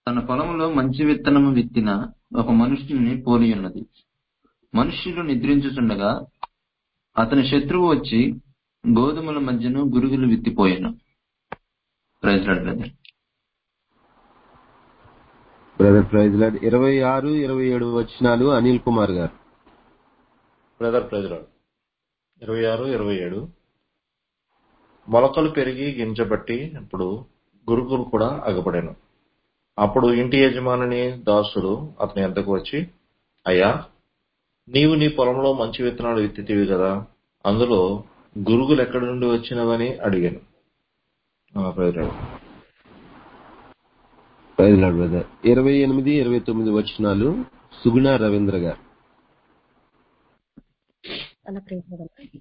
తన పొలంలో మంచి విత్తనము విత్తిన ఒక మనుష్యుని పోలి ఉన్నది మనుష్యులు నిద్రించుచుండగా అతని శత్రువు వచ్చి గోధుమల మధ్యను గురుగులు విత్తిపోయాను praise lord brother brother praise lord ఇరవై ఆరు ఇరవై ఏడు వచ్చినాలు అనిల్ కుమార్ గారు బ్రదర్ ప్రజలు ఇరవై ఆరు ఇరవై ఏడు మొలకలు పెరిగి గింజబట్టి ఇప్పుడు గురుగులు కూడా అగపడాను అప్పుడు ఇంటి యజమానిని దాసుడు అతని ఎంతకు వచ్చి అయ్యా నీవు నీ పొలంలో మంచి విత్తనాలు విత్తితివి కదా అందులో గురుగులు ఎక్కడి నుండి వచ్చినవని అడిగాను ఆ, ప్రజలు ప్రైజ్ లాడ్ బ్రదర్ ఇరవై ఎనిమిది ఇరవై తొమ్మిది వచ్చినాలు సుగుణ రవీంద్ర గారు అలా ప్రేమ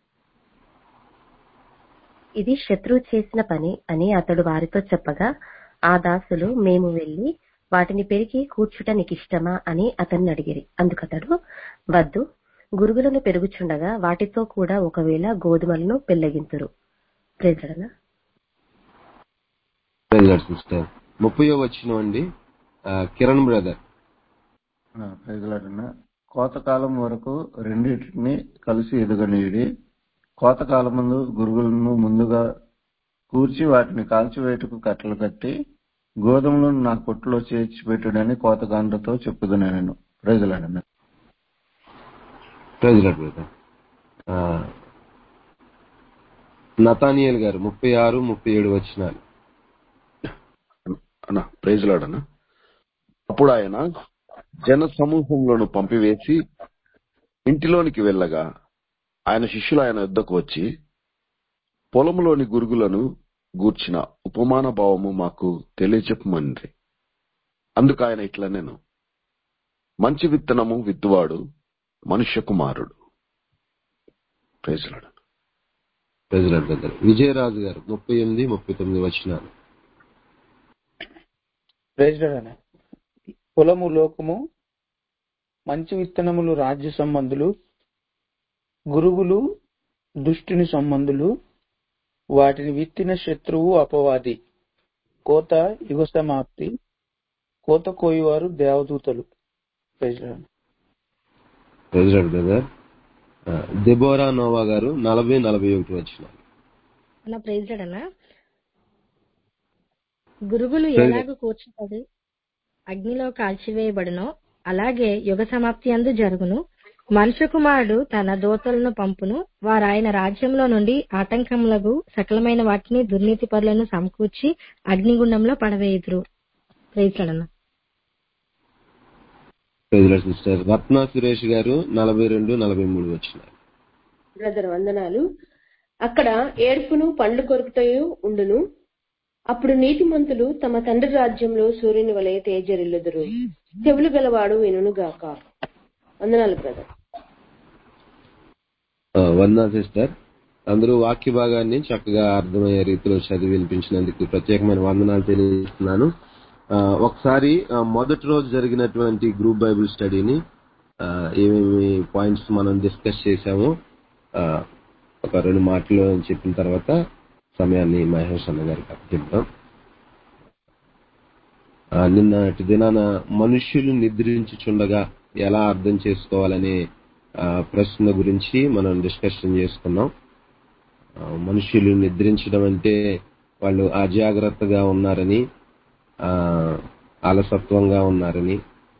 ఇది శత్రువు చేసిన పని అని అతడు వారితో చెప్పగా ఆ దాసులు మేము వెళ్లి వాటిని పెరిగి కూర్చుట నీకిష్టమా అని అతన్ని అడిగిరి అందుకతడు వద్దు గురుగులను పెరుగుచుండగా వాటితో కూడా ఒకవేళ గోధుమలను పెళ్లగింతురు ప్రేజడనా ప్రైజ్ లాడ్ సిస్టర్ ముప్పయో వచ్చిన అండి ఆ, కిరణ్ బ్రదర్ ప్రజలన్న కోతకాలం వరకు రెండింటిని కలిసి ఎదుగనీయుడి కోతకాలం ముందు గురుగులను ముందుగా కూర్చి వాటిని కాల్చివేటుకు కట్టలు కట్టి గోధుమలను నా కొట్టులో చేర్చి పెట్టుడని కోతకాండతో చెప్పుదును నేను ప్రజలన్న ప్రైజ్ లాడ్ బ్రదర్ ఆ, నతానియల్ గారు ముప్పై ఆరు ముప్పై ఏడు వచ్చినాలు అన్న ప్రైజ్ లాడన అప్పుడు ఆయన జన సమూహంలోను పంపివేసి ఇంటిలోనికి వెళ్ళగా ఆయన శిష్యులు ఆయన యుద్ధకు వచ్చి పొలంలోని గురుగులను గూర్చిన ఉపమాన భావము మాకు తెలియచెప్పమని అందుకు ఆయన ఇట్లా నేను మంచి విత్తనము విత్తువాడు మనుష్య కుమారుడు ప్రైజ్ లాడన ప్రైజ్ లాడ్ బ్రదర్ విజయరాజు గారు ముప్పై ఎనిమిది ముప్పై తొమ్మిది వచ్చినాలు ప్రేజ్డనే పొలము లోకము మంచి విత్తనములు రాజ్య సంబంధులు గురుగులు దుష్టుని సంబంధులు వాటిని విత్తిన శత్రువు అపవాది కోత యుగ సమాప్తి కోత కోయివారు దేవదూతలు ప్రేజ్డనే ప్రైజ్ లాడ్ బ్రదర్ ఆ, దెబోరా నోవా గారు నలభై నలభై ఒకటి వచ్చినాలు అన్న ప్రైజ్లాడ్ అన్న గురుగులు Praise ఎలాగ కూర్చుంటది అగ్నిలో కాల్చివేయబడునో అలాగే యుగ సమాప్తి అందు జరుగును మనుష్య కుమారుడు తన దోతలను పంపును వారు ఆయన రాజ్యంలో నుండి ఆటంకములకు సకలమైన వాటిని దుర్నీతి పరులను సమకూర్చి అగ్నిగుండంలో పడవేయుదురు ప్రైజ్లాడ్ అన్న praise lord sister Ratna Suresh గారు నలభై రెండు నలభై మూడు వచ్చినాలు బ్రదర్ వందనాలు అక్కడ ఏడుపును పండ్లు కొరుకుతూ ఉండును అప్పుడు నీతిమంతులు తమ తండ్రి రాజ్యంలో సూర్యుని వలె తేజరిల్లుదురు చెవులు గలవాడు వినుగాక వందనాలు బ్రదర్ ఆ, వందనా సిస్టర్ అందరూ వాక్య భాగాన్ని చక్కగా అర్థమయ్యే రీతిలో చదివి వినిపించినందుకు ప్రత్యేకమైన వందనాలు తెలియజేస్తున్నాను ఆ, ఒకసారి ఆ, మొదటి రోజు జరిగినటువంటి గ్రూప్ బైబిల్ స్టడీని ఆ, ఏమేమి పాయింట్స్ మనం డిస్కస్ చేశామో ఆ, ఒక రెండు మాటలు చెప్పిన తర్వాత సమయాన్ని మహేష్ అన్న గారికి చెప్తాం నిన్నటి దినాన మనుష్యులు నిద్రించుచుండగా ఎలా అర్థం చేసుకోవాలనే ఆ, ప్రశ్న గురించి మనం డిస్కషన్ చేసుకున్నాం ఆ, మనుష్యులు నిద్రించడం అంటే వాళ్ళు అజాగ్రత్తగా ఉన్నారని ఆ, అలసత్వంగా ఉన్నారని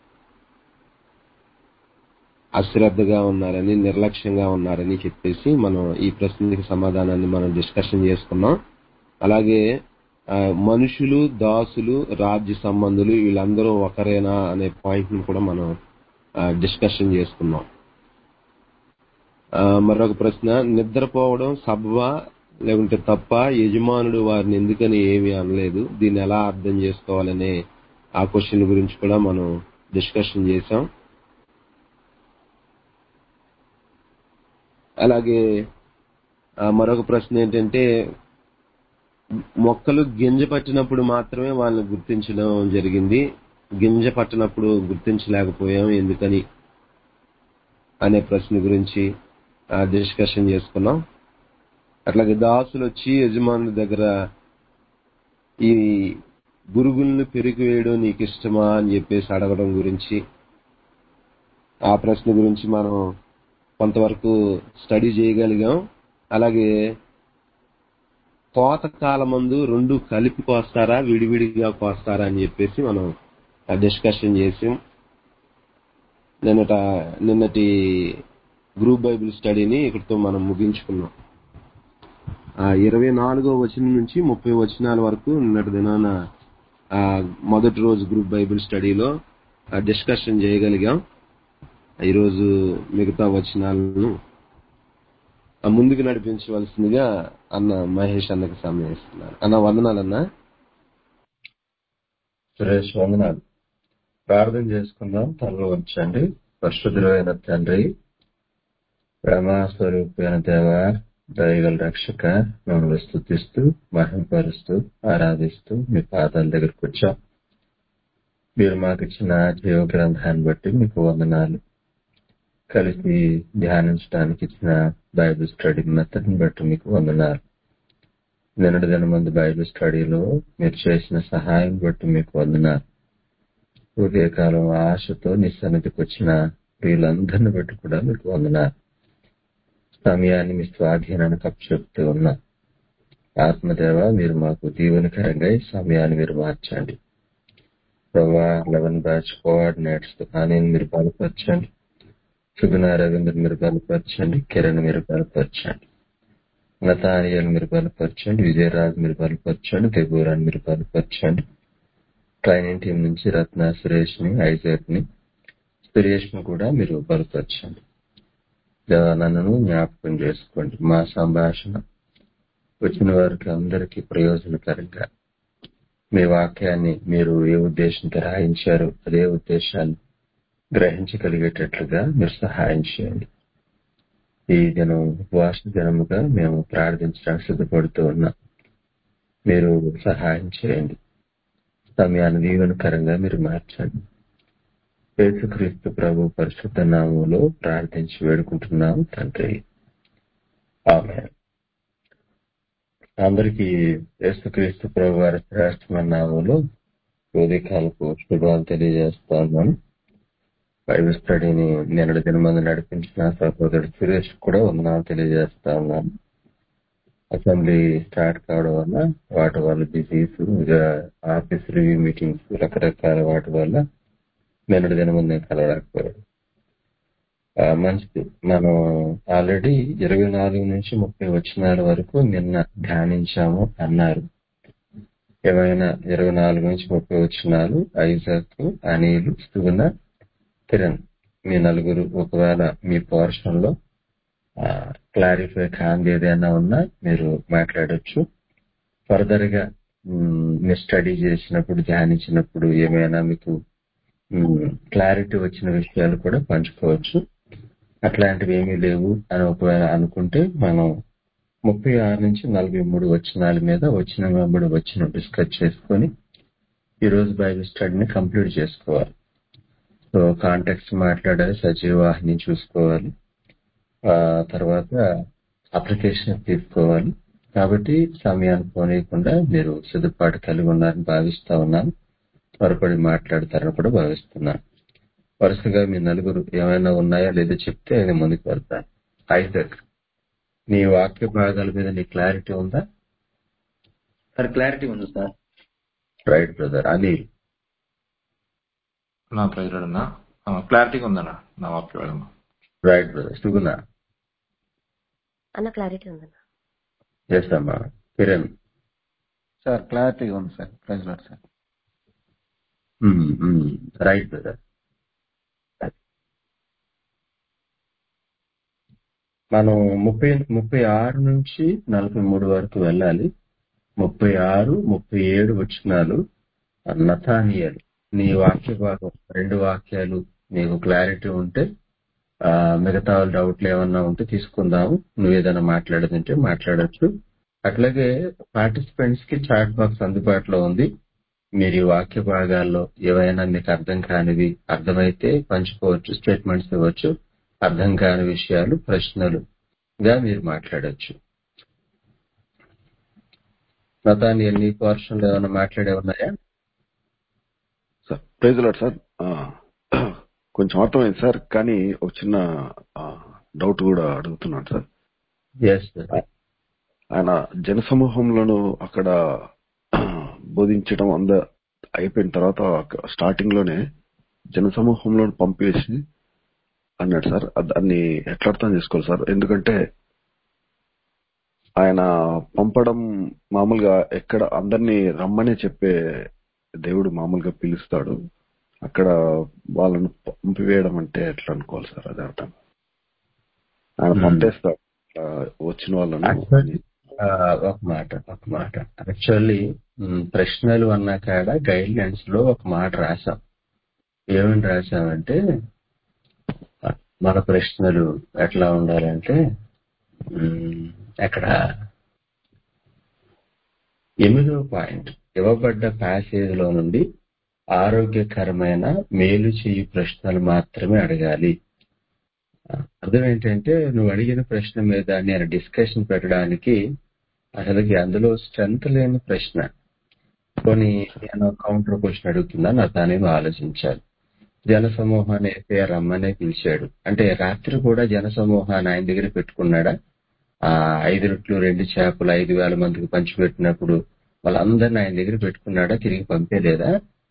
అశ్రద్ధగా ఉన్నారని నిర్లక్ష్యంగా ఉన్నారని చెప్పేసి మనం ఈ ప్రశ్నకి సమాధానాన్ని మనం డిస్కషన్ చేసుకున్నాం అలాగే ఆ, మనుషులు దాసులు రాజ్య సంబంధులు వీళ్ళందరూ ఒకరేనా అనే పాయింట్ ని కూడా మనం డిస్కషన్ చేసుకున్నాం ఆ, మరొక ప్రశ్న నిద్రపోవడం సబ్బా లేకుంటే తప్ప యజమానుడు వారిని ఎందుకని ఏమీ అనలేదు దీన్ని ఎలా అర్థం చేసుకోవాలనే ఆ క్వశ్చన్ గురించి కూడా మనం డిస్కషన్ చేశాం అలాగే ఆ, మరొక ప్రశ్న ఏంటంటే మొక్కలు గింజ పట్టినప్పుడు మాత్రమే వాళ్ళని గుర్తించడం జరిగింది గింజ పట్టినప్పుడు గుర్తించలేకపోయాం ఎందుకని అనే ప్రశ్న గురించి డిస్కషన్ చేసుకున్నాం అట్లాగే దాసులు వచ్చి యజమానుల దగ్గర ఈ గురుగుల్ని పెరిగివేయడం నీకు ఇష్టమా అని చెప్పేసి అడగడం గురించి ఆ ప్రశ్న గురించి మనం కొంతవరకు స్టడీ చేయగలిగాం అలాగే కోత కాలమందు రెండు కలిపి కోస్తారా విడివిడిగా కోస్తారా అని చెప్పేసి మనం డిస్కషన్ చేసాం నిన్నట నిన్నటి గ్రూప్ బైబిల్ స్టడీని ఇక్కడితో మనం ముగించుకున్నాం ఆ ఇరవై నాలుగో వచనం నుంచి ముప్పై వచనాల వరకు నిన్నటి దినాన ఆ మొదటి రోజు గ్రూప్ బైబిల్ స్టడీలో డిస్కషన్ చేయగలిగాం ఈరోజు మిగతా వచనాలను ఆ ముందుకు నడిపించవలసిందిగా అన్న మహేష్ అన్నకి సమయం ఇస్తున్నారు అన్న వందనాలన్నా సురేష్ వందనాలు ప్రార్థన చేసుకుందాం తనలో ఉంచండి పరిశుద్ధులైన తండ్రి ప్రేమాస్వరూపైన దేవ దయగల రక్షక మమ్మల్ని స్థుతిస్తూ మహిమపరుస్తూ ఆరాధిస్తూ మీ పాదాల దగ్గరకు వచ్చాం మీరు మాకు ఇచ్చిన జీవ గ్రంథాన్ని బట్టి మీకు వందనాలు కలిసి ధ్యానించడానికి ఇచ్చిన బైబిల్ స్టడీ మెథడ్ని బట్టి మీకు వందనాలు నిన్నటి దిన మంది బైబిల్ స్టడీలో మీరు చేసిన సహాయం బట్టి మీకు వందనాలు ఉదయకాలం ఆశతో నీ సన్నిధికి వచ్చిన వీళ్ళందరిని బట్టి కూడా మీకు వందనాలు సమయాన్ని మీ స్వాధీనానికి అప్పచెప్తూ ఉన్నా ఆత్మదేవ మీరు మాకు దీవెనకరంగా ఈ సమయాన్ని మీరు మార్చండి ప్రభా లెవెన్ బ్యాచ్ కోఆర్డినేట్స్ కానీ మీరు బలపరచండి సుగుణ రవీంద్ర మీరు బలపరచండి కిరణ్ మీరు బలపరచండి నతానియల్ మీరు బలపరచండి విజయరాజ్ మీరు బలపరచండి తెగూరాన్ని మీరు బలపరచండి ట్రైనింగ్ టీం నుంచి రత్న సురేష్ ని ఐజాక్ ని సురేష్ ని కూడా మీరు బలపరచండి దేవా నన్ను జ్ఞాపకం చేసుకోండి మా సంభాషణ వచ్చిన వారికి అందరికీ ప్రయోజనకరంగా మీ వాక్యాన్ని మీరు ఏ ఉద్దేశంతో రాయించారో అదే ఉద్దేశాన్ని గ్రహించగలిగేటట్లుగా మీరు సహాయం చేయండి ఈ దినం ఉపవాస దినముగా మేము ప్రార్థించడానికి సిద్ధపడుతూ ఉన్నాం మీరు సహాయం చేయండి సమయాన్ని దీవెనకరంగా మీరు మార్చండి యేసుక్రీస్తు ప్రభు పరిశుద్ధ నామంలో ప్రార్థించి వేడుకుంటున్నాం తండ్రి ఆమె అందరికీ యేసుక్రీస్తు ప్రభు వారి శ్రేష్టమైన నామంలో ఉదయకాలకు శుభాలు తెలియజేస్తా ఉన్నాను బైబిల్ స్టడీని నిన్నటి దినమంది నడిపించిన సహోదరుడు సురేష్ కూడా వందనాలు తెలియజేస్తా ఉన్నాను అసెంబ్లీ స్టార్ట్ కావడం వల్ల వాటి వల్ల బిజీస్ ఆఫీస్ రివ్యూ మీటింగ్స్ రకరకాల వాటి వల్ల నిన్నటి దినమంది నేను కలవలేకపోయాడు ఆ, మంచిది మనం ఆల్రెడీ ఇరవై నాలుగు నుంచి ముప్పై వచనాల వరకు నిన్న ధ్యానించాము అన్నారు ఏమైనా ఇరవై నాలుగు నుంచి ముప్పై వచనాలు ఐజాక్ అనిల్ సుగుణ కిరణ్ మీ నలుగురు ఒకవేళ మీ పోర్షన్ లో క్లారిఫై కాంది ఏదైనా ఉన్నా మీరు మాట్లాడొచ్చు ఫర్దర్ గా మ్, మీరు స్టడీ చేసినప్పుడు ధ్యానించినప్పుడు ఏమైనా మీకు క్లారిటీ వచ్చిన విషయాలు కూడా పంచుకోవచ్చు అట్లాంటివి ఏమీ లేవు అని ఒకవేళ అనుకుంటే మనం ముప్పై ఆరు నుంచి నలభై మూడు వచనాల మీద వచ్చిన వెంబడి వచ్చిన డిస్కస్ చేసుకొని ఈ రోజు బైబిల్ స్టడీని కంప్లీట్ చేసుకోవాలి సో కాంటాక్ట్స్ మాట్లాడాలి సజీవ వాహిని చూసుకోవాలి ఆ తర్వాత అప్లికేషన్ తీసుకోవాలి కాబట్టి సమయాన్ని పోనీయకుండా మీరు సిద్ధపాటు కలిగి ఉన్నారని భావిస్తా ఉన్నాను త్వరపడి మాట్లాడతారని కూడా భావిస్తున్నాను వరుసగా మీ నలుగురు ఏమైనా ఉన్నాయా లేదో చెప్తే నేను ముందుకు వెళ్తాను ఐజక్ నీ వాక్య భాగాల మీద నీ క్లారిటీ ఉందా సార్ క్లారిటీ ఉంది సార్ రైట్ బ్రదర్ అనిల్ నా ప్రజలన్నా క్లారిటీగా ఉందన్న నా వాక్య వెళ్ళను రైట్ బ్రదర్ సుగుణ అన్న క్లారిటీ ఉందన్న ఎస్ అమ్మా కిరణ్ సార్ క్లారిటీగా ఉంది సార్ ప్రజలు సార్ రైట్ బ్రదర్ మనం ముప్పై ముప్పై ఆరు నుంచి నలభై మూడు వరకు వెళ్ళాలి ముప్పై ఆరు ముప్పై ఏడు వచ్చినాలు నథానియల్ నీ వాక్య భాగం రెండు వాక్యాలు నీకు క్లారిటీ ఉంటే ఆ, మిగతా వాళ్ళ డౌట్లు ఏమన్నా ఉంటే తీసుకుందాము నువ్వు ఏదైనా మాట్లాడదంటే మాట్లాడొచ్చు అట్లాగే పార్టిసిపెంట్స్ కి చాట్ బాక్స్ అందుబాటులో ఉంది మీరు ఈ వాక్య భాగాల్లో ఏవైనా మీకు అర్థం కానివి అర్థమైతే పంచుకోవచ్చు స్టేట్మెంట్స్ ఇవ్వచ్చు అర్థం కాని విషయాలు ప్రశ్నలుగా మీరు మాట్లాడొచ్చు మతాన్ని ఎన్ని పోర్షన్లు ఏమైనా మాట్లాడే ఉన్నాయా ప్రైజ్ లాడ్ సార్ ఆ, కొంచెం అర్థమైంది సార్ కానీ ఒక చిన్న డౌట్ కూడా అడుగుతున్నాను సార్ ఎస్ సార్ ఆయన జనసమూహంలోను అక్కడ బోధించడం అంద అయిపోయిన తర్వాత స్టార్టింగ్ లోనే జనసమూహంలో పంపేసి అన్నాడు సార్ అద్- దాన్ని ఎట్లా అర్థం చేసుకోవాలి సార్ ఎందుకంటే ఆయన పంపడం మామూలుగా ఎక్కడ అందరినీ రమ్మనే చెప్పే దేవుడు మామూలుగా పిలుస్తాడు అక్కడ వాళ్ళను పంపివేయడం అంటే ఎట్లా అనుకోవాలి సార్ అది అర్థం ఆయన Hmm. పంపేస్తాడు అట్లా వచ్చిన వాళ్ళను Actually, ఆ, ఒక మాట ఒక మాట యాక్చువల్లీ ప్రశ్నలు అన్న కాడ గైడ్ లైన్స్ లో ఒక మాట రాసాం ఏమని రాసామంటే మన ప్రశ్నలు ఎట్లా ఉండాలంటే మ్, అక్కడ ఎనిమిదో పాయింట్ ఇవ్వబడ్డ ప్యాసేజ్ లో నుండి ఆరోగ్యకరమైన మేలు చేయు ప్రశ్నలు మాత్రమే అడగాలి అర్థం ఏంటంటే నువ్వు అడిగిన ప్రశ్న మీద నేను డిస్కషన్ పెట్టడానికి అసలుకి అందులో స్ట్రెంత్ లేని ప్రశ్న కొన్ని నేను కౌంటర్ క్వశ్చన్ అడుగుతున్నా నా తానేమో ఆలోచించాలి జన సమూహాన్ని అయితే రమ్మనే పిలిచాడు అంటే రాత్రి కూడా జన సమూహాన్ని ఆయన దగ్గర పెట్టుకున్నాడా ఆ ఐదు రొట్లు రెండు చేపలు ఐదు వేల మందికి పంచిపెట్టినప్పుడు వాళ్ళందరిని ఆయన దగ్గర పెట్టుకున్నాడా తిరిగి పంపేలేదా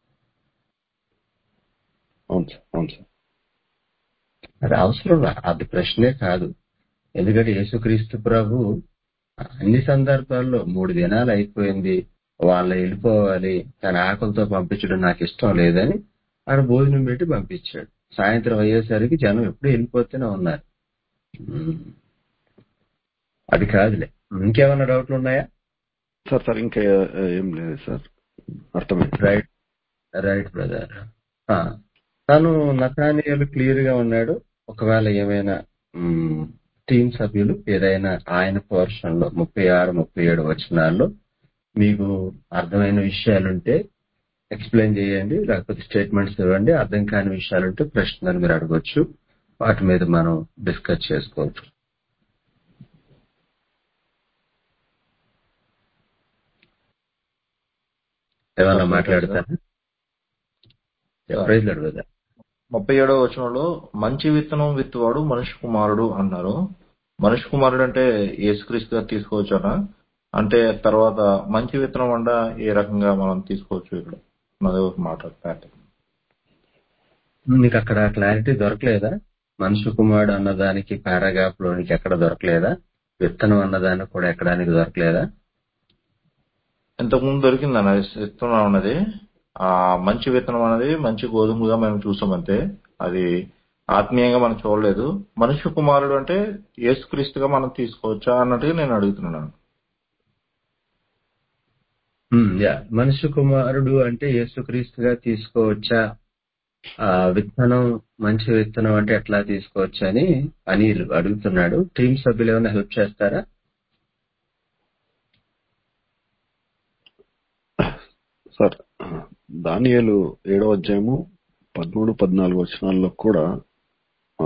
అవును సార్ అవును సార్ అది అవసరం లా. అది ప్రశ్నే కాదు ఎందుకంటే యేసుక్రీస్తు ప్రభు అన్ని సందర్భాల్లో మూడు దినాలు అయిపోయింది వాళ్ళు వెళ్ళిపోవాలి తన ఆకలితో పంపించడం నాకు ఇష్టం లేదని ఆడ భోజనం పెట్టి పంపించాడు సాయంత్రం అయ్యేసరికి జనం ఎప్పుడు వెళ్ళిపోతూనే ఉన్నారు ఉమ్. అది కాదులే ఇంకేమైనా డౌట్లు ఉన్నాయా సార్ సార్ ఇంకా ఏం లేదు సార్ అర్థమైంది రైట్ రైట్ బ్రదర్ తను నతానియలు క్లియర్ గా ఉన్నాడు ఒకవేళ ఏమైనా టీం సభ్యులు ఏదైనా ఆయన పోర్షన్ లో ముప్పై ఆరు ముప్పై ఏడు వచనాల్లో మీకు అర్థమైన విషయాలుంటే ఎక్స్ప్లెయిన్ చేయండి లేకపోతే స్టేట్మెంట్స్ ఇవ్వండి అర్థం కాని విషయాలుంటే ప్రశ్నలు మీరు అడగొచ్చు వాటి మీద మనం డిస్కస్ చేసుకోవచ్చు ఏమన్నా మాట్లాడతారా ప్రైజ్ అడుగుదా ముప్పై ఏడవ వచనంలో మంచి విత్తనం విత్తువాడు మనిషి కుమారుడు అన్నారు మనిషి కుమారుడు అంటే యేసుక్రీస్తు గారు తీసుకోవచ్చానా అంటే తర్వాత మంచి విత్తనం అంట ఏ రకంగా మనం తీసుకోవచ్చు ఇక్కడ అన్నది ఒక మాట clarity. మీకు అక్కడ క్లారిటీ దొరకలేదా మనుషు కుమారుడు అన్నదానికి పారాగ్రాఫ్ లోనికి ఎక్కడ దొరకలేదా విత్తనం అన్నదానికి కూడా ఎక్కడానికి దొరకలేదా ఇంతకు ముందు దొరికింది అన్న విత్తనం అన్నది ఆ మంచి విత్తనం అనేది మంచి గోధుమగా మేము చూసామంతే అది ఆత్మీయంగా మనం చూడలేదు మనుష్య కుమారుడు అంటే యేసుక్రీస్తుగా మనం తీసుకోవచ్చా అన్నట్టుగా నేను అడుగుతున్నాను ఉమ్, యా మనుషు కుమారుడు అంటే యేసుక్రీస్తుగా తీసుకోవచ్చా ఆ విత్తనం మంచి విత్తనం అంటే ఎట్లా తీసుకోవచ్చా అని అనిల్ అడుగుతున్నాడు టీం సభ్యులు ఏమైనా హెల్ప్ చేస్తారా సార్ దానియేలు ఏడవ అధ్యాయము పదమూడు పద్నాలుగు వచనాల్లో కూడా ఆ,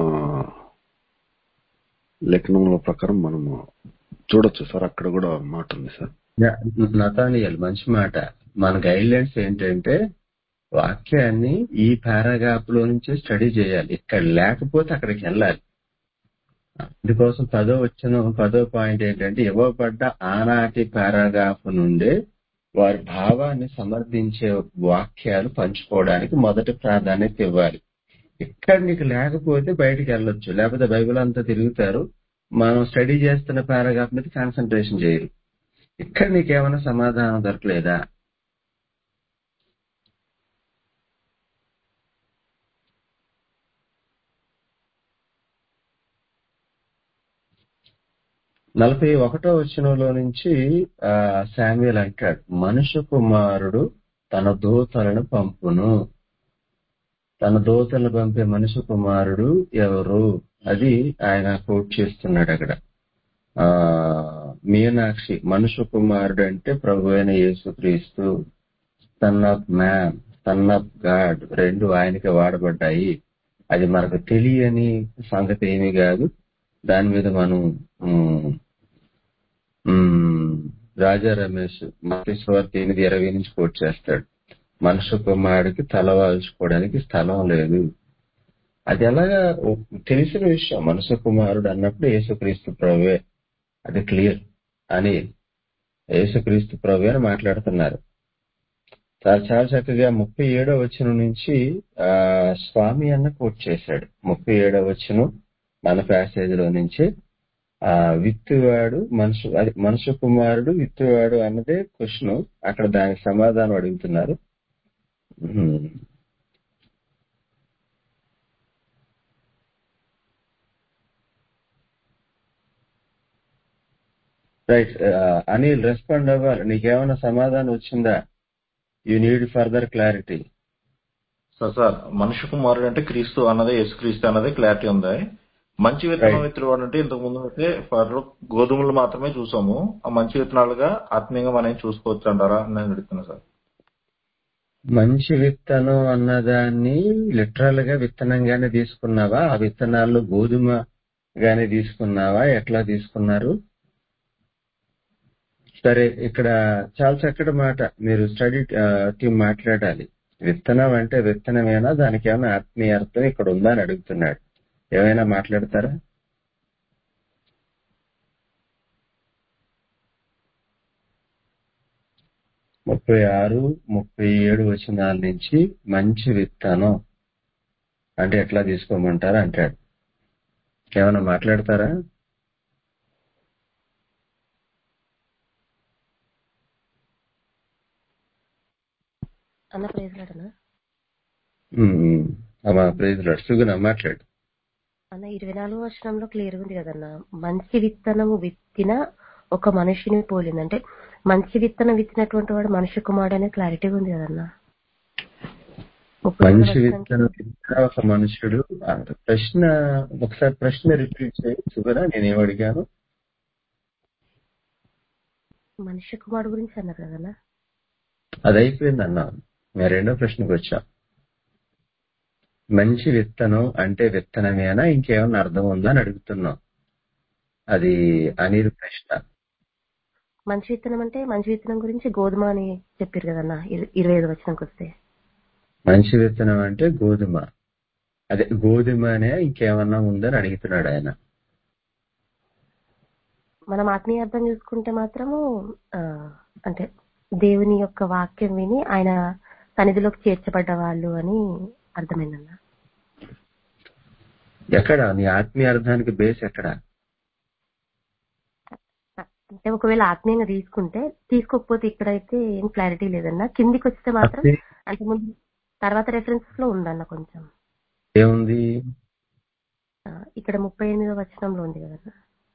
లేఖనముల ప్రకారం మనము చూడొచ్చు సార్ అక్కడ కూడా మాట ఉంది సార్ యా, నతానియల్ మంచి మాట మన గైడ్ లైన్స్ ఏంటంటే వాక్యాన్ని ఈ పారాగ్రాఫ్ లో నుంచే స్టడీ చేయాలి ఇక్కడ లేకపోతే అక్కడికి వెళ్ళాలి అందుకోసం పదో వచ్చిన పదో పాయింట్ ఏంటంటే ఇవ్వబడ్డ ఆనాటి పారాగ్రాఫ్ నుండే వారి భావాన్ని సమర్థించే వాక్యాలు పంచుకోవడానికి మొదటి ప్రాధాన్యత ఇవ్వాలి ఇక్కడ నీకు లేకపోతే బయటికి వెళ్ళొచ్చు లేకపోతే బైబిల్ అంతా తిరుగుతారు మనం స్టడీ చేస్తున్న పారాగ్రాఫ్ మీద కాన్సన్ట్రేషన్ చేయరు ఇక్కడ నీకేమైనా సమాధానం దొరకలేదా నలభై ఒకటో వచనంలో నుంచి ఆ శామ్యుల్ అంటాడు మనుష్య కుమారుడు తన దూతలను పంపును తన దూతలను పంపే మనుష్య కుమారుడు ఎవరు అది ఆయన కోట్ చేస్తున్నాడు అక్కడ ఆ మీనాక్షి మనుష్య కుమారుడు అంటే ప్రభు అయిన యేసుక్రీస్తు son of man son of god రెండు ఆయనకి వాడబడ్డాయి అది మనకు తెలియని సంగతి ఏమీ కాదు దాని మీద మనం ఉమ్, ఉమ్, రాజా రమేష్ మతేశ్వర్ ఎనిమిది ఇరవై నుంచి కోట్ చేస్తాడు మనుష్య కుమారుడికి తలవాల్చుకోవడానికి స్థలం లేదు అది ఎలాగా ఓ- తెలిసిన విషయం మనుష్య కుమారుడు అన్నప్పుడు యేసుక్రీస్తు ప్రభువే అది క్లియర్ అని యేసుక్రీస్తు ప్రభు అని మాట్లాడుతున్నారు చాలా చాలా చక్కగా ముప్పై ఏడో వచనం నుంచి ఆ స్వామి అన్న కోట్ చేశాడు ముప్పై ఏడో వచనం మన ప్యాసేజ్ లో నుంచి ఆ విత్తువాడు మనుషు అది మనుష్య కుమారుడు విత్తువాడు అన్నదే క్వశ్చన్ అక్కడ దానికి సమాధానం అడుగుతున్నారు ఉమ్. రైట్ అనిల్ రెస్పాండ్ అవ్వాలి నీకేమైనా సమాధానం వచ్చిందా you need further clarity sir sir మనిషి కుమారుడు అంటే క్రీస్తు అన్నదే యేసుక్రీస్తు అన్నదే క్లారిటీ ఉంది మంచి విత్తనం రైట్ విత్తనం అంటే ఇంతకు ముందు అయితే ఫర్ గోధుమలు మాత్రమే చూసాము ఆ మంచి విత్తనాలుగా ఆత్మీయంగా మనం చూసుకోవచ్చు అంటారా అని నేను అడుగుతున్నా సార్ మంచి విత్తనం అన్నదాన్ని లిటరల్ గా విత్తనంగానే తీసుకున్నావా ఆ విత్తనాల్లో గోధుమ గానే తీసుకున్నావా ఎట్లా తీసుకున్నారు సరే ఇక్కడ చాలా చక్కటి మాట మీరు స్టడీ టీం మాట్లాడాలి విత్తనం అంటే విత్తనమేనా దానికి ఏమైనా ఆత్మీయ అర్థం ఇక్కడ ఉందా అని అడుగుతున్నాడు ఏమైనా మాట్లాడతారా ముప్పై ఆరు ముప్పై ఏడు వచనాల నుంచి మంచి విత్తనం అంటే ఎట్లా తీసుకోమంటారు అంటాడు ఏమైనా మాట్లాడతారా అన్న ప్రేజ్లాడనా ఉమ్, అమ్మా ప్రైజ్ లాడ్ సుగుణ మాట్లాడు అన్న ఇరవై నాలుగు వర్షంలో క్లియర్ ఉంది కదన్న మంచి విత్తనము విత్తిన ఒక మనిషిని పోలింది అంటే మంచి విత్తనం విత్తినటువంటి వాడు మనిషి కుమారుడు అనే క్లారిటీగా ఉంది కదన్న ముప్పై ఏడో మంచి వచనానికి విత్తనం విత్తిన ఒక మనుషుడు అంత ప్రశ్న ఒకసారి ప్రశ్న రిపీట్ చేయి సుగుణ నేనేం అడిగాను మనిషి కుమారుడు గురించి అన్నారు కదన్నా అది అయిపోయింది అన్నాను మేము రెండో ప్రశ్నకు వచ్చాం మంచి విత్తనం అంటే విత్తనమేనా ఇంకేమన్నా అర్థం ఉందా అని అడుగుతున్నాం అది అనిల్ ప్రశ్న మంచి విత్తనం అంటే మంచి విత్తనం గురించి గోధుమ అని చెప్పారు కదన్న ఇర- ఇరవై ఐదు వచనంకి వస్తే మంచి విత్తనం అంటే గోధుమ అదే గోధుమ అనే ఇంకేమన్నా ఉందని అడుగుతున్నాడు ఆయన మనం ఆత్మీయ అర్థం చూసుకుంటే మాత్రము ఆ, అంటే దేవుని యొక్క వాక్యం విని ఆయన సన్నిధిలోకి చేర్చబడ్డ వాళ్ళు అని అర్థమైందన్న ఎక్కడ నీ ఆత్మీయ అర్థానికి బేస్ ఎక్కడ అంటే ఒకవేళ ఆత్మీయంగా తీసుకుంటే తీసుకోకపోతే ఇక్కడైతే ఏం క్లారిటీ లేదన్న కిందికి వస్తే మాత్రం ఆత్మీయ అంటే ముందు తర్వాత రెఫరెన్స్ లో ఉందన్న కొంచెం ఏముంది ఆ, ఇక్కడ ముప్పై ఎనిమిదో వచనంలో ఉంది కదన్న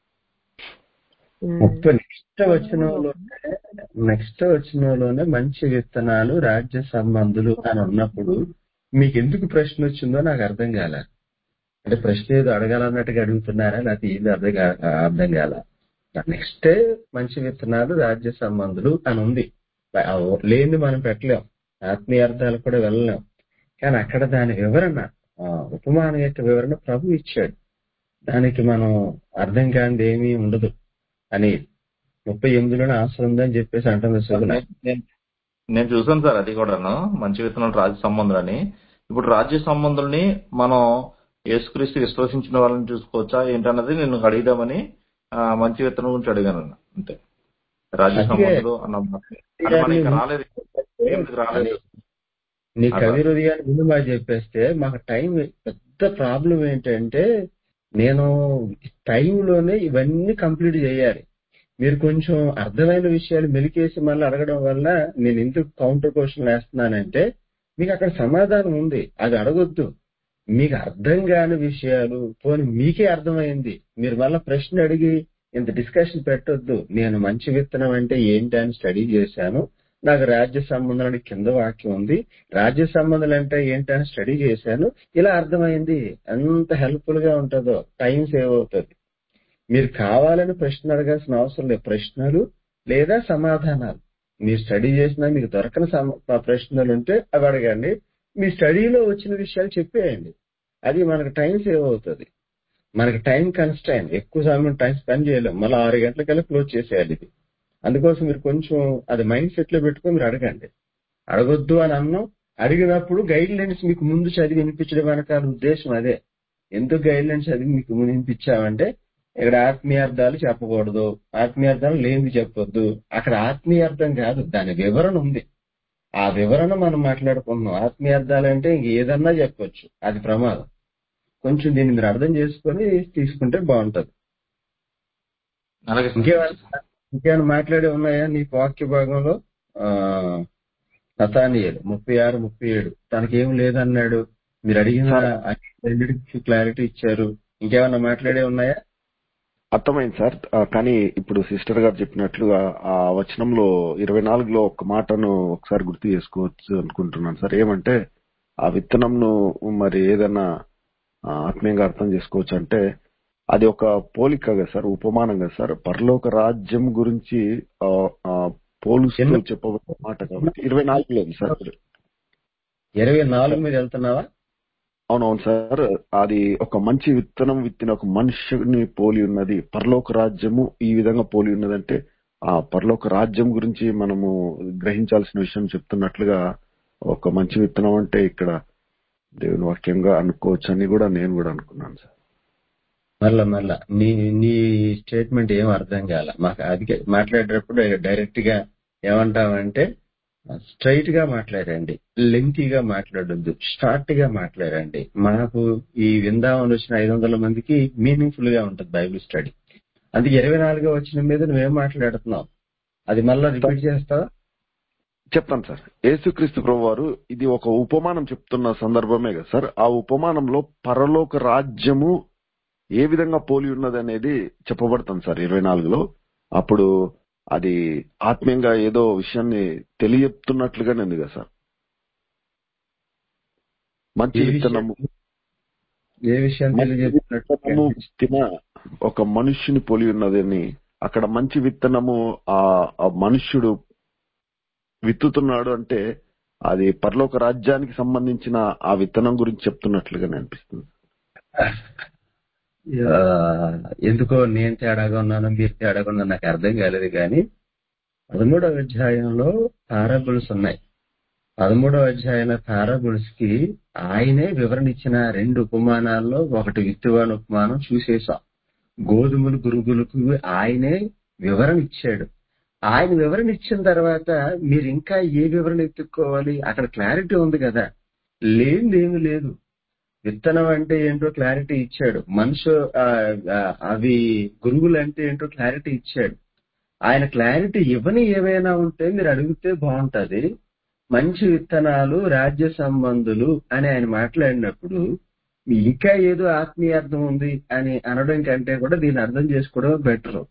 ఉమ్, ముప్పై నెక్స్ట్ వచనంలో నెక్స్ట్ వచనంలోనే మంచి విత్తనాలు రాజ్య సంబంధులు అని ఉన్నప్పుడు మీకు ఎందుకు ప్రశ్న వచ్చిందో నాకు అర్థం కాల అంటే ప్రశ్న ఏదో అడగాలన్నట్టుగా అడుగుతున్నారా లేకపోతే ఇది అర్థం కా- అర్థం కాల నెక్స్ట్ మంచి విత్తనాలు రాజ్య సంబంధులు అని ఉంది ఆ లేని మనం పెట్టలేం ఆత్మీయ అర్థాలు కూడా వెళ్ళలేం కానీ అక్కడ దాని వివరణ ఆ, ఉపమానం యొక్క వివరణ ప్రభు ఇచ్చాడు దానికి మనం అర్థం కానిది ఏమీ ఉండదు అని ముప్పై ఎనిమిదిలోనే ఆశ ఉందని చెప్పేసి అంటుంది శోభన నేను నేను- నేను చూసాను సార్ అది కూడాను మంచి విత్తనాలు రాజ్య సంబంధులని ఇప్పుడు రాజ్య సంబంధుల్ని మనం యేసుక్రీస్తు విశ్వసించిన వాళ్ళని చూసుకోవచ్చా ఏంటన్నది నేను అడిగిదామని ఆ, మంచి విత్తనం గురించి అడిగాను అన్న. అంతే రాజ్య అదే సంబంధులు అన్న మాట. అది మన ఇంకా రాలేదు ఏమిటికి రాలేదు నీ అట్లా. కవి హృదయాన్ని ముందు బాగా చెప్పేస్తే మాకు టైం పెద్ద ప్రాబ్లం ఏంటంటే నేను టైంలోనే ఇవన్నీ కంప్లీట్ చేయాలి మీరు కొంచెం అర్థమైన విషయాలు మెలికేసి మళ్ళీ అడగడం వల్ల నేను ఎందుకు కౌంటర్ క్వశ్చన్ వేస్తున్నానంటే మీకు అక్కడ సమాధానం ఉంది అది అడగొద్దు మీకు అర్థం కాని విషయాలు పోనీ మీకే అర్థమైంది మీరు మళ్ళీ ప్రశ్న అడిగి ఇంత డిస్కషన్ పెట్టొద్దు నేను మంచి విత్తనం అంటే ఏంటి అని స్టడీ చేశాను నాకు రాజ్య సంబంధాలు కింద వాక్యం ఉంది రాజ్య సంబంధాలు అంటే ఏంటని స్టడీ చేశాను ఇలా అర్థమైంది ఎంత హెల్ప్ఫుల్ గా ఉంటుందో టైం సేవ్ అవుతుంది మీరు కావాలని ప్రశ్న అడగాల్సిన అవసరం లేదు ప్రశ్నలు లేదా సమాధానాలు మీరు స్టడీ చేసినా మీకు దొరకని సమ- ప్రశ్నలు ఉంటే అవి అడగండి మీ స్టడీలో వచ్చిన విషయాలు చెప్పేయండి అది మనకు టైం సేవ్ అవుతుంది మనకి టైం కన్స్టైన్ ఎక్కువ సమయం టైం స్పెండ్ చేయలేం మళ్ళీ ఆరు గంటలకల్లా క్లోజ్ చేసేయాలి ఇది అందుకోసం మీరు కొంచెం అది మైండ్ సెట్ లో పెట్టుకొని మీరు అడగండి అడగొద్దు అని అన్నాం అడిగినప్పుడు గైడ్ లైన్స్ మీకు ముందు చదివి వినిపించడం వెనకాల ఉద్దేశం అదే ఎందుకు గైడ్ లైన్స్ చదివి మీకు ముందు వినిపించామంటే ఇక్కడ ఆత్మీయార్థాలు చెప్పకూడదు ఆత్మీయార్థాలు లేనిది చెప్పొద్దు అక్కడ ఆత్మీయార్థం కాదు దాని వివరణ ఉంది ఆ వివరణ మనం మాట్లాడుకుంటున్నాం ఆత్మీయార్థాలు అంటే ఇంక ఏదన్నా చెప్పొచ్చు అది ప్రమాదం కొంచెం దీన్ని మీరు అర్థం చేసుకొని తీసుకుంటే బాగుంటది అలాగే సార్ ఇంకేమైనా ఇంకేమైనా మాట్లాడే ఉన్నాయా నీ వాక్య భాగంలో ఆ నతానియలు ముప్పై ఆరు ముప్పై ఏడు తనకేం లేదన్నాడు మీరు అడిగిన సార్ రెండింటికి క్లారిటీ ఇచ్చారు ఇంకేమైనా మాట్లాడే ఉన్నాయా అర్థమైంది సార్ ఆ, కానీ ఇప్పుడు సిస్టర్ గారు చెప్పినట్లుగా ఆ వచనంలో ఇరవై నాలుగులో ఒక మాటను ఒకసారి గుర్తు చేసుకోవచ్చు అనుకుంటున్నాను సార్ ఏమంటే ఆ విత్తనంను మరి ఏదైనా ఆ, ఆత్మీయంగా అర్థం చేసుకోవచ్చు అంటే అది ఒక పోలిక కదా సార్ ఉపమానం కదా సార్ పరలోక రాజ్యం గురించి ఆ, ఆ, పోలుస్తూ ఎన్నో చెప్పబడిన మాట కాబట్టి ఇరవై నాలుగులో ఉంది సార్ ఇప్పుడు ఇరవై నాలుగు మీద వెళ్తున్నావా అవునవును సార్ అది ఒక మంచి విత్తనం విత్తిన ఒక మనుషుని పోలి ఉన్నది పరలోక రాజ్యము ఈ విధంగా పోలి ఉన్నదంటే ఆ పరలోక రాజ్యం గురించి మనము గ్రహించాల్సిన విషయం చెప్తున్నట్లుగా ఒక మంచి విత్తనం అంటే ఇక్కడ దేవుని వాక్యంగా అనుకోవచ్చు అని కూడా నేను కూడా అనుకున్నాను సార్ మళ్ళా మళ్ళా నీ నీ స్టేట్మెంట్ ఏం అర్థం కాల మాకు అది మాట్లాడేటప్పుడు డైరెక్ట్ గా ఏమంటామంటే స్ట్రైట్ గా మాట్లాడండి లెంతీగా మాట్లాడొద్దు షార్ట్ గా మాట్లాడండి మనకు ఈ విందామని వచ్చిన ఐదు వందల మందికి మీనింగ్ఫుల్ గా ఉంటది బైబిల్ స్టడీ అందుకే ఇరవై నాలుగో వచ్చిన మీద నువ్వేం మాట్లాడుతున్నావు అది మళ్ళా రిపీట్ చేస్తావా చెప్తాను సార్ యేసుక్రీస్తు ప్రభు వారు ఇది ఒక ఉపమానం చెప్తున్న సందర్భమే కదా సార్ ఆ ఉపమానంలో పరలోక రాజ్యము ఏ విధంగా పోలి ఉన్నది అనేది చెప్పబడుతుంది సార్ ఇరవై నాలుగులో అప్పుడు అది ఆత్మీయంగా ఏదో విషయాన్ని తెలియపుతున్నట్లుగానే ఉంది కదా సార్ మంచి ఏ విషయం విత్తనము ఏ విషయం మంచి తెలియజేస్తున్నట్టు విత్తనము విత్తిన ఒక మనుష్యుని పోలి ఉన్నదని అక్కడ మంచి విత్తనము ఆ ఆ మనుష్యుడు విత్తుతున్నాడు అంటే అది పరలోక రాజ్యానికి సంబంధించిన ఆ విత్తనం గురించి చెప్తున్నట్లుగానే అనిపిస్తుంది ఆ, ఎందుకో నేను తేడాగా ఉన్నాను మీరు తేడాగా ఉన్నాను నాకు అర్థం కాలేదు కానీ పదమూడవ అధ్యాయంలో పారాబుల్స్ ఉన్నాయి పదమూడవ అధ్యాయంలో పారాబుల్స్ కి ఆయనే వివరణ ఇచ్చిన రెండు ఉపమానాల్లో ఒకటి విత్తువాని ఉపమానం చూసేసాం గోధుమలు గురుగులకు ఆయనే వివరణ ఇచ్చాడు ఆయన వివరణ ఇచ్చిన తర్వాత మీరు ఇంకా ఏ వివరణ ఎత్తుక్కోవాలి అక్కడ క్లారిటీ ఉంది కదా లేనిదేమి లేదు విత్తనం అంటే ఏంటో క్లారిటీ ఇచ్చాడు మనుషు ఆ, ఆ, అవి గురువులు అంటే ఏంటో క్లారిటీ ఇచ్చాడు ఆయన క్లారిటీ ఇవ్వని ఏవైనా ఉంటే మీరు అడిగితే బాగుంటది మంచి విత్తనాలు రాజ్య సంబంధులు అని ఆయన మాట్లాడినప్పుడు ఇంకా ఏదో ఆత్మీయార్థం ఉంది అని అనడం కంటే కూడా దీన్ని అర్థం చేసుకోవడం బెటర్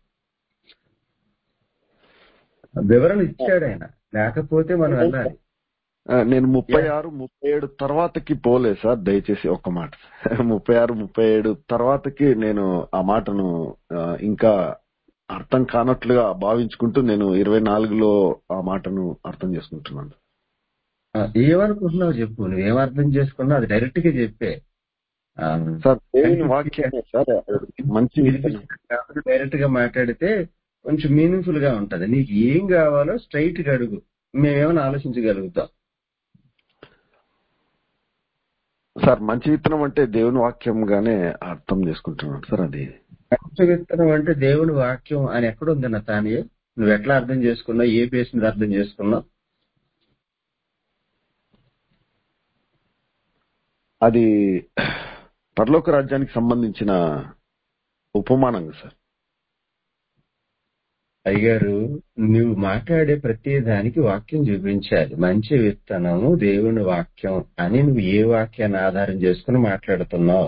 వివరణ ఇచ్చాడు ఆయన లేకపోతే మనం వెళ్ళాలి ఆ, నేను ముప్పై ఆరు ముప్పై ఏడు తర్వాతకి పోలే సార్ దయచేసి ఒక్క మాట ముప్పై ఆరు ముప్పై ఏడు తర్వాతకి నేను ఆ మాటను ఆ, ఇంకా అర్థం కానట్లుగా భావించుకుంటూ నేను ఇరవై నాలుగులో ఆ మాటను అర్థం చేసుకుంటున్నాను ఆ, ఏమనుకుంటున్నావు చెప్పు నువ్వేం అర్థం చేసుకున్నావు అది డైరెక్ట్ గా చెప్పే ఆ, సార్ దేవుని వాక్యమే సార్ మంచి విత్తనం డైరెక్ట్ గా మాట్లాడితే కొంచెం మీనింగ్ఫుల్ గా ఉంటది నీకు ఏం కావాలో స్ట్రైట్ గా అడుగు మేమేమైనా ఆలోచించగలుగుతాం సార్ మంచి విత్తనం అంటే దేవుని వాక్యంగానే అర్థం చేసుకుంటున్నాను సార్ అది మంచి విత్తనం అంటే దేవుని వాక్యం అని ఎక్కడుంది నా తానే నువ్వు ఎట్లా అర్థం చేసుకున్నావు ఏ బేస్ మీద అర్థం చేసుకున్నావు అది పరలోక రాజ్యానికి సంబంధించిన ఉపమానం సార్ అయ్యారు నువ్వు మాట్లాడే ప్రతి దానికి వాక్యం చూపించాలి మంచి విత్తనము దేవుని వాక్యం అని నువ్వు ఏ వాక్యాన్ని ఆధారం చేసుకుని మాట్లాడుతున్నావు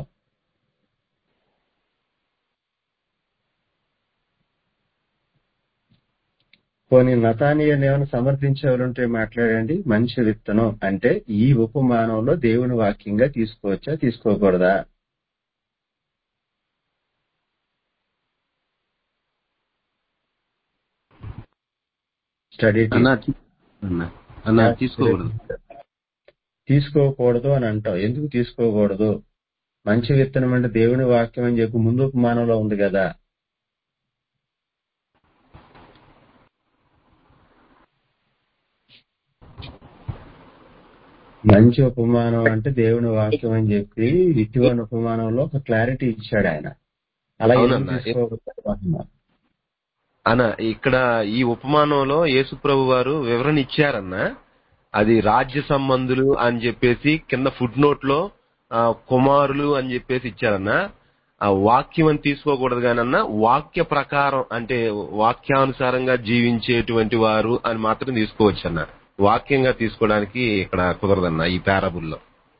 పోనీ నతానియని ఏమైనా సమర్థించేవారుంటే మాట్లాడండి మంచి విత్తనం అంటే ఈ ఉపమానంలో దేవుని వాక్యంగా తీసుకోవచ్చా తీసుకోకూడదా స్టడీ అన్నా తీ- అన్నా అన్నా తీసుకోకూడదు తీసుకోకూడదు అని అంటావు ఎందుకు తీసుకోకూడదు మంచి విత్తనం అంటే దేవుని వాక్యం అని చెప్పి ముందు ఉపమానంలో ఉంది కదా మంచి ఉపమానం అంటే దేవుని వాక్యం అని చెప్పి ఇటీవల ఉపమానంలో ఒక క్లారిటీ ఇచ్చాడు ఆయన అలా ఎందుకు అవునన్నా ఎ- తీసుకోకూడదు అంటున్నారు అన్న ఇక్కడ ఈ ఉపమానంలో యేసుప్రభు వారు వివరణ ఇచ్చారన్న అది రాజ్య సంబంధులు అని చెప్పేసి కింద ఫుడ్ నోట్ లో ఆ, కుమారులు అని చెప్పేసి ఇచ్చారన్న ఆ వాక్యం అని తీసుకోకూడదు కానన్న వాక్య ప్రకారం అంటే వాక్యానుసారంగా జీవించేటువంటి వారు అని మాత్రం తీసుకోవచ్చు అన్న వాక్యంగా తీసుకోవడానికి ఇక్కడ కుదరదన్న ఈ పారబుల్లో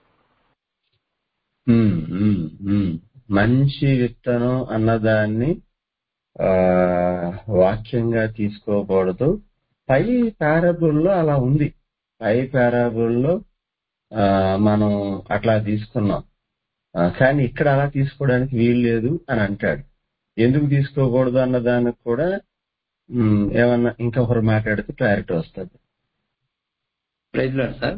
ఉమ్, ఉమ్, ఉమ్. మంచి విత్తనం అన్నదాన్ని ఆ వాక్యంగా తీసుకోకూడదు పై పారబుల్లో అలా ఉంది పై పారబుల్లో ఆ, మనం అట్లా తీసుకున్నాం ఆ, కానీ ఇక్కడ అలా తీసుకోవడానికి వీలు లేదు అని అంటాడు ఎందుకు తీసుకోకూడదు అన్న దానికి కూడా ఉమ్, ఏమన్నా ఇంకొకరు మాట్లాడితే క్లారిటీ వస్తుంది ప్రైజ్ లాడ్ సార్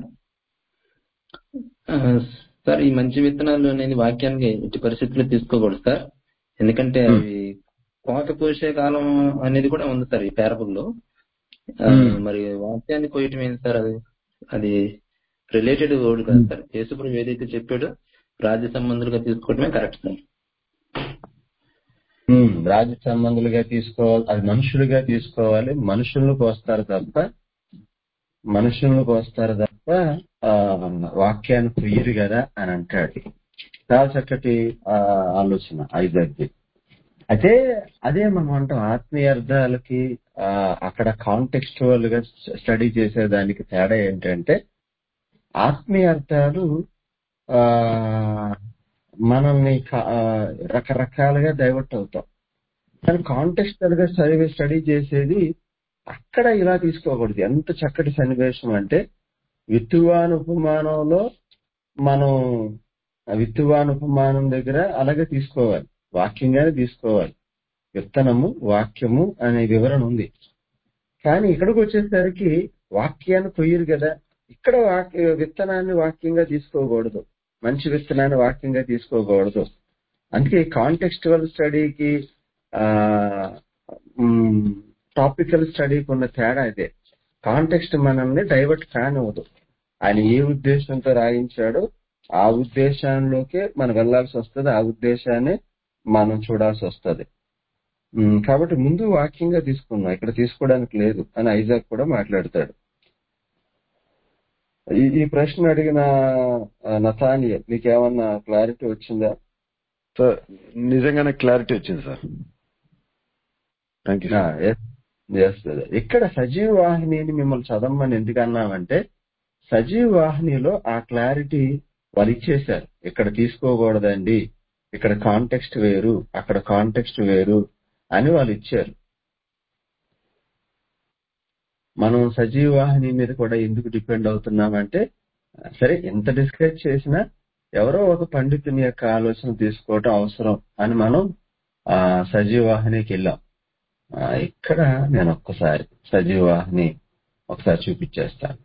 ఆ, సార్ ఈ మంచి విత్తనాలు అనేది వాక్యానికి ఎట్టి పరిస్థితుల్లో తీసుకోకూడదు సార్ ఎందుకంటే ఉమ్, అవి కోత కోసే కాలం అనేది కూడా ఉంది సార్ ఈ పేరబుల్లో ఉమ్, మరి వాక్యాన్ని కోయటం ఏంటి సార్ అది అది రిలేటెడ్ వర్డ్ కాదు ఉమ్. సార్ యేసుప్రభు ఏదైతే చెప్పాడో రాజ్య సంబంధులుగా తీసుకోవడమే కరెక్ట్ సార్ ఉమ్, రాజ్య సంబంధులుగా తీసుకోవాలి అది మనుషులుగా తీసుకోవాలి మనుషులను కోస్తారు తప్ప మనుషులను కోస్తారు తప్ప ఆ, వాక్యాన్ని కుయ్యరు కదా అని అంటాడు చాలా చక్కటి ఆ, ఆలోచన ఐదగ్ది అయితే అదే మనం అంటాం ఆత్మీయ అర్థాలకి ఆ, అక్కడ కాంటెక్స్చువల్ గా స్టడీ చేసేదానికి తేడా ఏంటంటే ఆత్మీయ అర్థాలు ఆ మనల్ని క- ఆ, రకరకాలుగా డైవర్ట్ అవుతాం కానీ కాంటెక్స్చువల్ గా స్టడీ స్టడీ చేసేది అక్కడ ఇలా తీసుకోకూడదు ఎంత చక్కటి సన్నివేశం అంటే విత్తువాన్ ఉపమానంలో మనం ఆ విత్తువాన్ ఉపమానం దగ్గర అలాగే తీసుకోవాలి వాక్యంగానే తీసుకోవాలి విత్తనము వాక్యము అనే వివరణ ఉంది కానీ ఇక్కడికి వచ్చేసరికి వాక్యాన్ని కొయ్యరు కదా ఇక్కడ వాక్య విత్తనాన్ని వాక్యంగా తీసుకోకూడదు మంచి విత్తనాన్ని వాక్యంగా తీసుకోకూడదు అందుకే కాంటెక్స్చువల్ స్టడీకి టాపికల్ స్టడీకి ఉన్న తేడా ఇదే కాంటెక్స్ట్ మనల్ని డైవర్ట్ కానివ్వదు ఆయన ఏ ఉద్దేశంతో రాయించాడో ఆ ఉద్దేశాల్లోకే మనం వెళ్లాల్సి వస్తుంది ఆ ఉద్దేశాన్ని మనం చూడాల్సి వస్తుంది ఉమ్, కాబట్టి ముందు వాక్యంగా తీసుకున్నాం ఇక్కడ తీసుకోవడానికి లేదు అని ఐజాక్ కూడా మాట్లాడతాడు ఈ ఈ ప్రశ్న అడిగిన నతానియల్ నీకేమన్నా క్లారిటీ వచ్చిందా సార్ నిజంగానే క్లారిటీ వచ్చింది సార్ థ్యాంక్ యూ ఆ, సార్ yes, yes, brother. ఇక్కడ సజీవ వాహినిని మిమ్మల్ని చదవమని ఎందుకు అన్నామంటే సజీవ వాహినిలో ఆ క్లారిటీ వాళ్ళు ఇచ్చేశారు ఇక్కడ తీసుకోకూడదండి ఇక్కడ కాంటెక్స్ట్ వేరు అక్కడ కాంటెక్స్ట్ వేరు అని వాళ్ళు ఇచ్చారు మనం సజీవ వాహిని మీద కూడా ఎందుకు డిపెండ్ అవుతున్నామంటే సరే ఎంత డిస్కస్ చేసినా ఎవరో ఒక పండితుని యొక్క ఆలోచన తీసుకోవటం అవసరం అని మనం ఆ సజీవ వాహినికి వెళ్ళాం ఆ, ఇక్కడ నేను ఒక్కసారి సజీవ వాహిని ఒకసారి చూపించేస్తాను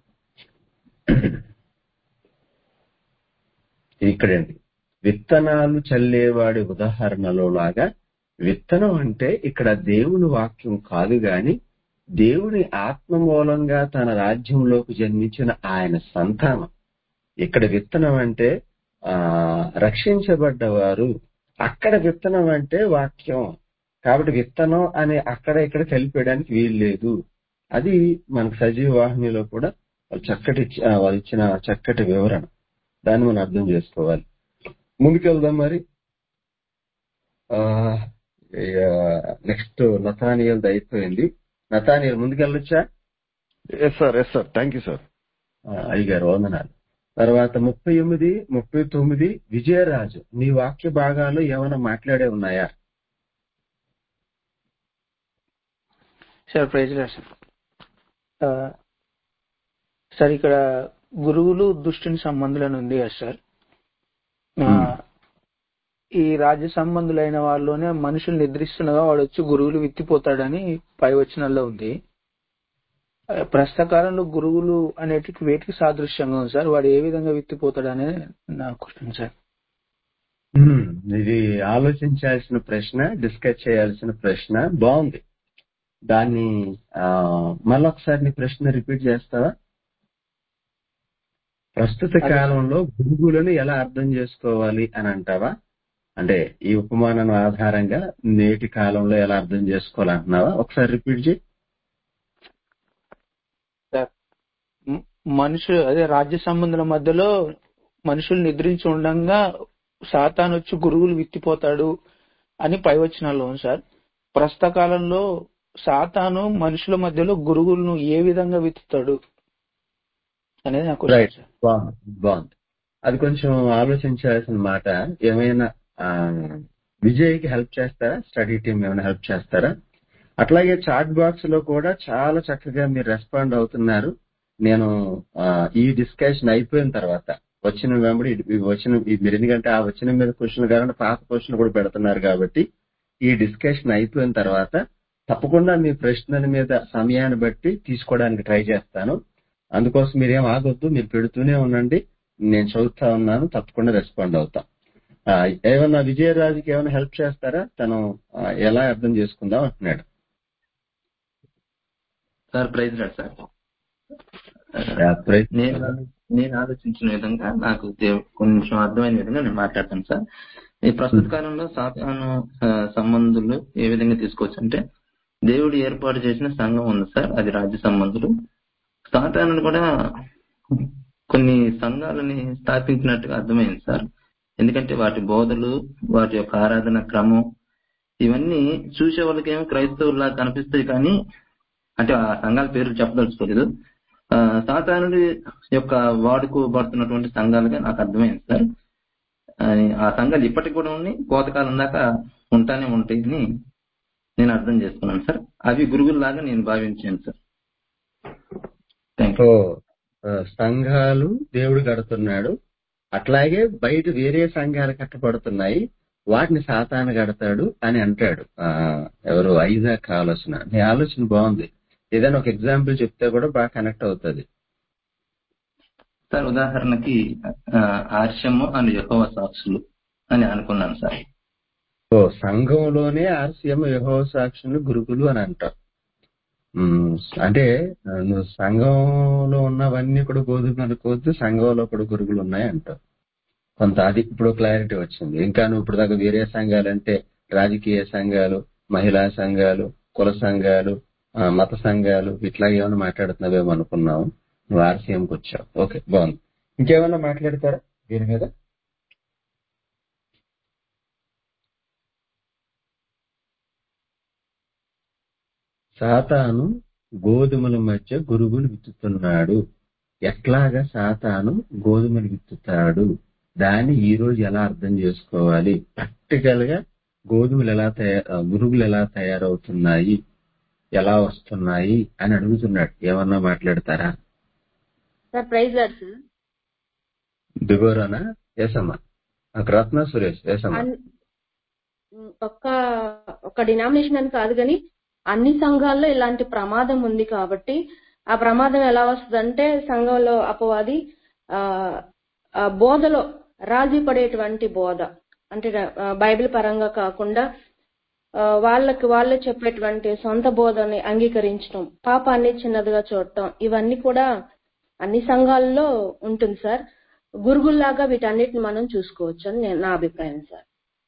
ఇక్కడండి విత్తనాలు చల్లేవాడి ఉదాహరణలో లాగా విత్తనం అంటే ఇక్కడ దేవుని వాక్యం కాదు గాని దేవుని ఆత్మ మూలంగా తన రాజ్యంలోకి జన్మించిన ఆయన సంతానం ఇక్కడ విత్తనం అంటే ఆ రక్షించబడ్డవారు అక్కడ విత్తనం అంటే వాక్యం కాబట్టి విత్తనం అనే అక్కడ ఇక్కడ కలిపేయడానికి వీలు లేదు అది మనకు సజీవ వాహినిలో కూడా వాళ్ళు చక్కటి ఇచ్చి- ఆ, వాళ్ళు ఇచ్చిన చక్కటి వివరణ దాన్ని మనం అర్థం చేసుకోవాలి ముందుకెళ్దాం మరి నెక్స్ట్ నతానియల్ అయిపోయింది నతానియల్ ముందుకెళ్ళొచ్చా yes sir yes sir thank you sir ఆ, అయ్యగారు వందనాలు తర్వాత ముప్పై ఎనిమిది ముప్పై తొమ్మిది విజయరాజు నీ వాక్య భాగాలు ఏమైనా మాట్లాడే ఉన్నాయా సార్ ప్రైజ్ లార్డ్ సార్ ఆ, సార్ ఇక్కడ గురువులు దుష్టుని సంబంధులను ఉంది కదా సార్ ఆ, ఉమ్, ఈ రాజ్య సంబంధులైన వాళ్ళలోనే మనుషులు నిద్రిస్తుండగా వాడు వచ్చి గురువులు విత్తిపోతాడని పై వచనాల్లో ఉంది ఆ, ప్రస్తుత కాలంలో గురువులు అనేటికి వేటికి సాదృశ్యంగా ఉంది సార్ వాడు ఏ విధంగా విత్తిపోతాడనే నా క్వశ్చన్ సార్ ఉమ్, ఇది ఆలోచించాల్సిన ప్రశ్న డిస్కస్ చేయాల్సిన ప్రశ్న బాగుంది దాన్ని ఆ, మళ్ళొకసారి నీ ప్రశ్న రిపీట్ చేస్తావా ప్రస్తుత అదే కాలంలో గురుగులను ఎలా అర్థం చేసుకోవాలి అని అంటావా అంటే ఈ ఉపమానం ఆధారంగా నేటి కాలంలో ఎలా అర్థం చేసుకోవాలంటున్నావా ఒకసారి రిపీట్ చేయి సార్ మ- మనుషులు అదే రాజ్య సంబంధుల మధ్యలో మనుషులు నిద్రించి ఉండగా సాతాను వచ్చి గురువులు విత్తిపోతాడు అని పై వచనాల్లో ఉంది సార్ ప్రస్తుత కాలంలో సాతాను మనుషుల మధ్యలో గురువులను ఏ విధంగా విత్తుతాడు అనేది నా క్వశ్చన్ రైట్ సార్ బాగుంది బాగుంది అది కొంచెం ఆలోచించాల్సిన మాట ఏమైనా ఆ, విజయ్కి హెల్ప్ చేస్తారా స్టడీ టీం ఏమైనా హెల్ప్ చేస్తారా అట్లాగే చాట్ బాక్స్ లో కూడా చాలా చక్కగా మీరు రెస్పాండ్ అవుతున్నారు నేను ఆ, ఈ డిస్కషన్ అయిపోయిన తర్వాత వచ్చిన వెంబడి ఈ వచ్చిన ఈ మీరు ఎందుకంటే ఆ వచ్చిన మీద క్వశ్చన్ కాకుండా పాత క్వశ్చన్ కూడా పెడుతున్నారు కాబట్టి ఈ డిస్కషన్ అయిపోయిన తర్వాత తప్పకుండా మీ ప్రశ్నల మీద సమయాన్ని బట్టి తీసుకోవడానికి ట్రై చేస్తాను అందుకోసం మీరేం ఆగొద్దు మీరు పెడుతూనే ఉండండి నేను చదువుతా ఉన్నాను తప్పకుండా రెస్పాండ్ అవుతాం ఆ, ఏమన్నా విజయరాజుకి ఏమైనా హెల్ప్ చేస్తారా తను ఆ, ఎలా అర్థం చేసుకుందాం అంటున్నాడు sir praise lord sir yeah, praise నేను నేను ఆలోచించిన విధంగా నాకు దేవ్- కొంచెం అర్థమైన విధంగా నేను మాట్లాడతాను సార్ ఈ ప్రస్తుత కాలంలో సాతాను ఆ, సంబంధులు ఏ విధంగా తీసుకోవచ్చు అంటే దేవుడు ఏర్పాటు చేసిన సంఘం ఉంది సార్ అది రాజ్య సంబంధులు సాతాను కూడా కొన్ని సంఘాలని స్థాపించినట్టుగా అర్థమైంది సార్ ఎందుకంటే వాటి బోధలు వాటి యొక్క ఆరాధన క్రమం ఇవన్నీ చూసే వాళ్ళకేమో క్రైస్తవుల్లా కనిపిస్తాయి కానీ అంటే ఆ సంఘాల పేర్లు చెప్పదలుచుకోలేదు ఆ, సాతానుడి యొక్క వాడుకోబడుతున్నటువంటి సంఘాలుగా నాకు అర్థమైంది సార్ ఆ, ఆ సంఘాలు ఇప్పటికి కూడా ఉండి కోతకాలం దాకా ఉంటానే ఉంటాయని నేను అర్థం చేసుకున్నాను సార్ అవి గురువుల్లాగా నేను భావించాను సార్ థ్యాంక్ సో ఆ, సంఘాలు దేవుడు కడుతున్నాడు అట్లాగే బయట వేరే సంఘాలు కట్టబడుతున్నాయి వాటిని సాతాను కడతాడు అని అంటాడు ఆ, ఎవరు ఐజాక్ ఆలోచన నీ ఆలోచన బాగుంది ఏదైనా ఒక ఎగ్జాంపుల్ చెప్తే కూడా బాగా కనెక్ట్ అవుతుంది సార్ ఉదాహరణకి ఆ, ఆర్షము అని యెహోవా సాక్షులు అని అనుకున్నాను సార్ సో సంఘంలోనే ఆర్సీఎం యహో సాక్షులు గురుకులు అని అంటాం ఉమ్, అంటే ఆ, నువ్వు సంఘంలో ఉన్నవన్నీ కూడా గోధుమలు అనుకోవద్దు సంఘంలో కూడా గురుగులు ఉన్నాయి అంటావు కొంత అది ఇప్పుడు క్లారిటీ వచ్చింది ఇంకా నువ్వు ఇప్పుడు దాకా వేరే సంఘాలు అంటే రాజకీయ సంఘాలు మహిళా సంఘాలు కుల సంఘాలు ఆ, మత సంఘాలు ఇట్లా ఏమైనా మాట్లాడుతున్నావేమో అనుకున్నావు నువ్వు ఆర్సీఎంకి వచ్చావు ఓకే బాగుంది ఇంకేమైనా మాట్లాడతారా దీని మీద సాతాను గోధుమల మధ్య గురుగులు విత్తుతున్నాడు ఎట్లాగా సాతాను గోధుమలు విత్తుతాడు దాన్ని ఈ రోజు ఎలా అర్థం చేసుకోవాలి ప్రాక్టికల్ గా గోధుమలు ఎలా తయారు గురుగులు ఎలా తయారవుతున్నాయి ఎలా వస్తున్నాయి అని అడుగుతున్నాడు ఏమన్నా మాట్లాడతారా సార్ ప్రైజ్ లాడ్ సార్ దిగోరానా ఏసమ్మా అక్కడ రత్న సురేష్ ఏసమ్మా అన్- ఒక్క ఒక డినామినేషన్ అని కాదు కానీ అన్ని సంఘాల్లో ఇలాంటి ప్రమాదం ఉంది కాబట్టి ఆ ప్రమాదం ఎలా వస్తుందంటే సంఘంలో అపవాది ఆ ఆ బోధలో రాజీ పడేటువంటి బోధ అంటే ఆ, బైబిల్ పరంగా కాకుండా ఆ, వాళ్ళకి వాళ్ళే చెప్పేటువంటి సొంత బోధని అంగీకరించడం పాపాన్ని చిన్నదిగా చూడటం ఇవన్నీ కూడా అన్ని సంఘాల్లో ఉంటుంది సార్ గురుగుల్లాగా వీటన్నిటిని మనం చూసుకోవచ్చు అని నేను నా అభిప్రాయం సార్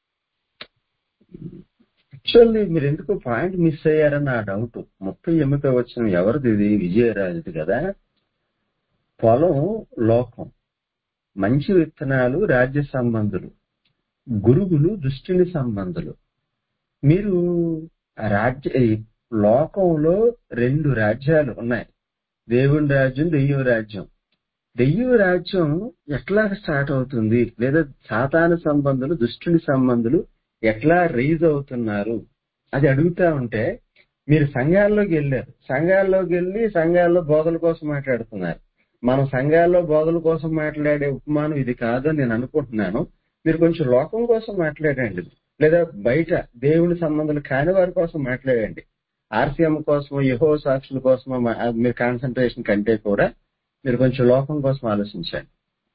యాక్చువల్లీ మీరు ఎందుకు పాయింట్ మిస్ అయ్యారని నా డౌట్ ముప్పై ఎనిమిది వచ్చిన ఎవరిది ఇది విజయరాజుది కదా పొలం లోకం మంచి విత్తనాలు రాజ్య సంబంధులు గురుగులు దుష్టుని సంబంధులు మీరు ఆ రాజ్య ఈ లోకంలో రెండు రాజ్యాలు ఉన్నాయి దేవుని రాజ్యం దెయ్యం రాజ్యం దెయ్యం రాజ్యం ఎట్లా స్టార్ట్ అవుతుంది లేదా సాతాన సంబంధులు దుష్టుని సంబంధులు ఎట్లా రైజ్ అవుతున్నారు అది అడుగుతా ఉంటే మీరు సంఘాల్లోకి వెళ్ళారు సంఘాల్లోకి వెళ్ళి సంఘాల్లో బోధల కోసం మాట్లాడుతున్నారు మనం సంఘాల్లో బోధల కోసం మాట్లాడే ఉపమానం ఇది కాదని నేను అనుకుంటున్నాను మీరు కొంచెం లోకం కోసం మాట్లాడండి లేదా బయట దేవుని సంబంధాలు కాని వారి కోసం మాట్లాడండి ఆర్సీఎం కోసం యహో సాక్షుల కోసం మీరు కాన్సన్ట్రేషన్ కంటే కూడా మీరు కొంచెం లోకం కోసం ఆలోచించండి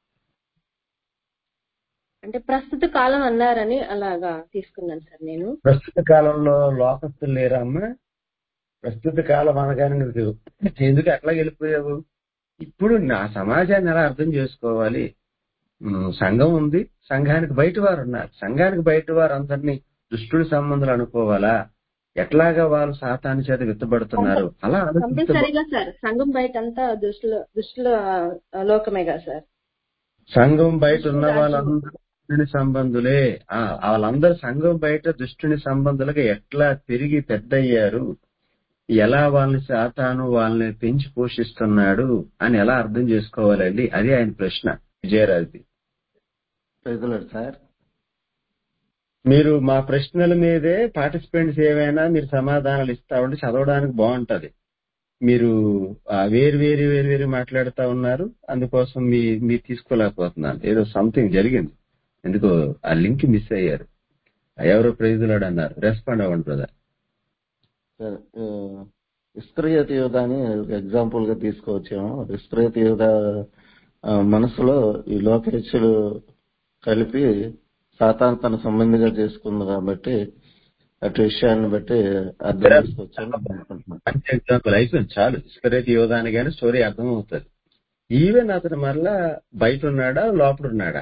అంటే ప్రస్తుత కాలం అన్నారని అలాగా తీసుకున్నాను సార్ నేను ప్రస్తుత కాలంలో లోకస్తులు లేరా అమ్మా ప్రస్తుత కాలం అనగానే నువ్వు ఎందుకు అట్లా వెళ్ళిపోయావు ఇప్పుడు నా సమాజాన్ని ఎలా అర్థం చేసుకోవాలి ఉమ్, సంఘం ఉంది సంఘానికి బయట వారు ఉన్నారు సంఘానికి బయట వారు అందరినీ దుష్టుడి సంబంధాలు అనుకోవాలా ఎట్లాగా వాళ్ళు సాతాను చేత విత్తబడుతున్నారు అలా ఆలోచిస్తే కంపల్సరీగా సార్ సంఘం బయట అంతా దుష్టుల దుష్టుల ఆ, లోకమే కదా సార్ సంఘం బయట ఉన్న దుష్టుల రాజ్యం వాళ్ళందరూ దుష్టుని సంబంధులే ఆ వాళ్ళందరూ సంఘం బయట దుష్టుని సంబంధులుగా ఎట్లా పెరిగి పెద్దయ్యారు ఎలా వాళ్ళని సాతాను వాళ్ళని పెంచి పోషిస్తున్నాడు అని ఎలా అర్థం చేసుకోవాలండి అది ఆయన ప్రశ్న విజయరాజుది ప్రైజ్లాడు సార్ మీరు మా ప్రశ్నల మీదే పార్టిసిపెంట్స్ ఏవైనా మీరు సమాధానాలు ఇస్తా ఉంటే చదవడానికి బాగుంటది మీరు ఆ, వేరు వేరు వేరు వేరు మాట్లాడుతా ఉన్నారు అందుకోసం మీ మీరు తీసుకోలేకపోతున్నాను ఏదో సంథింగ్ జరిగింది ఎందుకో ఆ లింక్ మిస్ అయ్యారు ఎవరో ప్రైజులాడు అన్నారు రెస్పాండ్ అవ్వండి బ్రదర్ సార్ ఆ, ఇస్క్రియత యోధ అని ఒక ఎగ్జాంపుల్ గా తీసుకోవచ్చేమో ఇస్క్రియత యోధ ఆ, మనసులో ఈ లోకేశుడు కలిపి సాతాన్ తన సంబంధిగా చేసుకుంది కాబట్టి అటు విషయాన్ని బట్టి అర్థం చేసుకోవచ్చని నేను అనుకుంటున్నాను మంచి ఎగ్జాంపుల్ అయిపోయింది చాలు ఇస్కరేతి యోధాని కానీ స్టోరీ అర్థమవుతుంది ఈవెన్ అతను మరలా బయట ఉన్నాడా లోపల ఉన్నాడా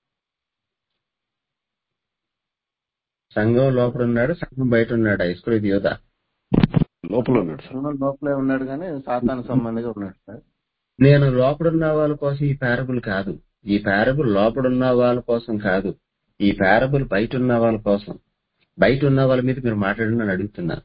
సంఘం లోపల ఉన్నాడు సంఘం బయట ఉన్నాడా ఇస్కరేతి యోధ లోపల ఉన్నాడు సార్ సంఘం లోపలే ఉన్నాడు కానీ సాతాన్ సంబంధిగా ఉన్నాడు సార్ నేను లోపడున్న వాళ్ళ కోసం ఈ పారబుల్ కాదు ఈ పారబుల్ లోపడున్న వాళ్ళ కోసం కాదు ఈ పారబుల్ బయట ఉన్న వాళ్ళ కోసం బయట ఉన్న వాళ్ళ మీద మీరు మాట్లాడండి అని అడుగుతున్నాను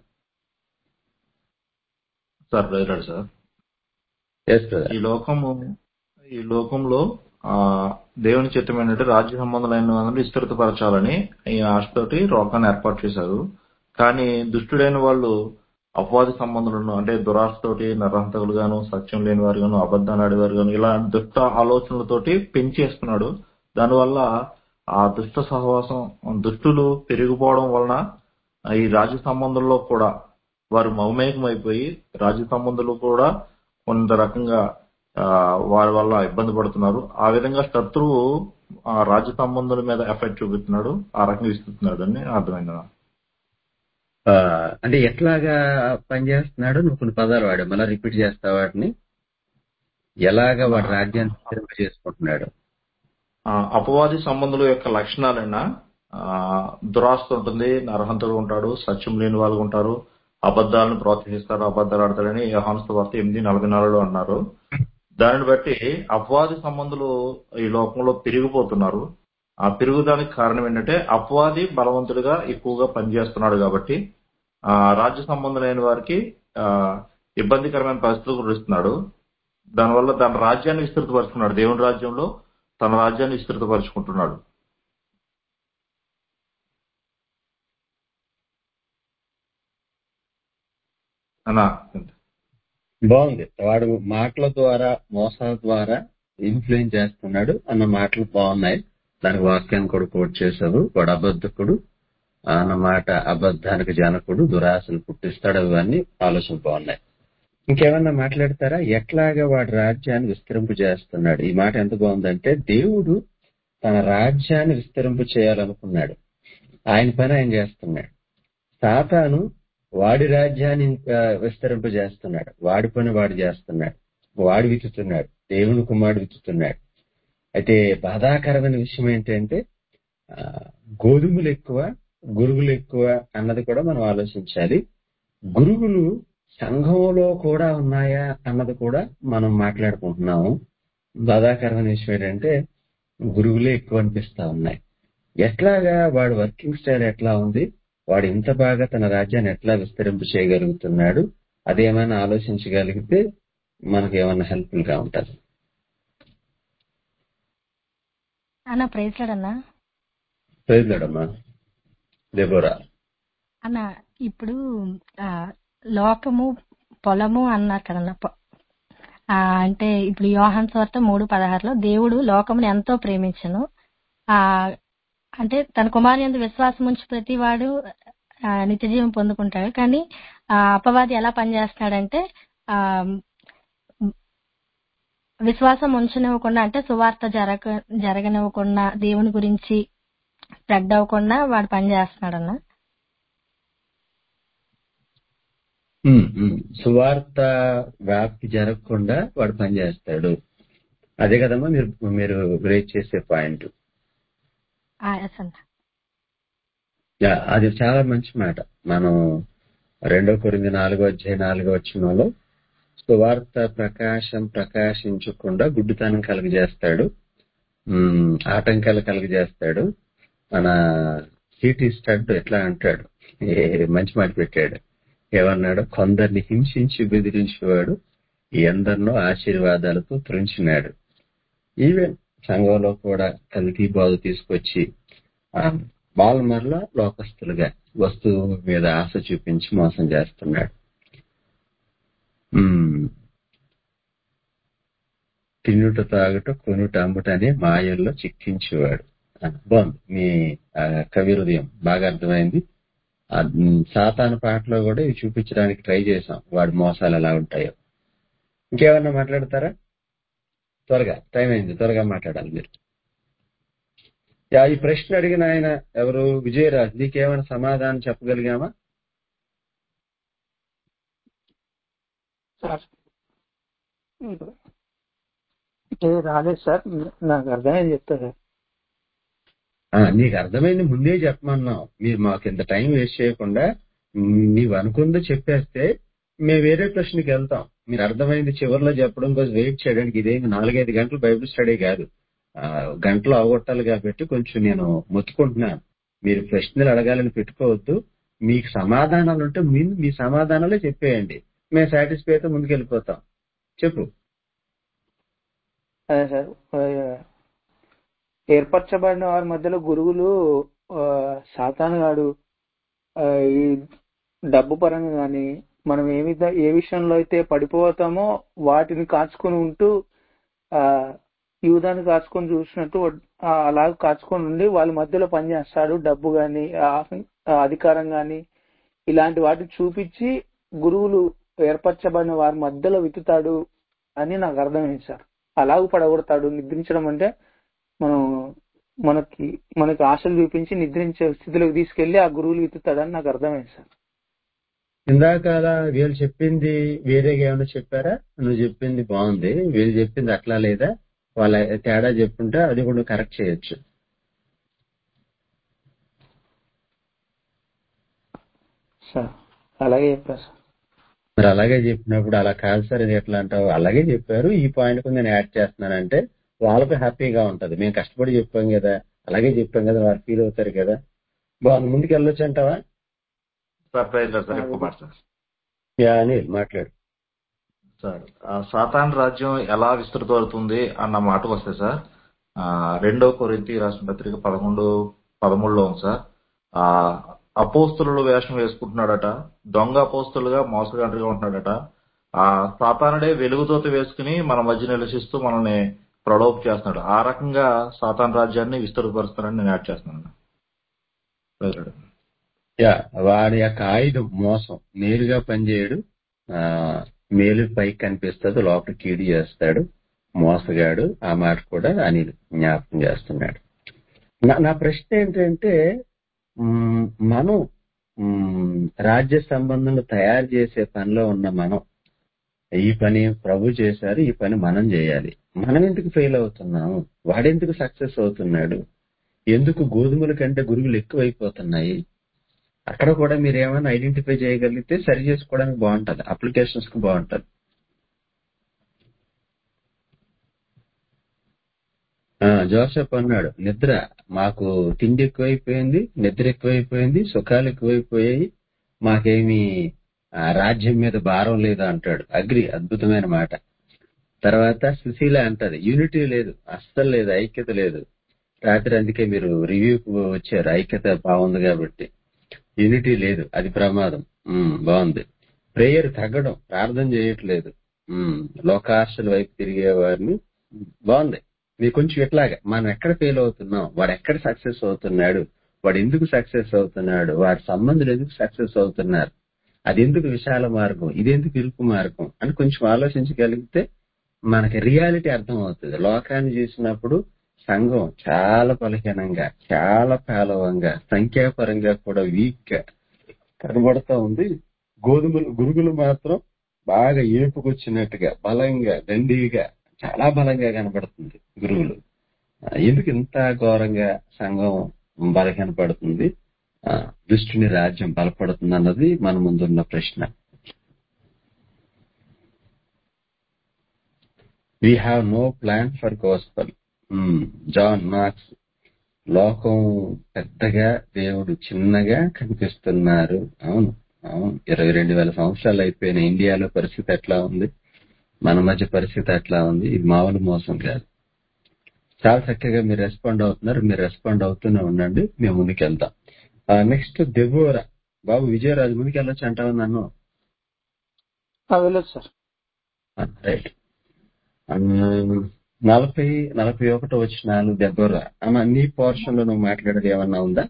sir brother sir yes brother ఈ లోకము ఈ లోకంలో ఆ దేవుని చిత్తం ఏంటంటే రాజ్య సంబంధులైన వాళ్ళని విస్తృతపరచాలని ఈ ఆశతోటి లోకాన్ని ఏర్పాటు చేశారు కానీ దుష్టుడైన వాళ్ళు అపవాది సంబంధులను అంటే దురాశతోటి నరహంతకులు గాను సత్యం లేని వారు గాను అబద్ధాలు ఆడేవారు గాను ఇలా దుష్ట ఆలోచనలతోటి పెంచేస్తున్నాడు దానివల్ల ఆ దుష్ట సహవాసం దుష్టులు పెరిగిపోవడం వలన ఈ రాజ్య సంబంధంలో కూడా వారు మౌమేకమైపోయి రాజ్య సంబంధులు కూడా కొంత రకంగా ఆ, వారి వల్ల ఇబ్బంది పడుతున్నారు ఆ విధంగా శత్రువు ఆ రాజ్య సంబంధుల మీద ఎఫెక్ట్ చూపిస్తున్నాడు ఆ రకంగా ఇస్తున్నాడు అని అర్థమైంది నాకు. ఆ, అంటే ఎట్లాగా పనిచేస్తున్నాడు నువ్వు కొన్ని పదాలు వాడు మళ్ళీ రిపీట్ చేస్తావు వాటిని ఎలాగా వాడి రాజ్యాన్ని విస్తరింప చేసుకుంటున్నాడు ఆ, అపవాది సంబంధుల యొక్క లక్షణాలైనా ఆ, దురాస్త ఉంటుంది నరహంతుడు ఉంటాడు సత్యం లేని వాళ్ళు ఉంటారు అబద్ధాలను ప్రోత్సహిస్తారు అబద్ధాలు ఆడతారని యోహాను వార్త ఎనిమిది నలభై నాలుగులో అన్నారు దానిని బట్టి అపవాది సంబంధులు ఈ లోకంలో పెరిగిపోతున్నారు ఆ పెరుగుదానికి కారణం ఏంటంటే అపవాది బలవంతుడిగా ఎక్కువగా పనిచేస్తున్నాడు కాబట్టి ఆ రాజ్య సంబంధులైన వారికి ఆ ఇబ్బందికరమైన పరిస్థితులు గురిస్తున్నాడు దానివల్ల తన రాజ్యాన్ని విస్తృతపరుచుకున్నాడు దేవుని రాజ్యంలో తన రాజ్యాన్ని విస్తృతపరుచుకుంటున్నాడు అన్నా బాగుంది వాడు మాటల ద్వారా మోసాల ద్వారా ఇన్ఫ్లుయెన్స్ చేస్తున్నాడు అన్న మాటలు బాగున్నాయి దానికి వాక్యాన్ని కూడా కోట్ చేశావు వాడు అబద్ధకుడు అన్న మాట అబద్ధానికి జనకుడు దురాశలు పుట్టిస్తాడు ఇవన్నీ ఆలోచన బాగున్నాయి ఇంకేమన్నా మాట్లాడతారా ఎట్లాగా వాడి రాజ్యాన్ని విస్తరింపు చేస్తున్నాడు ఈ మాట ఎంత బాగుందంటే దేవుడు తన రాజ్యాన్ని విస్తరింపు చేయాలనుకున్నాడు ఆయన పని ఆయన చేస్తున్నాడు సాతాను వాడి రాజ్యాన్ని ఇంకా విస్తరింప చేస్తున్నాడు వాడి పని వాడు చేస్తున్నాడు వాడు విత్తుతున్నాడు దేవుని కుమారుడు విత్తుతున్నాడు అయితే బాధాకరమైన విషయం ఏంటంటే ఆ, గోధుమలు ఎక్కువ గురుగులు ఎక్కువ అన్నది కూడా మనం ఆలోచించాలి గురుగులు సంఘంలో కూడా ఉన్నాయా అన్నది కూడా మనం మాట్లాడుకుంటున్నాము బాధాకరమైన విషయం ఏంటంటే గురుగులే ఎక్కువ అనిపిస్తా ఉన్నాయి ఎట్లాగా వాడి వర్కింగ్ స్టైల్ ఎట్లా ఉంది వాడు ఇంత బాగా తన రాజ్యాన్ని ఎట్లా విస్తరింపు చేయగలుగుతున్నాడు అదేమైనా ఆలోచించగలిగితే మనకు ఏమైనా హెల్ప్ఫుల్ గా ఉంటది అన్న ప్రైజ్లాడన్నా ప్రజలడమ్మా దెబోరా అన్న ఇప్పుడు ఆ, లోకము పొలము అన్నారు కదన్న పొ- ఆ, అంటే ఇప్పుడు యోహాన్ స్వార్త మూడు పదహారులో దేవుడు లోకమును ఎంతో ప్రేమించను ఆ అంటే తన కుమారుని యందు విశ్వాసం ఉంచి ప్రతి వాడు ఆ, నిత్య జీవం పొందుకుంటాడు కానీ ఆ అపవాది ఎలా పనిచేస్తున్నాడంటే ఆ విశ్వాసం ఉంచనివ్వకుండా అంటే సువార్త జరగ జరగనివ్వకుండా దేవుని గురించి స్ప్రెడ్ అవ్వకుండా వాడు పని చేస్తున్నాడన్న ఉమ్, ఉమ్. సువార్త వ్యాప్తి జరగకుండా వాడు పనిచేస్తాడు అదే కదమ్మా మీరు మీరు రేట్ చేసే పాయింట్ ఆ, ఎస్ అన్న యా, అది చాలా మంచి మాట మనం రెండో కొరింది నాలుగో అధ్యాయ నాలుగో వచ్చినలో సువార్త ప్రకాశం ప్రకాశించకుండా గుడ్డితనం కలుగజేస్తాడు ఉమ్, ఆటంకాలు కలుగజేస్తాడు మన సిటీ స్టడ్ ఎట్లా అంటాడు ఏ మంచి మాట పెట్టాడు ఏమన్నాడు కొందరిని హింసించి బెదిరించేవాడు ఎందరినో ఆశీర్వాదాలతో త్రుంచినాడు ఈవెన్ సంఘంలో కూడా కల్తీ బాధ తీసుకొచ్చి ఆ, వాళ్ళు మరలా లోకస్తులుగా వస్తువు మీద ఆశ చూపించి మోసం చేస్తున్నాడు ఉమ్, తినుట తాగుట కొనుట అమ్ముట అనే మాయల్లో చిక్కించేవాడు ఆ, బాగుంది మీ ఆ, కవి హృదయం బాగా అర్థమైంది ఆ, ఉమ్, సాతాను పాటలో కూడా ఇవి చూపించడానికి ట్రై చేసాం వాడి మోసాలు ఎలా ఉంటాయో ఇంకేమన్నా మాట్లాడతారా త్వరగా టైం అయింది త్వరగా మాట్లాడాలి మీరు యా, ఈ ప్రశ్న అడిగిన ఆయన ఎవరు విజయరాజ్ నీకేమైనా సమాధానం చెప్పగలిగామా సార్ ఏ రాలేదు సార్ నాకు అర్థమైంది చెప్తారు ఆ, నీకు అర్థమైంది ముందే చెప్పమన్నాం మీరు మాకు ఇంత టైం వేస్ట్ చేయకుండా మ్, నీవు అనుకుందో చెప్పేస్తే మేము వేరే ప్రశ్నకి వెళ్తాం మీరు అర్థమైంది చివరిలో చెప్పడం కోసం వెయిట్ చేయడానికి ఇదేమి నాలుగైదు గంటలు బైబిల్ స్టడీ కాదు ఆ, గంటలు అవగొట్టాలి కాబట్టి కొంచెం నేను మొత్తుకుంటున్నాను మీరు ప్రశ్నలు అడగాలని పెట్టుకోవద్దు మీకు సమాధానాలు ఉంటే ముందు మీ సమాధానాలే చెప్పేయండి మేము సాటిస్ఫై అయితే ముందుకెళ్ళిపోతాం చెప్పు అదే సార్ ఆ, ఏర్పరచబడిన వారి మధ్యలో గురువులు ఆ, సాతాను గాడు ఆ, ఈ డబ్బు పరంగా కానీ మనం ఏ విధ ఏ విషయంలో అయితే పడిపోతామో వాటిని కాచుకొని ఉంటూ ఆ యూదాన్ని కాచుకొని చూసినట్టు ఆ, అలాగ కాచుకొని ఉండి వాళ్ళ మధ్యలో పనిచేస్తాడు డబ్బు గాని ఆ, ఆ, అధికారం గాని ఇలాంటి వాటిని చూపించి గురువులు ఏర్పరచబడిన వారి మధ్యలో విత్తుతాడు అని నాకు అర్థమైంది సార్ అలాగ పడగొడతాడు నిద్రించడం అంటే మనం మనకి మనకి ఆశలు చూపించి నిద్రించే స్థితిలోకి తీసుకెళ్లి ఆ గురువులు విత్తుతాడని నాకు అర్థమైంది సార్ ఇందాక అలా వీళ్ళు చెప్పింది వేరేగా ఏమైనా చెప్పారా నువ్వు చెప్పింది బాగుంది వీళ్ళు చెప్పింది అట్లా లేదా వాళ్ళ తేడా చెప్పుంటే అది కూడా కరెక్ట్ చేయొచ్చు సార్ అలాగే చెప్పారు సార్ మరి అలాగే చెప్పినప్పుడు అలా కాదు సార్ ఇది ఎట్లా అంటావు అలాగే చెప్పారు ఈ పాయింట్ కు నేను యాడ్ చేస్తున్నానంటే వాళ్ళకి హ్యాపీగా ఉంటది మేము కష్టపడి చెప్పాం కదా అలాగే చెప్పాం కదా వారు ఫీల్ అవుతారు కదా బాగుంది ముందుకు వెళ్ళొచ్చు అంటావా సార్ ప్రైజ్ లార్డ్ సార్ ఎక్కువ మాట సార్ యా అనిల్ మాట్లాడు సార్ ఆ సాతాన్ రాజ్యం ఎలా విస్తృతమవుతుంది అన్న మాటకు వస్తే సార్ ఆ, రెండో కొరింతి రాసిన పత్రిక పదకొండు పదమూడులో ఉంది సార్ ఆ అపోస్తులు వేషం వేసుకుంటున్నాడట దొంగ అపోస్తులుగా మోసగాండ్రుగా ఉంటున్నాడట ఆ సాతానుడే వెలుగుతోత వేసుకుని మన మధ్య నివసిస్తూ మనల్ని ప్రలోభ చేస్తున్నాడు ఆ రకంగా సాతాన్ రాజ్యాన్ని విస్తృతపరుస్తానని నేను యాడ్ చేస్తున్నాను ప్రైజ్ లార్డ్. యా వాడి యొక్క ఆయుధం మోసం నేరుగా పనిచేయడు ఆ మేలు పైకి కనిపిస్తుంది లోపల కీడు చేస్తాడు మోసగాడు ఆ మాట కూడా అనిల్ జ్ఞాపకం చేస్తున్నాడు నా నా ప్రశ్న ఏంటంటే మ్, మనం మ్, రాజ్య సంబంధంగా తయారు చేసే పనిలో ఉన్న మనం ఈ పని ప్రభు చేశారు ఈ పని మనం చేయాలి మనం ఎందుకు ఫెయిల్ అవుతున్నాము వాడెందుకు సక్సెస్ అవుతున్నాడు ఎందుకు గోధుమల కంటే గురుగులు ఎక్కువైపోతున్నాయి అక్కడ కూడా మీరు ఏమైనా ఐడెంటిఫై చేయగలిగితే సరి చేసుకోవడానికి బాగుంటది అప్లికేషన్స్ కు బాగుంటది ఆ, జోసెఫ్ అన్నాడు నిద్ర మాకు తిండి ఎక్కువైపోయింది నిద్ర ఎక్కువైపోయింది సుఖాలు ఎక్కువైపోయాయి మాకేమి ఆ, రాజ్యం మీద భారం లేదు అంటాడు అగ్రి అద్భుతమైన మాట తర్వాత సుశీల అంటది యూనిటీ లేదు అస్సలు లేదు ఐక్యత లేదు రాత్రి అందుకే మీరు రివ్యూకు వచ్చారు ఐక్యత బాగుంది కాబట్టి యూనిటీ లేదు అది ప్రమాదం ఉమ్, బాగుంది ప్రేయర్ తగ్గడం ప్రార్థన చేయట్లేదు ఉమ్, లోకాశల వైపు తిరిగే వారిని బాగుంది మీరు కొంచెం ఇట్లాగా మనం ఎక్కడ ఫెయిల్ అవుతున్నాం వాడు ఎక్కడ సక్సెస్ అవుతున్నాడు వాడు ఎందుకు సక్సెస్ అవుతున్నాడు వాడి సంబంధులు ఎందుకు సక్సెస్ అవుతున్నారు అది ఎందుకు విశాల మార్గం ఇది ఎందుకు ఇరుకు మార్గం అని కొంచెం ఆలోచించగలిగితే మనకి రియాలిటీ అర్థం అవుతుంది లోకాన్ని చూసినప్పుడు సంఘం చాలా బలహీనంగా చాలా పేలవంగా సంఖ్యాపరంగా కూడా వీక్ గా కనబడుతూ ఉంది గోధుమలు గురుగులు మాత్రం బాగా ఏపుకొచ్చినట్టుగా బలంగా దండిగా చాలా బలంగా కనబడుతుంది గురుగులు ఆ, ఎందుకు ఇంత ఘోరంగా సంఘం బలహీనపడుతుంది ఆ, దుష్టుని రాజ్యం బలపడుతుంది అన్నది మన ముందున్న ప్రశ్న we have no plan for gospel John Mark's లోకం పెద్దగా దేవుడు చిన్నగా కనిపిస్తున్నారు అవును అవును ఇరవై రెండు వేల సంవత్సరాలు అయిపోయిన ఇండియాలో పరిస్థితి ఎట్లా ఉంది మన మధ్య పరిస్థితి ఎట్లా ఉంది ఇది మామూలు మోసం కాదు చాలా చక్కగా మీరు రెస్పాండ్ అవుతున్నారు మీరు రెస్పాండ్ అవుతూనే ఉండండి మేము ముందుకు వెళ్తాం నెక్స్ట్ దెబోరా బాబు విజయరాజు ముందుకు వెళ్ళొచ్చు అంటావు నన్ను ఆ, వెళ్ళొచ్చు సార్ రైట్ నలభై నలభై ఒకటో వచ్చినాలు దెబ్బరా అమ్మ నీ పోర్షన్ లో నువ్వు మాట్లాడేది ఏమన్నా ఉందా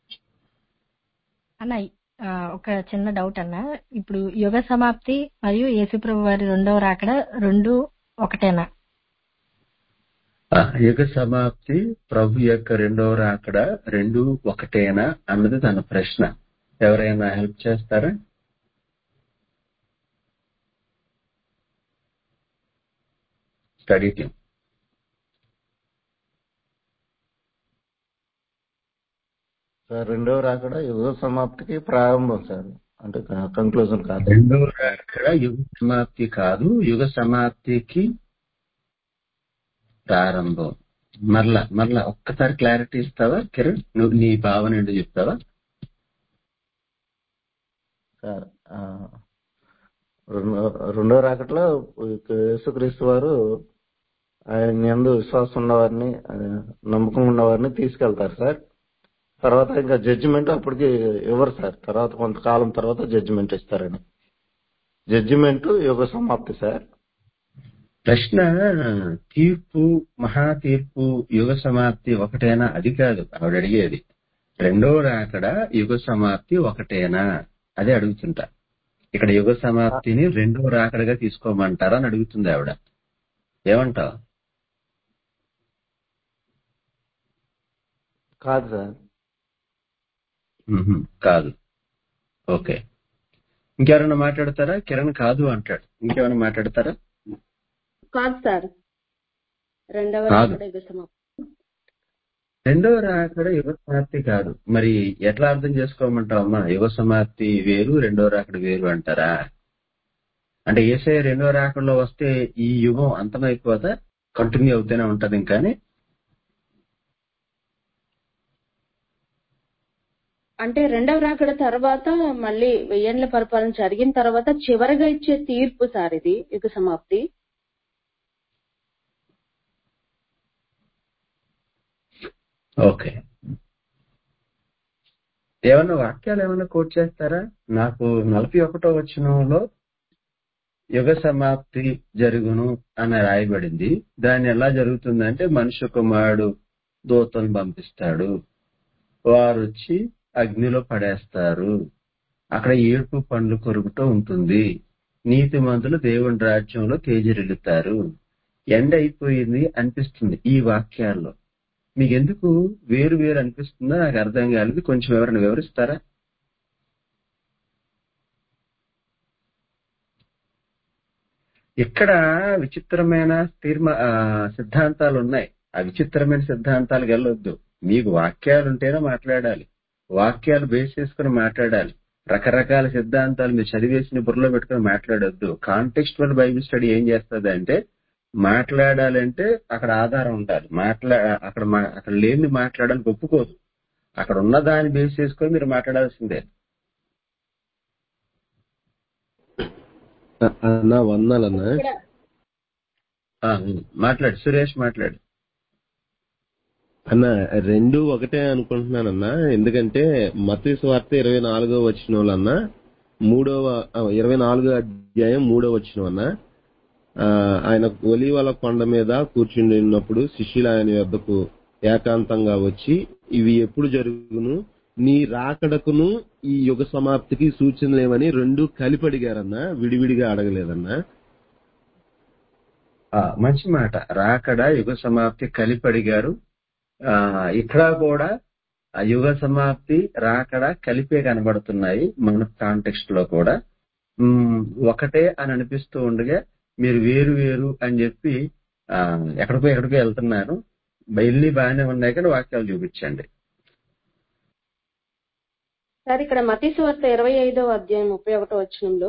అన్న ఆ, ఒక చిన్న డౌట్ అన్న ఇప్పుడు యుగ సమాప్తి మరియు యేసుప్రభు వారి రెండవ రాకడ రెండు ఒకటేనా ఆ, యుగ సమాప్తి ప్రభు యొక్క రెండవ రాకడ రెండు ఒకటేనా అన్నది తన ప్రశ్న ఎవరైనా హెల్ప్ చేస్తారా స్టడీ టీమ్ సార్ రెండవ రాకడ యుగ సమాప్తికి ప్రారంభం సార్ అంటే కంక్లూజన్ కాదు రెండవ రాకడ యుగ సమాప్తి కాదు యుగ సమాప్తికి ప్రారంభం మరలా మరలా ఒక్కసారి క్లారిటీ ఇస్తావా కిరణ్ నువ్వు నీ భావన ఏంటో చెప్తావా సార్ ఆ, రెండో రెండో రాకట్లో యేసుక్రీస్తు వారు ఆయన ఎందు విశ్వాసం ఉన్నవారిని ఆ, నమ్మకం ఉన్నవారిని తీసుకెళ్తారు సార్ తర్వాత ఇంకా జడ్జిమెంట్ అప్పటికి ఇవ్వరు సార్ తర్వాత కొంతకాలం తర్వాత జడ్జిమెంట్ ఇస్తారని జడ్జిమెంట్ యుగ సమాప్తి సార్ ప్రశ్న తీర్పు మహా తీర్పు యుగ సమాప్తి ఒకటేనా అది కాదు ఆవిడ అడిగేది రెండో రాకడ యుగ సమాప్తి ఒకటేనా అదే అడుగుతుంటా ఇక్కడ యుగ సమాప్తిని రెండో రాకడగా తీసుకోమంటారా అని అడుగుతుంది ఆవిడ ఏమంటావు కాదు సార్ మ్మ్హ. కాదు ఓకే ఇంకెవరైనా మాట్లాడతారా కిరణ్ కాదు అంటాడు ఇంకేమైనా మాట్లాడతారా కాదు సార్ రెండవ కాదు. రాకడ యుగ సమాప్తి రెండవ రాకడ యుగ సమాప్తి కాదు మరి ఎట్లా అర్థం చేసుకోమంటావు అమ్మా యుగ సమాప్తి వేరు రెండవ రాకడ వేరు అంటారా అంటే ఏసఐ రెండవ రాకడలో వస్తే ఈ యుగం అంతమైపోతా కంటిన్యూ అవుతూనే ఉంటది కానీ అంటే రెండవ రాకడ తర్వాత మళ్ళీ వెయ్యేండ్ల పరిపాలన జరిగిన తర్వాత చివరిగా ఇచ్చే తీర్పు సార్ ఇది యుగ సమాప్తి ఓకే ఏమన్నా వాక్యాలు ఏమన్నా కోట్ చేస్తారా నాకు నలభై ఒకటో వచనంలో యుగ సమాప్తి జరుగును అని రాయబడింది దాన్ని ఎలా జరుగుతుందంటే మనుష్య కుమారుడు దూతను పంపిస్తాడు వారు వచ్చి అగ్నిలో పడేస్తారు అక్కడ ఏడుపు పండ్లు కొరుకుతూ ఉంటుంది నీతి మంతులు దేవుని రాజ్యంలో తేజరిల్లుతారు ఎండ అయిపోయింది అనిపిస్తుంది ఈ వాక్యాల్లో మీకు ఎందుకు వేరు వేరు అనిపిస్తుందో నాకు అర్థం కాలేదు కొంచెం ఎవరైనా వివరిస్తారా ఇక్కడ విచిత్రమైన తీర్మ ఆ, సిద్ధాంతాలు ఉన్నాయి ఆ విచిత్రమైన సిద్ధాంతాలకు వెళ్ళొద్దు మీకు వాక్యాలు ఉంటేనే మాట్లాడాలి వాక్యాలు బేస్ చేసుకుని మాట్లాడాలి రకరకాల సిద్ధాంతాలు మీరు చదివేసిన బుర్రలో పెట్టుకుని మాట్లాడొద్దు కాంటెక్స్టువల్ బైబిల్ స్టడీ ఏం చేస్తుంది అంటే మాట్లాడాలంటే అక్కడ ఆధారం ఉండాలి మాట్లా అక్కడ మా- అక్కడ లేని మాట్లాడాలని ఒప్పుకోదు అక్కడ ఉన్న దాన్ని బేస్ చేసుకొని మీరు మాట్లాడాల్సిందే అన్న వందాలన్నా ఇక్కడ ఆ, మాట్లాడు సురేష్ మాట్లాడు అన్న రెండు ఒకటే అనుకుంటున్నానన్నా ఎందుకంటే మతీ వార్త ఇరవై నాలుగో వచ్చిన వాళ్ళన్నా మూడవ ఆ, ఇరవై నాలుగో అధ్యాయం మూడో వచ్చిన అన్న ఆ, ఆయన ఒలీవల కొండ మీద కూర్చుని ఉన్నప్పుడు శిష్యులు ఆయన యొద్దకు ఏకాంతంగా వచ్చి ఇవి ఎప్పుడు జరుగును నీ రాకడకును ఈ యుగ సమాప్తికి సూచనలేమని రెండు కలిపి అడిగారన్నా విడివిడిగా అడగలేదన్నా ఆ, మంచి మాట రాకడ యుగ సమాప్తి కలిపి అడిగారు ఆ, ఇక్కడ కూడా ఆ యుగ సమాప్తి రాకడ కలిపే కనబడుతున్నాయి మన కాంటెక్స్ట్ లో కూడా మ్, ఒకటే అని అనిపిస్తూ ఉండగా మీరు వేరు వేరు అని చెప్పి ఆ, ఎక్కడికో ఎక్కడికో వెళ్తున్నారు వెళ్ళి బాగానే ఉన్నాయి కానీ వాక్యాలు చూపించండి సార్ ఇక్కడ మతీసు వార్త ఇరవై ఐదో అధ్యాయం ముప్పై ఒకటో వచనంలో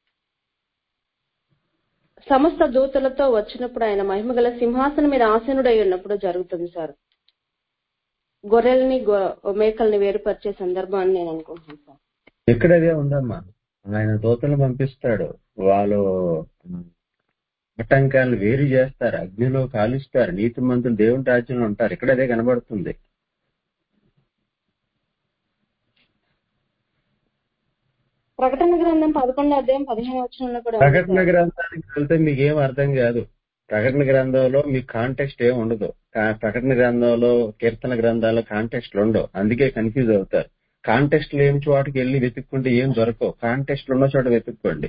సమస్త దూతలతో వచ్చినప్పుడు ఆయన మహిమగల సింహాసనం మీద ఆసనుడై ఉన్నప్పుడు జరుగుతుంది సార్ గొర్రెల్ని గొ- మేకల్ని వేరుపరిచే సందర్భాన్ని నేను అనుకుంటున్నాను సార్ ఎక్కడ అదే ఉందమ్మా ఆయన దూతలు పంపిస్తాడు వాళ్ళు ఆటంకాలను వేరు చేస్తారు అగ్నిలో కాలుస్తారు నీతి మంతులు దేవుని రాజ్యంలో ఉంటారు ఇక్కడ అదే కనబడుతుంది ప్రకటన గ్రంథం పదకొండో అధ్యాయం పదిహేను వచనంలో కూడా ఉంది ప్రకటన సార్ గ్రంథానికి వెళ్తే మీకు ఏం అర్థం కాదు ప్రకటన గ్రంథంలో మీకు కాంటెక్స్ట్ ఏం ఉండదు కా- ప్రకటన గ్రంథంలో కీర్తన గ్రంథాల్లో కాంటెక్స్ట్లు ఉండవు అందుకే కన్ఫ్యూజ్ అవుతారు కాంటెక్స్ట్ లేని చోటకి వెళ్ళి వెతుక్కుంటే ఏం దొరకవు కాంటెక్స్ట్ ఉన్న చోట వెతుక్కోండి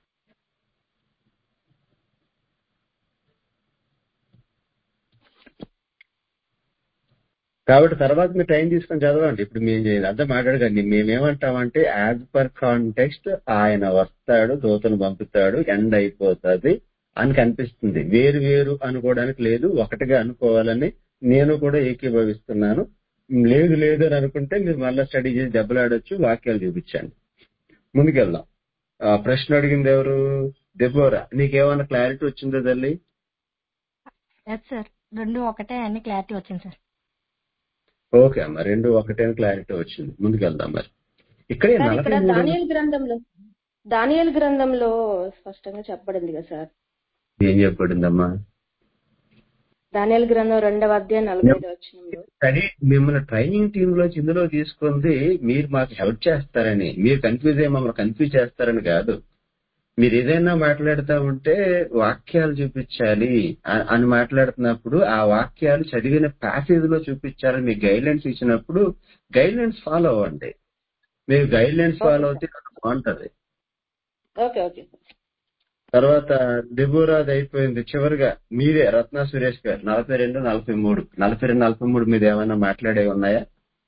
కాబట్టి తర్వాత మీరు టైం తీసుకొని చదవండి ఇప్పుడు మేము చే- అర్థం మాట్లాడకండి మేమేమంటామంటే యాజ్ పర్ కాంటెక్స్ట్ ఆయన వస్తాడు దూతను పంపుతాడు ఎండ్ అయిపోతుంది అని కనిపిస్తుంది వేరు వేరు అనుకోవడానికి లేదు ఒకటిగా అనుకోవాలని నేను కూడా ఏకీభవిస్తున్నాను లేదు లేదు అని అనుకుంటే మీరు మళ్ళీ స్టడీ చేసి దెబ్బలాడొచ్చు వాక్యాలు చూపించండి ముందుకెళ్దాం ఆ, ప్రశ్న అడిగింది ఎవరు దెబ్బోరా నీకేమైనా క్లారిటీ వచ్చిందో తల్లి ఎస్ సార్ రెండు ఒకటే అని క్లారిటీ వచ్చింది సార్ ఓకే అమ్మ రెండు ఒకటే క్లారిటీ వచ్చింది ముందుకెళ్దాం మరి ఇక్కడే సార్ నలభై ఇక్కడ మూడు దానియల్ గ్రంథంలో దానియల్ గ్రంథంలో స్పష్టంగా చెప్పబడింది కదా సార్ ఏం చెప్పబడిందమ్మా దానియల్ గ్రంథం రెండవ అధ్యాయం నలభై ఐదు వచనంలో స్టడీ మిమ్మల్ని ట్రైనింగ్ టీమ్ లో ఇందులో తీసుకుంది మీరు మాకు హెల్ప్ చేస్తారని మీరు కన్ఫ్యూజ్ అయ్యి మమ్మల్ని కన్ఫ్యూజ్ చేస్తారని కాదు మీరు ఏదైనా మాట్లాడుతూ ఉంటే వాక్యాలు చూపించాలి అ- అని మాట్లాడుతున్నప్పుడు ఆ వాక్యాలు చదివిన ప్యాసేజ్ లో చూపించాలని మీకు గైడ్లైన్స్ ఇచ్చినప్పుడు గైడ్లైన్స్ ఫాలో అవ్వండి మీరు గైడ్లైన్స్ ఓకే ఫాలో సార్ అవుతే బాగుంటది ఓకే ఓకే సార్ తర్వాత దిబోరాది అయిపోయింది చివరిగా మీరే రత్న సురేష్ గారు నలభై రెండు నలభై మూడు నలభై రెండు నలభై మూడు మీద ఏమైనా మాట్లాడే ఉన్నాయా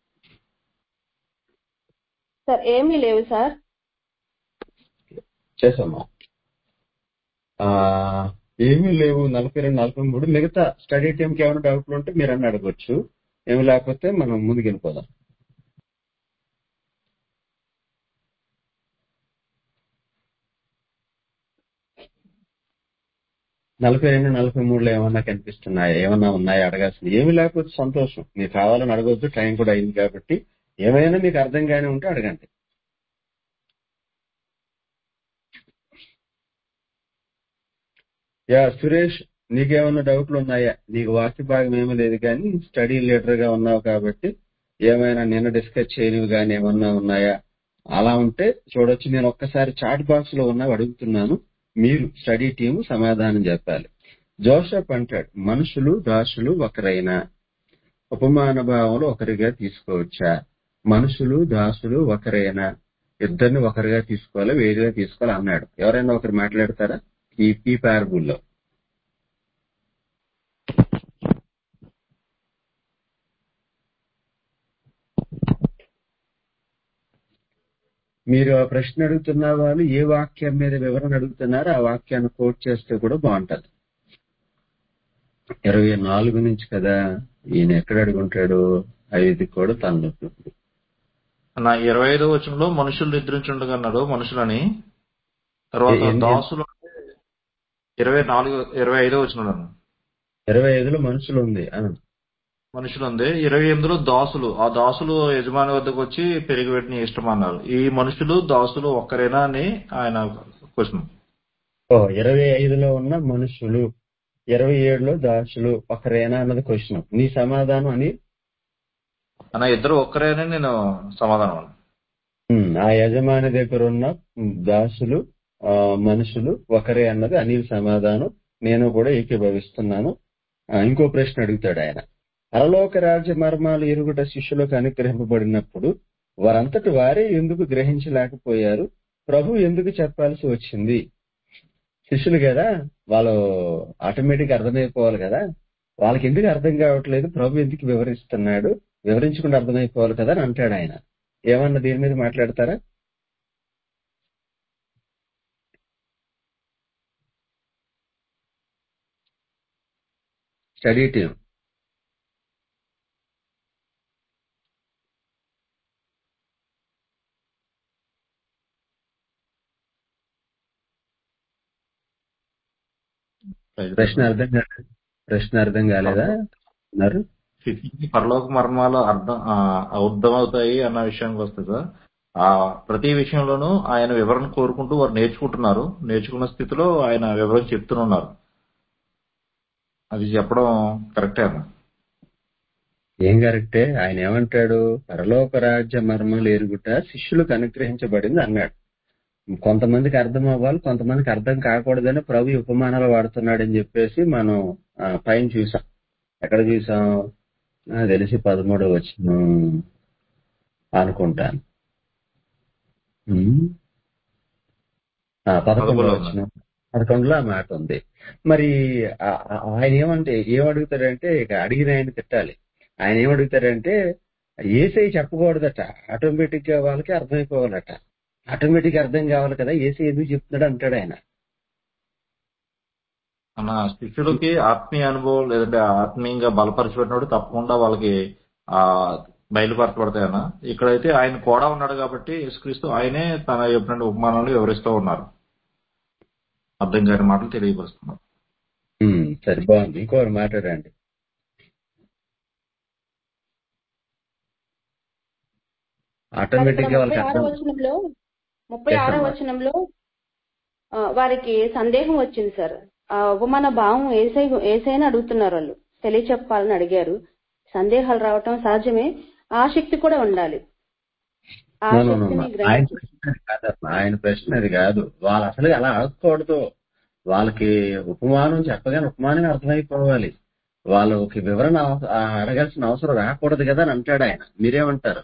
సార్ ఏమీ లేవు సార్ చేసామా ఆ ఏమీ లేవు నలభై రెండు నలభై మూడు మిగతా స్టడీ టీంకి ఏమైనా డౌట్లు ఉంటే మీరు అన్న అడగొచ్చు ఏమి లేకపోతే మనం ముందుకు వెళ్ళిపోదాం నలభై రెండు నలభై మూడులో ఏమన్నా కనిపిస్తున్నాయా ఏమన్నా ఉన్నాయా అడగాల్సింది ఏమి లేకపోతే సంతోషం మీరు కావాలని అడగొద్దు టైం కూడా అయింది కాబట్టి ఏమైనా మీకు అర్థం కాని ఉంటే అడగండి యా సురేష్ నీకేమన్నా డౌట్లు ఉన్నాయా నీకు వాక్య భాగం ఏమీ లేదు కానీ స్టడీ లీడర్ గా ఉన్నావు కాబట్టి ఏమైనా నిన్న డిస్కస్ చేయనివి కానీ ఏమన్నా ఉన్నాయా అలా ఉంటే చూడొచ్చు నేను ఒక్కసారి చాట్ బాక్స్ లో ఉన్నవి అడుగుతున్నాను మీరు స్టడీ టీం సమాధానం చెప్పాలి జోసెఫ్ అంటాడు మనుషులు దాసులు ఒకరైనా ఉపమాన భావంలో ఒకరిగా తీసుకోవచ్చా మనుషులు దాసులు ఒకరైనా ఇద్దరిని ఒకరిగా తీసుకోవాలి వేరుగా తీసుకోవాలి అన్నాడు ఎవరైనా ఒకరు మాట్లాడతారా ఈ ఈ పారబుల్లో మీరు ఆ ప్రశ్న అడుగుతున్న వాళ్ళు ఏ వాక్యం మీద వివరణ అడుగుతున్నారో ఆ వాక్యాన్ని కోట్ చేస్తే కూడా బాగుంటది ఇరవై నాలుగు నుంచి కదా ఈయన ఎక్కడ అడుగుంటాడు ఐదు కూడా తనలో నా ఇరవై ఐదో వచనంలో మనుషులు నిద్రించుండగా అన్నాడు మనుషులని తర్వాత ఎ- ఎన్ని- దాసులు అంటే ఇరవై నాలుగు ఇరవై ఐదో వచనంలో ఇరవై ఐదులో మనుషులు ఉంది ఆ. మనుషులు ఉంది ఇరవై ఎనిమిదిలో దాసులు ఆ దాసులు యజమాని వద్దకు వచ్చి పెరిగి పెట్టిన ఇష్టం అన్నారు ఈ మనుషులు దాసులు ఒక్కరేనా అని ఆయన క్వశ్చన్ ఓ ఇరవై ఐదులో ఉన్న మనుషులు ఇరవై ఏడులో దాసులు ఒకరేనా అన్నది క్వశ్చన్ నీ సమాధానం అని అన్న ఇద్దరు ఒక్కరేనని నేను సమాధానం అన్నాను ఉమ్, ఆ యజమాని దగ్గర ఉన్న దాసులు ఆ, మనుషులు ఒకరే అన్నది అనిల్ సమాధానం నేను కూడా ఏకీభవిస్తున్నాను ఆ, ఇంకో ప్రశ్న అడుగుతాడు ఆయన పరలోక రాజ్య మర్మాలు ఎరుగుట శిష్యులకు అనుగ్రహింపబడినప్పుడు వారంతటి వారే ఎందుకు గ్రహించలేకపోయారు ప్రభు ఎందుకు చెప్పాల్సి వచ్చింది శిష్యులు కదా వాళ్ళు ఆటోమేటిక్ అర్థమైపోవాలి కదా వాళ్ళకి ఎందుకు అర్థం కావట్లేదు ప్రభు ఎందుకు వివరిస్తున్నాడు వివరించకుండా అర్థమైపోవాలి కదా అని అంటాడు ఆయన ఏమన్నా దీని మీద మాట్లాడతారా స్టడీ టీం ప్రశ్న అర్థం కాలేదు ప్రశ్న అర్థం కాలేదా అన్నారు పరలోక మర్మాలు అర్థం ఆ, అర్థమవుతాయి అన్న విషయానికి వస్తే సార్ ఆ ప్రతి విషయంలోనూ ఆయన వివరణ కోరుకుంటూ వారు నేర్చుకుంటున్నారు నేర్చుకున్న స్థితిలో ఆయన వివరణ చెప్తున్నారు అది చెప్పడం కరెక్టే అన్న ఏం కరెక్టే ఆయన ఏమంటాడు పరలోక రాజ్య మర్మాలు ఎరుగుట శిష్యులకు అనుగ్రహించబడింది అన్నాడు కొంతమందికి అర్థం అవ్వాలి కొంతమందికి అర్థం కాకూడదని ప్రభు ఈ ఉపమానాలు వాడుతున్నాడని చెప్పేసి మనం ఆ, పైన చూసాం ఎక్కడ చూసాం నాకు తెలిసి పదమూడవ వచ్చిన అనుకుంటాను ఉమ్. ఆ, పదకొండవ పదకొండులో వచ్చిన పదకొండులో ఆ మాట ఉంది మరి ఆ- ఆ- ఆయన ఏమంటే ఏం అడుగుతాడంటే ఇక అడిగిన ఆయన తిట్టాలి ఆయన ఏం అడుగుతాడంటే ఏసై చెప్పకూడదట ఆటోమేటిక్ గా వాళ్ళకి అర్థమైపోవాలట ఆటోమేటిక్ అర్థం కావాలి కదా ఏసై ఎందుకు చెప్తున్నాడు అంటాడు ఆయన మన శిష్యులకి ఆత్మీయ అనుభవం లేదంటే ఆత్మీయంగా బలపరిచిపెట్టినప్పుడు తప్పకుండా వాళ్ళకి ఆ బయలుపరచబడతాయన్న ఇక్కడైతే ఆయన కూడా ఉన్నాడు కాబట్టి యేసుక్రీస్తు ఆయనే తన చెప్పిన ఉపమానాలు వివరిస్తూ ఉన్నారు అర్థం కాని మాటలు తెలియపరుస్తున్నారు ఉమ్, సరే బాగుంది ఇంకోరు మాట్లాడండి మరి ఆటోమేటిక్ ఇక్కడ గా ముప్పై వాళ్ళకి ఆరో అర్థం వచనంలో ముప్పై Yes, ఆరో అమ్మా. వచనంలో ఆ, వారికి సందేహం వచ్చింది సార్ ఆ ఉపమాన భావం ఏసై ఏసైనా అడుగుతున్నారు వాళ్ళు తెలియచెప్పాలని అడిగారు సందేహాలు రావటం సహజమే ఆసక్తి కూడా ఉండాలి ఆ No, no, no, శక్తిని no. ఆయన గ్రహించి ప్రశ్న అది కాదమ్మా ఆయన ప్రశ్న అది కాదు వాళ్ళు అసలు అలా అడగకూడదు వాళ్ళకి ఉపమానం చెప్పగానే ఉపమానం అర్థమైపోవాలి వాళ్ళకి వివరణ అవ- ఆ అడగాల్సిన అవసరం రాకూడదు కదా అని అంటాడు ఆయన మీరేమంటారు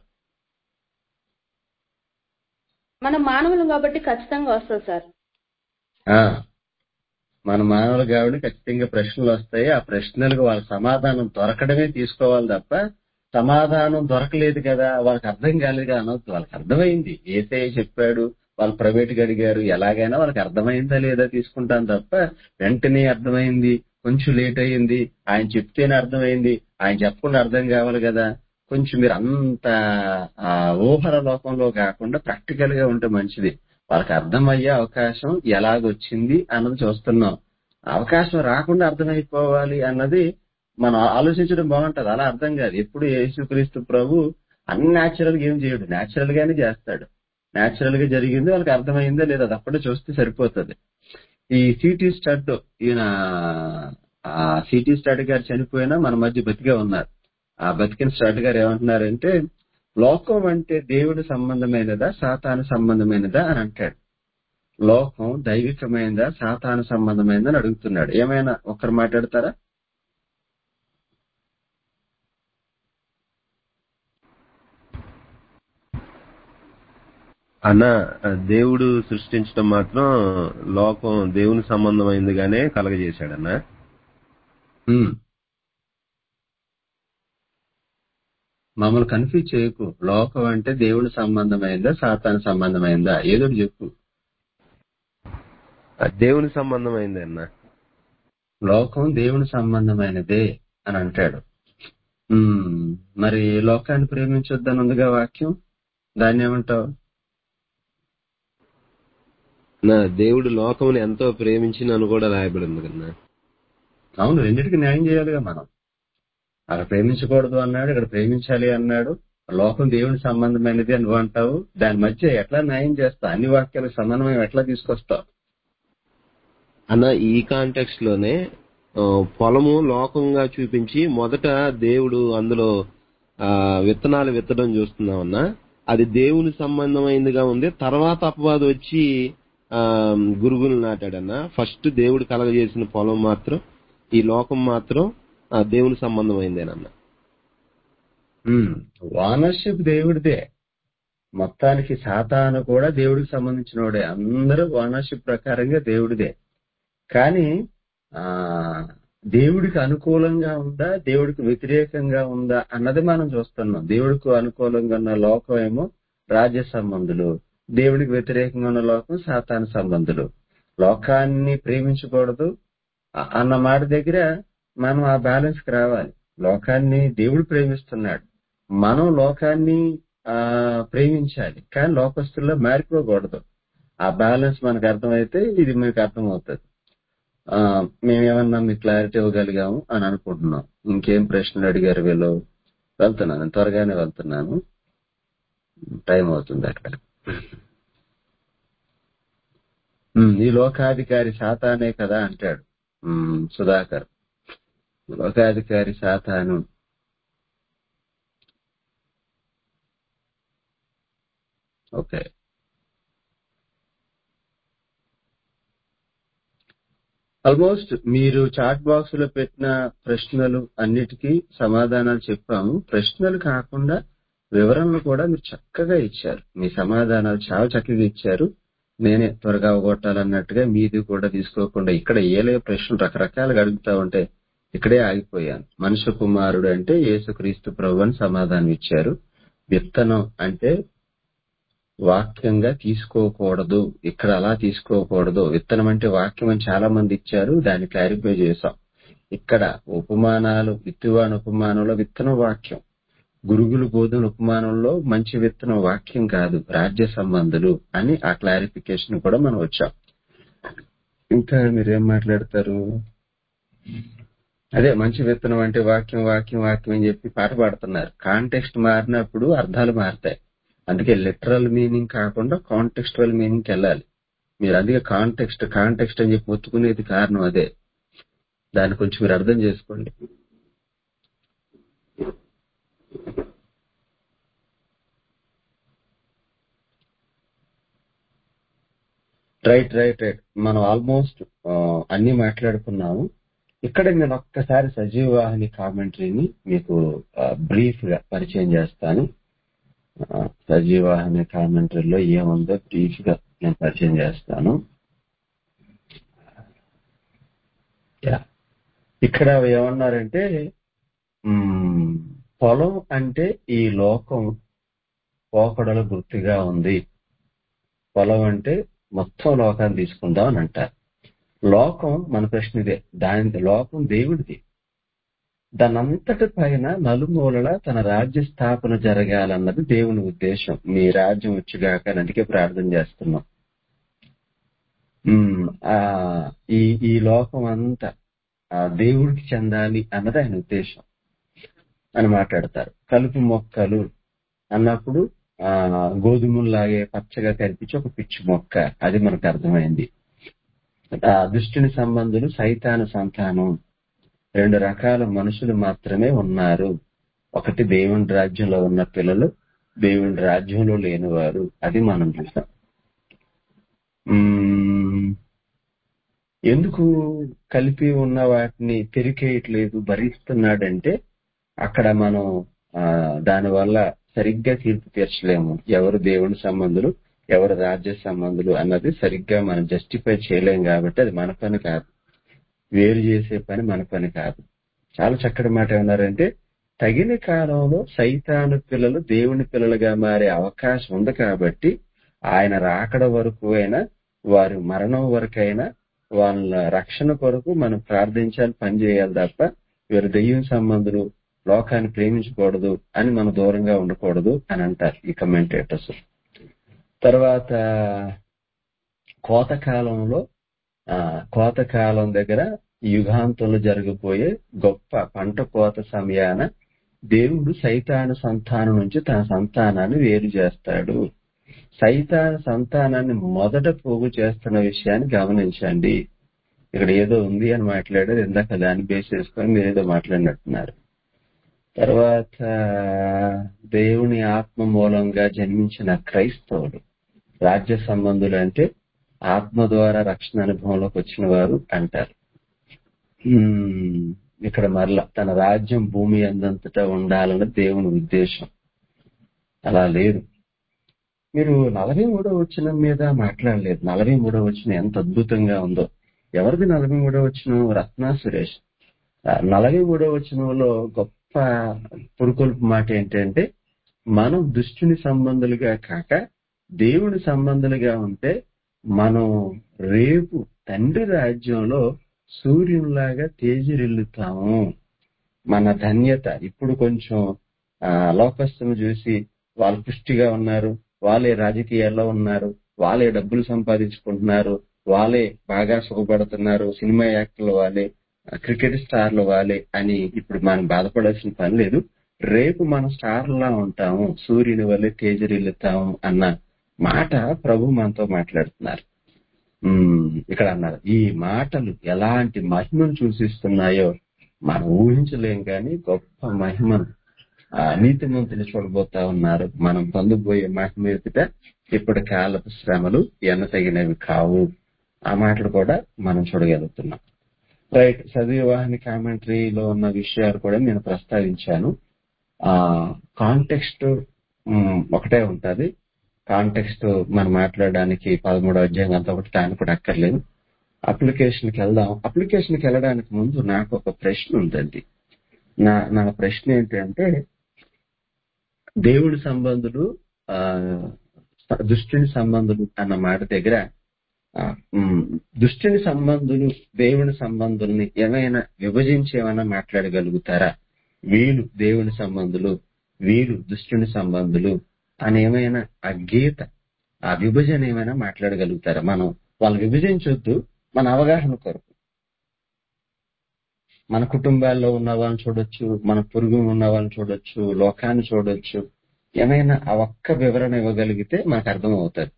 మనం మానవులు కాబట్టి ఖచ్చితంగా వస్తుంది సార్ ఆ మన మానవులు కాబట్టి ఖచ్చితంగా ప్రశ్నలు వస్తాయి ఆ ప్రశ్నలకు వాళ్ళ సమాధానం దొరకడమే తీసుకోవాలి తప్ప సమాధానం దొరకలేదు కదా వాళ్ళకి అర్థం కాలేదు కదా అనవద్దు వాళ్ళకి అర్థమైంది ఏసే చెప్పాడు వాళ్ళు ప్రైవేట్ గా అడిగారు ఎలాగైనా వాళ్ళకి అర్థమైందా లేదా తీసుకుంటాం తప్ప వెంటనే అర్థమైంది కొంచెం లేట్ అయ్యింది ఆయన చెప్తేనే అర్థమైంది ఆయన చెప్పకుండా అర్థం కావాలి కదా కొంచెం మీరు అంత ఆ, ఊహల లోకంలో కాకుండా ప్రాక్టికల్ గా ఉంటే మంచిది వాళ్ళకి అర్థమయ్యే అవకాశం ఎలాగొచ్చింది అన్నది చూస్తున్నాం అవకాశం రాకుండా అర్థమైపోవాలి అన్నది మనం ఆలోచించడం బాగుంటది అలా అర్థం కాదు ఎప్పుడు యేసుక్రీస్తు ప్రభు అన్యాచురల్ గా ఏం చేయడు న్యాచురల్ గానే చేస్తాడు న్యాచురల్ గా జరిగింది వాళ్ళకి అర్థమైందా లేదా అది అప్పుడే చూస్తే సరిపోతుంది ఈ సిటీ స్టడ్ ఈయన ఆ సిటీ స్టడ్ గారు చనిపోయినా మన మధ్య బతికే ఉన్నారు ఆ బతికిన స్టడ్ గారు ఏమంటున్నారంటే లోకం అంటే దేవుడి సంబంధమైనదా సాతాను సంబంధమైనదా అని అంటాడు లోకం దైవికమైనదా సాతాను సంబంధమైనదా అని అడుగుతున్నాడు ఏమైనా ఒక్కరు మాట్లాడతారా అన్న దేవుడు సృష్టించడం మాత్రం లోకం దేవుని సంబంధమైందిగానే కలగజేశాడన్న ఉమ్. మమ్మల్ని కన్ఫ్యూజ్ చేయకు లోకం అంటే దేవుని సంబంధమైందా సాతాను సంబంధమైందా ఏదో ఒకటి చెప్పు దేవుని సంబంధమైంది అన్న లోకం దేవుని సంబంధమైనదే అని అంటాడు ఉమ్, మరి లోకాన్ని ప్రేమించొద్దని ఉందిగా వాక్యం దాన్ని ఏమంటావు నా దేవుడు లోకముని ఎంతో ప్రేమించినను కూడా రాయబడింది కన్నా అవును రెండింటికి న్యాయం చేయాలిగా మనం అక్కడ ప్రేమించకూడదు అన్నాడు ఇక్కడ ప్రేమించాలి అన్నాడు లోకం దేవుని సంబంధమైనది అని నువ్వు అంటావు దాని మధ్య ఎట్లా న్యాయం చేస్తావు అన్ని వాక్యాలకు సమన్వయం ఎట్లా తీసుకొస్తావు అన్న ఈ కాంటెక్స్ట్ లోనే ఆ, పొలము లోకంగా చూపించి మొదట దేవుడు అందులో ఆ, విత్తనాలు విత్తడం చూస్తున్నాం అన్న అది దేవుని సంబంధమైందిగా ఉంది తర్వాత అపవాదు వచ్చి ఆ గురుగులు నాటాడన్న ఫస్ట్ దేవుడు కలగజేసిన పొలం మాత్రం ఈ లోకం మాత్రం ఆ, దేవుని సంబంధమైందేనన్న ఓనర్షిప్ దేవుడిదే మొత్తానికి సాతాను కూడా దేవుడికి సంబంధించినోడే అందరూ ఓనర్షిప్ ప్రకారంగా దేవుడిదే కానీ ఆ దేవుడికి అనుకూలంగా ఉందా దేవుడికి వ్యతిరేకంగా ఉందా అన్నది మనం చూస్తున్నాం దేవుడికి అనుకూలంగా ఉన్న లోకం ఏమో రాజ్య సంబంధులు దేవుడికి వ్యతిరేకంగా ఉన్న లోకం సాతాను సంబంధులు లోకాన్ని ప్రేమించకూడదు అ- అన్న మాట దగ్గర మనం ఆ బ్యాలెన్స్ కి రావాలి లోకాన్ని దేవుడు ప్రేమిస్తున్నాడు మనం లోకాన్ని ఆ ప్రేమించాలి కానీ లోకస్తుల్లో మారిపోకూడదు ఆ బ్యాలెన్స్ మనకు అర్థమైతే ఇది మీకు అర్థమవుతుంది ఆ మేమేమన్నా మీకు క్లారిటీ ఇవ్వగలిగాము అని అనుకుంటున్నాం ఇంకేం ప్రశ్నలు అడిగారు వీళ్ళు వెళ్తున్నాను త్వరగానే వెళ్తున్నాను టైం అవుతుంది అక్కడ ఉమ్, ఈ లోకాధికారి సాతానే కదా అంటాడు ఉమ్, సుధాకర్ లోకాధికారి సాతాను ఓకే ఆల్మోస్ట్ మీరు చాట్ బాక్స్ లో పెట్టిన ప్రశ్నలు అన్నిటికీ సమాధానాలు చెప్పాము ప్రశ్నలు కాకుండా వివరణలు కూడా మీరు చక్కగా ఇచ్చారు మీ సమాధానాలు చాలా చక్కగా ఇచ్చారు నేనే త్వరగా అవగొట్టాలన్నట్టుగా మీది కూడా తీసుకోకుండా ఇక్కడ ఏలే ప్రశ్నలు రకరకాలుగా అడుగుతా ఉంటే ఇక్కడే ఆగిపోయాను మనుష్య కుమారుడు అంటే యేసుక్రీస్తు ప్రభు అని సమాధానం ఇచ్చారు విత్తనం అంటే వాక్యంగా తీసుకోకూడదు ఇక్కడ అలా తీసుకోకూడదు విత్తనం అంటే వాక్యం అని చాలా మంది ఇచ్చారు దాన్ని క్లారిఫై చేశాం ఇక్కడ ఉపమానాలు విత్తువాని ఉపమానంలో విత్తనం వాక్యం గురుగులు బోధన ఉపమానంలో మంచి విత్తనం వాక్యం కాదు రాజ్య సంబంధులు అని ఆ క్లారిఫికేషన్ కూడా మనం వచ్చాం ఇంకా మీరేం మాట్లాడతారు అదే మంచి విత్తనం అంటే వాక్యం వాక్యం వాక్యం అని చెప్పి పాట పాడుతున్నారు కాంటెక్స్ట్ మారినప్పుడు అర్థాలు మారుతాయి అందుకే లిటరల్ మీనింగ్ కాకుండా కాంటెక్స్టువల్ మీనింగ్ వెళ్ళాలి మీరు అందుకే కాంటెక్స్ట్ కాంటెక్స్ట్ అని చెప్పి మొత్తుకునేది కారణం అదే దాన్ని కొంచెం మీరు అర్థం చేసుకోండి రైట్ రైట్ రైట్ మనం ఆల్మోస్ట్ అన్ని మాట్లాడుకున్నాము ఇక్కడ నేను ఒక్కసారి సజీవవాహిని కామెంటరీని మీకు బ్రీఫ్ గా పరిచయం చేస్తాను ఆ, సజీవవాహిని కామెంటరీలో ఏముందో బ్రీఫ్ గా నేను పరిచయం చేస్తాను యా. ఇక్కడ ఏమన్నారంటే మ్మ్, పొలం అంటే ఈ లోకం పోకడల గుర్తుగా ఉంది పొలం అంటే మొత్తం లోకాన్ని తీసుకుందాం అని అంటారు లోకం మన ప్రశ్న ఇదే దాని లోకం దేవుడిది దాని అంతటి పైన నలుమూలల తన రాజ్య స్థాపన జరగాలన్నది దేవుని ఉద్దేశం మీ రాజ్యం వచ్చుగాక అని అందుకే ప్రార్థన చేస్తున్నాం ఉమ్, ఆ ఈ ఈ లోకం అంతా ఆ దేవుడికి చెందాలి అన్నది ఆయన ఉద్దేశం అని మాట్లాడతారు కలుపు మొక్కలు అన్నప్పుడు ఆ గోధుమల్లాగే పచ్చగా కనిపించి ఒక పిచ్చి మొక్క అది మనకు అర్థమైంది ఆ దుష్టుని సంబంధులు సైతాన సంతానం రెండు రకాల మనుషులు మాత్రమే ఉన్నారు ఒకటి దేవుని రాజ్యంలో ఉన్న పిల్లలు దేవుని రాజ్యంలో లేనివారు అది మనం చూసాం మ్మ్. ఎందుకు కలిపి ఉన్న వాటిని పెరికేయట్లేదు భరిస్తున్నాడంటే అక్కడ మనం ఆ దానివల్ల సరిగ్గా తీర్పు తీర్చలేము ఎవరు దేవుని సంబంధులు ఎవరు రాజ్య సంబంధులు అన్నది సరిగ్గా మనం జస్టిఫై చేయలేం కాబట్టి అది మన పని కాదు వేరు చేసే పని మన పని కాదు చాలా చక్కటి మాట ఏమన్నారంటే తగిన కాలంలో సైతాను పిల్లలు దేవుని పిల్లలుగా మారే అవకాశం ఉంది కాబట్టి ఆయన రాకడ వరకు అయినా వారి మరణం వరకైనా వాళ్ళ రక్షణ కొరకు మనం ప్రార్థించాలి పని చేయాలి తప్ప వీరు దెయ్యం సంబంధులు లోకాన్ని ప్రేమించకూడదు అని మనం దూరంగా ఉండకూడదు అని అంటారు ఈ కమెంటేటర్స్ తర్వాత కోతకాలంలో ఆ కోతకాలం దగ్గర యుగాంతంలో జరగబోయే గొప్ప పంట కోత సమయాన దేవుడు సైతాను సంతానం నుంచి తన సంతానాన్ని వేరు చేస్తాడు సైతాన సంతానాన్ని మొదట పోగు చేస్తున్న విషయాన్ని గమనించండి ఇక్కడ ఏదో ఉంది అని మాట్లాడారు ఇందాక దాన్ని బేస్ చేసుకొని మీరు ఏదో మాట్లాడినట్టున్నారు తర్వాత దేవుని ఆత్మ మూలంగా జన్మించిన క్రైస్తవులు రాజ్య సంబంధులు అంటే ఆత్మ ద్వారా రక్షణ అనుభవంలోకి వచ్చిన వారు అంటారు హ్మ్, ఇక్కడ మరలా తన రాజ్యం భూమి అందంతటా ఉండాలన్న దేవుని ఉద్దేశం అలా లేదు మీరు నలభై మూడో వచ్చిన మీద మాట్లాడలేదు నలభై మూడో వచ్చిన ఎంత అద్భుతంగా ఉందో ఎవరిది నలభై మూడో వచ్చిన రత్నా సురేష్ ఆ నలభై మూడో వచనంలో గొప్ప పురుకొల్పు మాట ఏంటంటే మనం దుష్టుని సంబంధులుగా కాక దేవుని సంబంధులుగా ఉంటే మనం రేపు తండ్రి రాజ్యంలో సూర్యునిలాగా తేజరిల్లుతాము మన ధన్యత ఇప్పుడు కొంచెం ఆ, లోకస్తులను చూసి వాళ్ళు పుష్టిగా ఉన్నారు వాళ్ళే రాజకీయాల్లో ఉన్నారు వాళ్ళే డబ్బులు సంపాదించుకుంటున్నారు వాళ్ళే బాగా సుఖపడుతున్నారు సినిమా యాక్టర్లు వాళ్ళే ఆ, క్రికెట్ స్టార్లు వాళ్ళే అని ఇప్పుడు మనం బాధపడాల్సిన పని లేదు రేపు మనం స్టార్లా ఉంటాము సూర్యుని వల్లే తేజరిల్లుతాము అన్న మాట ప్రభు మనతో మాట్లాడుతున్నారు ఉమ్, ఇక్కడ అన్నారు ఈ మాటలు ఎలాంటి మహిమను సూచిస్తున్నాయో మనం ఊహించలేం కానీ గొప్ప మహిమను ఆ నీతిమంతులు చూడబోతా ఉన్నారు మనం పొందబోయే మహిమ ఎదుట ఇప్పుడు కాలపు శ్రమలు ఎన్నతగినవి కావు ఆ మాటలు కూడా మనం చూడగలుగుతున్నాం రైట్ సదవివాహన కామెంటరీలో ఉన్న విషయాలు కూడా నేను ప్రస్తావించాను ఆ కాంటెక్స్ట్ ఒకటే ఉంటది కాంటెక్స్ట్ మనం మాట్లాడడానికి పదమూడో అధ్యాయం అంతా ఒకటి టైం కూడా అక్కర్లేదు అప్లికేషన్కి వెళ్దాం అప్లికేషన్కి వెళ్ళడానికి ముందు నాకు ఒక ప్రశ్న ఉందండి నా నా ప్రశ్న ఏంటంటే దేవుడి సంబంధులు ఆ దుష్టుని సంబంధులు అన్న మాట దగ్గర ఆ, ఉమ్, దుష్టుని సంబంధులు దేవుని సంబంధుల్ని ఏమైనా విభజించి ఏమైనా మాట్లాడగలుగుతారా వీళ్ళు దేవుని సంబంధులు వీళ్ళు దుష్టుని సంబంధులు అని ఏమైనా ఆ గీత ఆ విభజన ఏమైనా మాట్లాడగలుగుతారా మనం వాళ్ళు విభజించొద్దు మన అవగాహన కొరకు మన కుటుంబాల్లో ఉన్న వాళ్ళని చూడొచ్చు మన పొరుగు ఉన్న వాళ్ళని చూడొచ్చు లోకాన్ని చూడొచ్చు ఏమైనా ఆ ఒక్క వివరణ ఇవ్వగలిగితే మనకు అర్థం అవుతుంది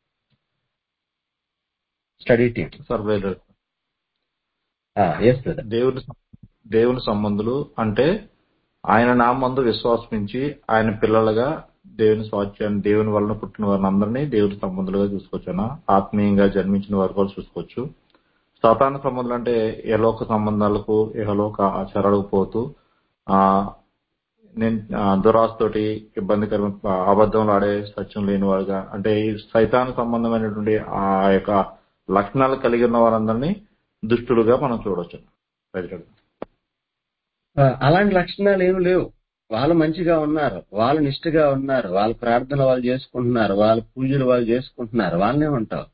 study team sir brother yes brother దేవుని దేవుని సంబంధులు అంటే ఆయన నామందు విశ్వాసించి ఆయన పిల్లలుగా దేవుని స్వాచ్యాన్ని దేవుని వలన పుట్టిన వారిని అందరినీ దేవుని సంబంధులుగా చూసుకోవచ్చునా ఆత్మీయంగా జన్మించిన వారు కూడా చూసుకోవచ్చు సాతాన సంబంధాలు అంటే యలోక సంబంధాలకు యహలోక ఆచారాలకు పోతూ ఆ నేను ఆ, దురాస్తోటి ఇబ్బందికరమైన ఆ, అబద్ధంలో ఆడే సత్యం లేని వాడుగా అంటే ఈ సైతాన సంబంధమైనటువంటి ఆ యొక్క లక్షణాలు కలిగి ఉన్న వారందరినీ దుష్టులుగా మనం చూడొచ్చు ప్రజలు ఆ, అలాంటి లక్షణాలు ఏమి లేవు వాళ్ళు మంచిగా ఉన్నారు వాళ్ళు నిష్ఠగా ఉన్నారు వాళ్ళ ప్రార్థన వాళ్ళు చేసుకుంటున్నారు వాళ్ళ పూజలు వాళ్ళు చేసుకుంటున్నారు వాళ్ళనే ఉంటావు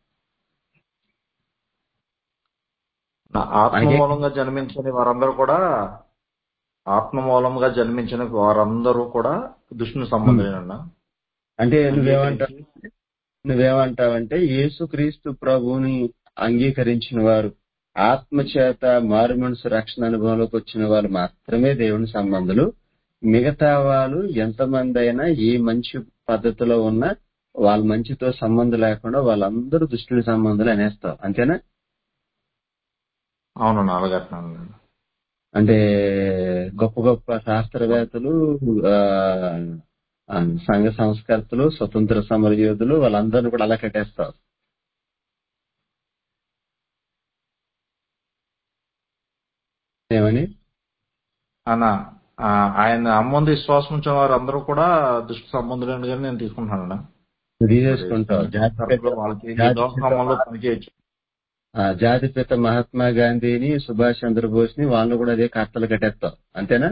నా ఆత్మ మనకి మూలంగా జన్మించని వారందరూ కూడా ఆత్మ మూలంగా జన్మించిన వారందరూ కూడా దుష్టుని సంబంధులేనన్నా అంటే నువ్వేమంటావు అంగీకరించి నువ్వేమంటావంటే యేసుక్రీస్తు ప్రభువుని అంగీకరించిన వారు ఆత్మ చేత మారు మనసు రక్షణ అనుభవంలోకి వచ్చిన వాళ్ళు మాత్రమే దేవుని సంబంధులు మిగతా వాళ్ళు ఎంతమంది అయినా ఏ మంచి పద్ధతిలో ఉన్నా వాళ్ళ మంచితో సంబంధం లేకుండా వాళ్ళందరూ దుష్టుని సంబంధులు అనేస్తావు అంతేనా అవునన్నా అలాగే అంటున్నాను అంటే గొప్ప గొప్ప శాస్త్రవేత్తలు ఆ, ఆ, సంఘ సంస్కర్తలు స్వతంత్ర సమర యోధులు వాళ్ళందరినీ కూడా అలా కట్టేస్తారు ఏమని అన్న ఆ, ఆయన అమ్మంది విశ్వాసం ఉంచిన వారందరూ కూడా దుష్టు సంబంధులేని కానీ నేను తీసుకుంటున్నాను నువ్వు మరి తీసేసుకుంటావు ఈ జాతిపిత తరపులో వాళ్ళకి ఈ జాతిపిత లోకంలో పనిచేయచ్చు ఆ, జాతిపిత మహాత్మా గాంధీని సుభాష్ చంద్రబోస్ ని వాళ్ళు కూడా అదే కర్తలు కట్టేస్తావు అంతేనా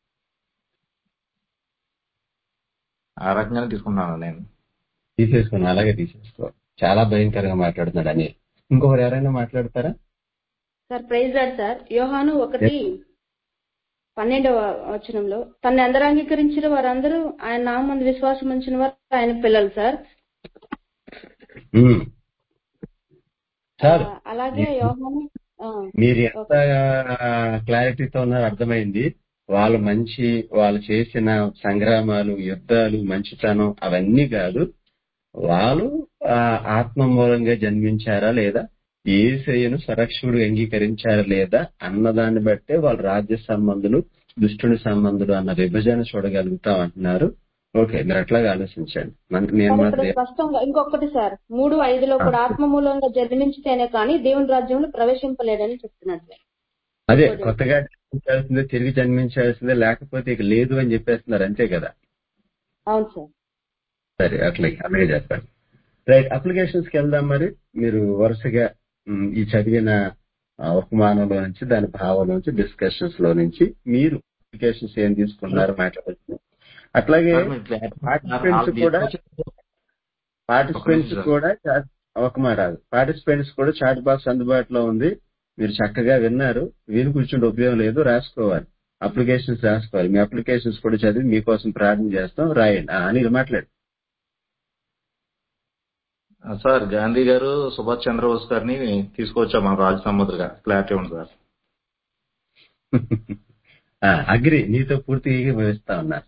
ఆ రకంగానే తీసుకుంటున్నాను నేను తీసేసుకున్నా అలాగే తీసేసుకో చాలా భయంకరంగా మాట్లాడుతున్నాడు అని ఇంకొకరు ఎవరైనా మాట్లాడతారా సార్ ప్రైజ్ లాడ్ సార్ యోహాను ఒకటి పన్నెండవ వచనంలో తన్ని అందరూ అంగీకరించిన వారందరూ ఆయన నామందు విశ్వాసం ఉంచిన వారు ఆయన పిల్లలు సార్ ఉమ్. ఆ, చాలు అలాగే యోహాను ఆ, మీరు ఎంత ఓకే క్లారిటీతో ఉన్నారో అర్థమైంది వాళ్ళు మంచి వాళ్ళు చేసిన సంగ్రామాలు యుద్ధాలు మంచితనం అవన్నీ కాదు వాళ్ళు ఆ, ఆత్మ మూలంగా జన్మించారా లేదా ఏసయ్యను సరక్షుడు అంగీకరించారా లేదా అన్నదాన్ని బట్టే వాళ్ళ రాజ్య సంబంధులు దుష్టుని సంబంధులు అన్న విభజన చూడగలుగుతాం అంటున్నారు ఓకే మీరు అట్లాగా ఆలోచించండి మన- నేను సార్ ఇక్కడ మాత్రం స్పష్టంగా ఇంకొకటి సార్ మూడు ఐదులో ఆ, కూడా ఆత్మ మూలంగా జన్మించితేనే కానీ దేవుని రాజ్యంలో ప్రవేశింపలేడని చెప్తున్నాడు సార్ అదే ఇంకోటి కొత్తగా జన్మించాల్సిందే తిరిగి జన్మించాల్సిందే లేకపోతే ఇక లేదు అని చెప్పేస్తున్నారు అంతే కదా అవును సార్ సరే అట్లా అలాగే చెప్పండి రైట్ అప్లికేషన్స్ కి వెళ్దాం మరి మీరు వరుసగా మ్, ఈ చదివిన ఆ, ఉపమానంలో నుంచి దాని భావం నుంచి డిస్కషన్స్ లో నుంచి మీరు అప్లికేషన్స్ ఏం తీసుకున్నారు మాట్లాడచ్చు అట్లాగే సార్ మీరు క్లారిటీ పార్టిసిపెంట్స్ కూడా ఒక పార్టిసిపెంట్స్ నిమిషం సార్ కూడా chat- ఒక మాట కాదు పార్టిసిపెంట్స్ కూడా చాట్ బాక్స్ అందుబాటులో ఉంది మీరు చక్కగా విన్నారు విని కూర్చుంటే ఉపయోగం లేదు రాసుకోవాలి అప్లికేషన్స్ రాసుకోవాలి మీ అప్లికేషన్స్ కూడా చదివి మీకోసం ప్రార్థన చేస్తాం రాయండి ఆ, అనిల్ మాట్లాడు ఆ, సార్ గాంధీ గారు సుభాష్ చంద్రబోస్ గారిని తీసుకొచ్చాం మన రాజ సంబంధులుగా క్లారిటీ ఉంది సార్ అగ్రి నీతో పూర్తిగా ఏకీభవిస్తా ఉన్నారు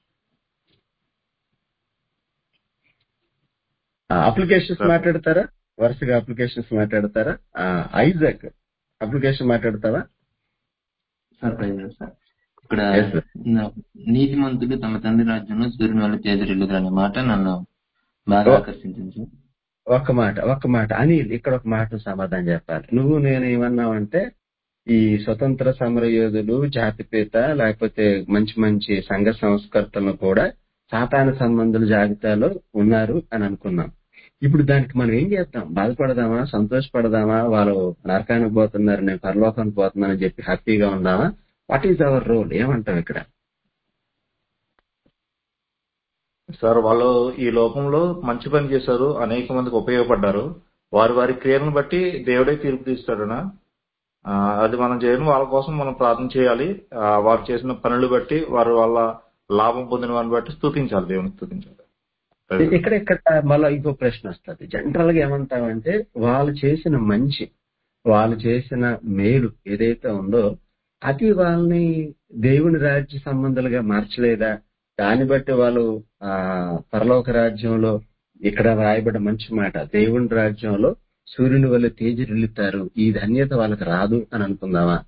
అప్లికేషన్స్ సార్ మాట్లాడతారా వరుసగా అప్లికేషన్స్ మాట్లాడతారా ఆ, ఐజాక్ అప్లికేషన్ మాట్లాడతావా సార్ ప్రయోజనం సార్ ఇక్కడ ఎస్ సార్ నా- నీతిమంతులు తమ తండ్రి రాజ్యంలో సూర్యుని వల్ల తేజరిల్లుదురు అనే మాట నన్ను బాగా ఆకర్షించింది సార్ ఒక్క మాట ఒక్క మాట అనిల్ ఇక్కడ ఒక మాట సమాధానం చెప్పాలి నువ్వు నేను ఏమన్నావంటే ఈ స్వతంత్ర సమర యోధులు జాతిపేత లేకపోతే మంచి మంచి సంఘ సంస్కర్తలను కూడా సాతాన సంబంధుల జాబితాలో ఉన్నారు అని అనుకున్నాం ఇప్పుడు దానికి మనం ఏం చేస్తాం బాధపడదామా సంతోషపడదామా వాళ్ళు నరకానికి పోతున్నారు నేను పరలోకానికి పోతున్నానని చెప్పి హ్యాపీగా ఉందామా వాట్ ఈజ్ అవర్ రోల్ ఏమంటాం ఇక్కడ సార్ వాళ్ళు ఈ లోకంలో మంచి పని చేశారు అనేక మందికి ఉపయోగపడ్డారు వారి వారి క్రియలను బట్టి దేవుడే తీర్పు తీస్తాడనా ఆ, అది మనం చేయను వాళ్ళ కోసం మనం ప్రార్థన చేయాలి ఆ, వారు చేసిన పనులు బట్టి వారు వాళ్ళ లాభం పొందిన వారిని బట్టి స్తుతించాలి దేవుని స్తుతించాలి ప్రజలు. ఇక్కడ ఇక్కడ మళ్ళీ ఇంకో ప్రశ్న వస్తుంది జనరల్ గా ఏమంటామంటే వాళ్ళు చేసిన మంచి వాళ్ళు చేసిన మేలు ఏదైతే ఉందో అది వాళ్ళని దేవుని రాజ్య సంబంధాలుగా మార్చలేదా దాన్ని బట్టి వాళ్ళు ఆ పరలోక రాజ్యంలో ఇక్కడ రాయబడ్డ మంచి మాట దేవుని రాజ్యంలో సూర్యుని వల్ల తేజరిల్లుతారు ఈ ధన్యత వాళ్ళకి రాదు అని అనుకుందామా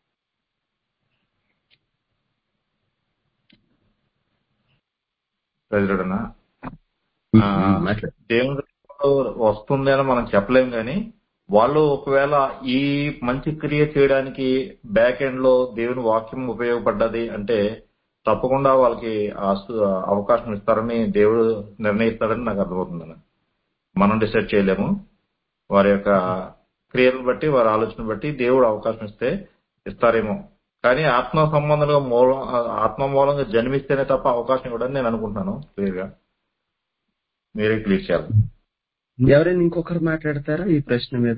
ప్రజలుడనా ఆ, మాట్లాడు దేవుని రాజ్యంలో వస్తుంది అని మనం చెప్పలేం కానీ వాళ్ళు ఒకవేళ ఈ మంచి క్రియ చేయడానికి బ్యాక్ ఎండ్ లో దేవుని వాక్యం ఉపయోగపడ్డది అంటే తప్పకుండా వాళ్ళకి ఆ సు- అవకాశం ఇస్తారని దేవుడు నిర్ణయిస్తారని నాకు అర్థమవుతుంది మనం డిసైడ్ చేయలేము వారి యొక్క క్రియలను బట్టి వారి ఆలోచన బట్టి దేవుడు అవకాశం ఇస్తే ఇస్తారేమో కానీ ఆత్మ సంబంధంగా మూలం ఆత్మ మూలంగా జన్మిస్తేనే తప్ప అవకాశం ఇవ్వడని నేను అనుకుంటున్నాను క్లియర్ గా మీరే క్లియర్ చేయాలి ఎవరైనా ఇంకొకరు మాట్లాడతారా ఈ ప్రశ్న మీద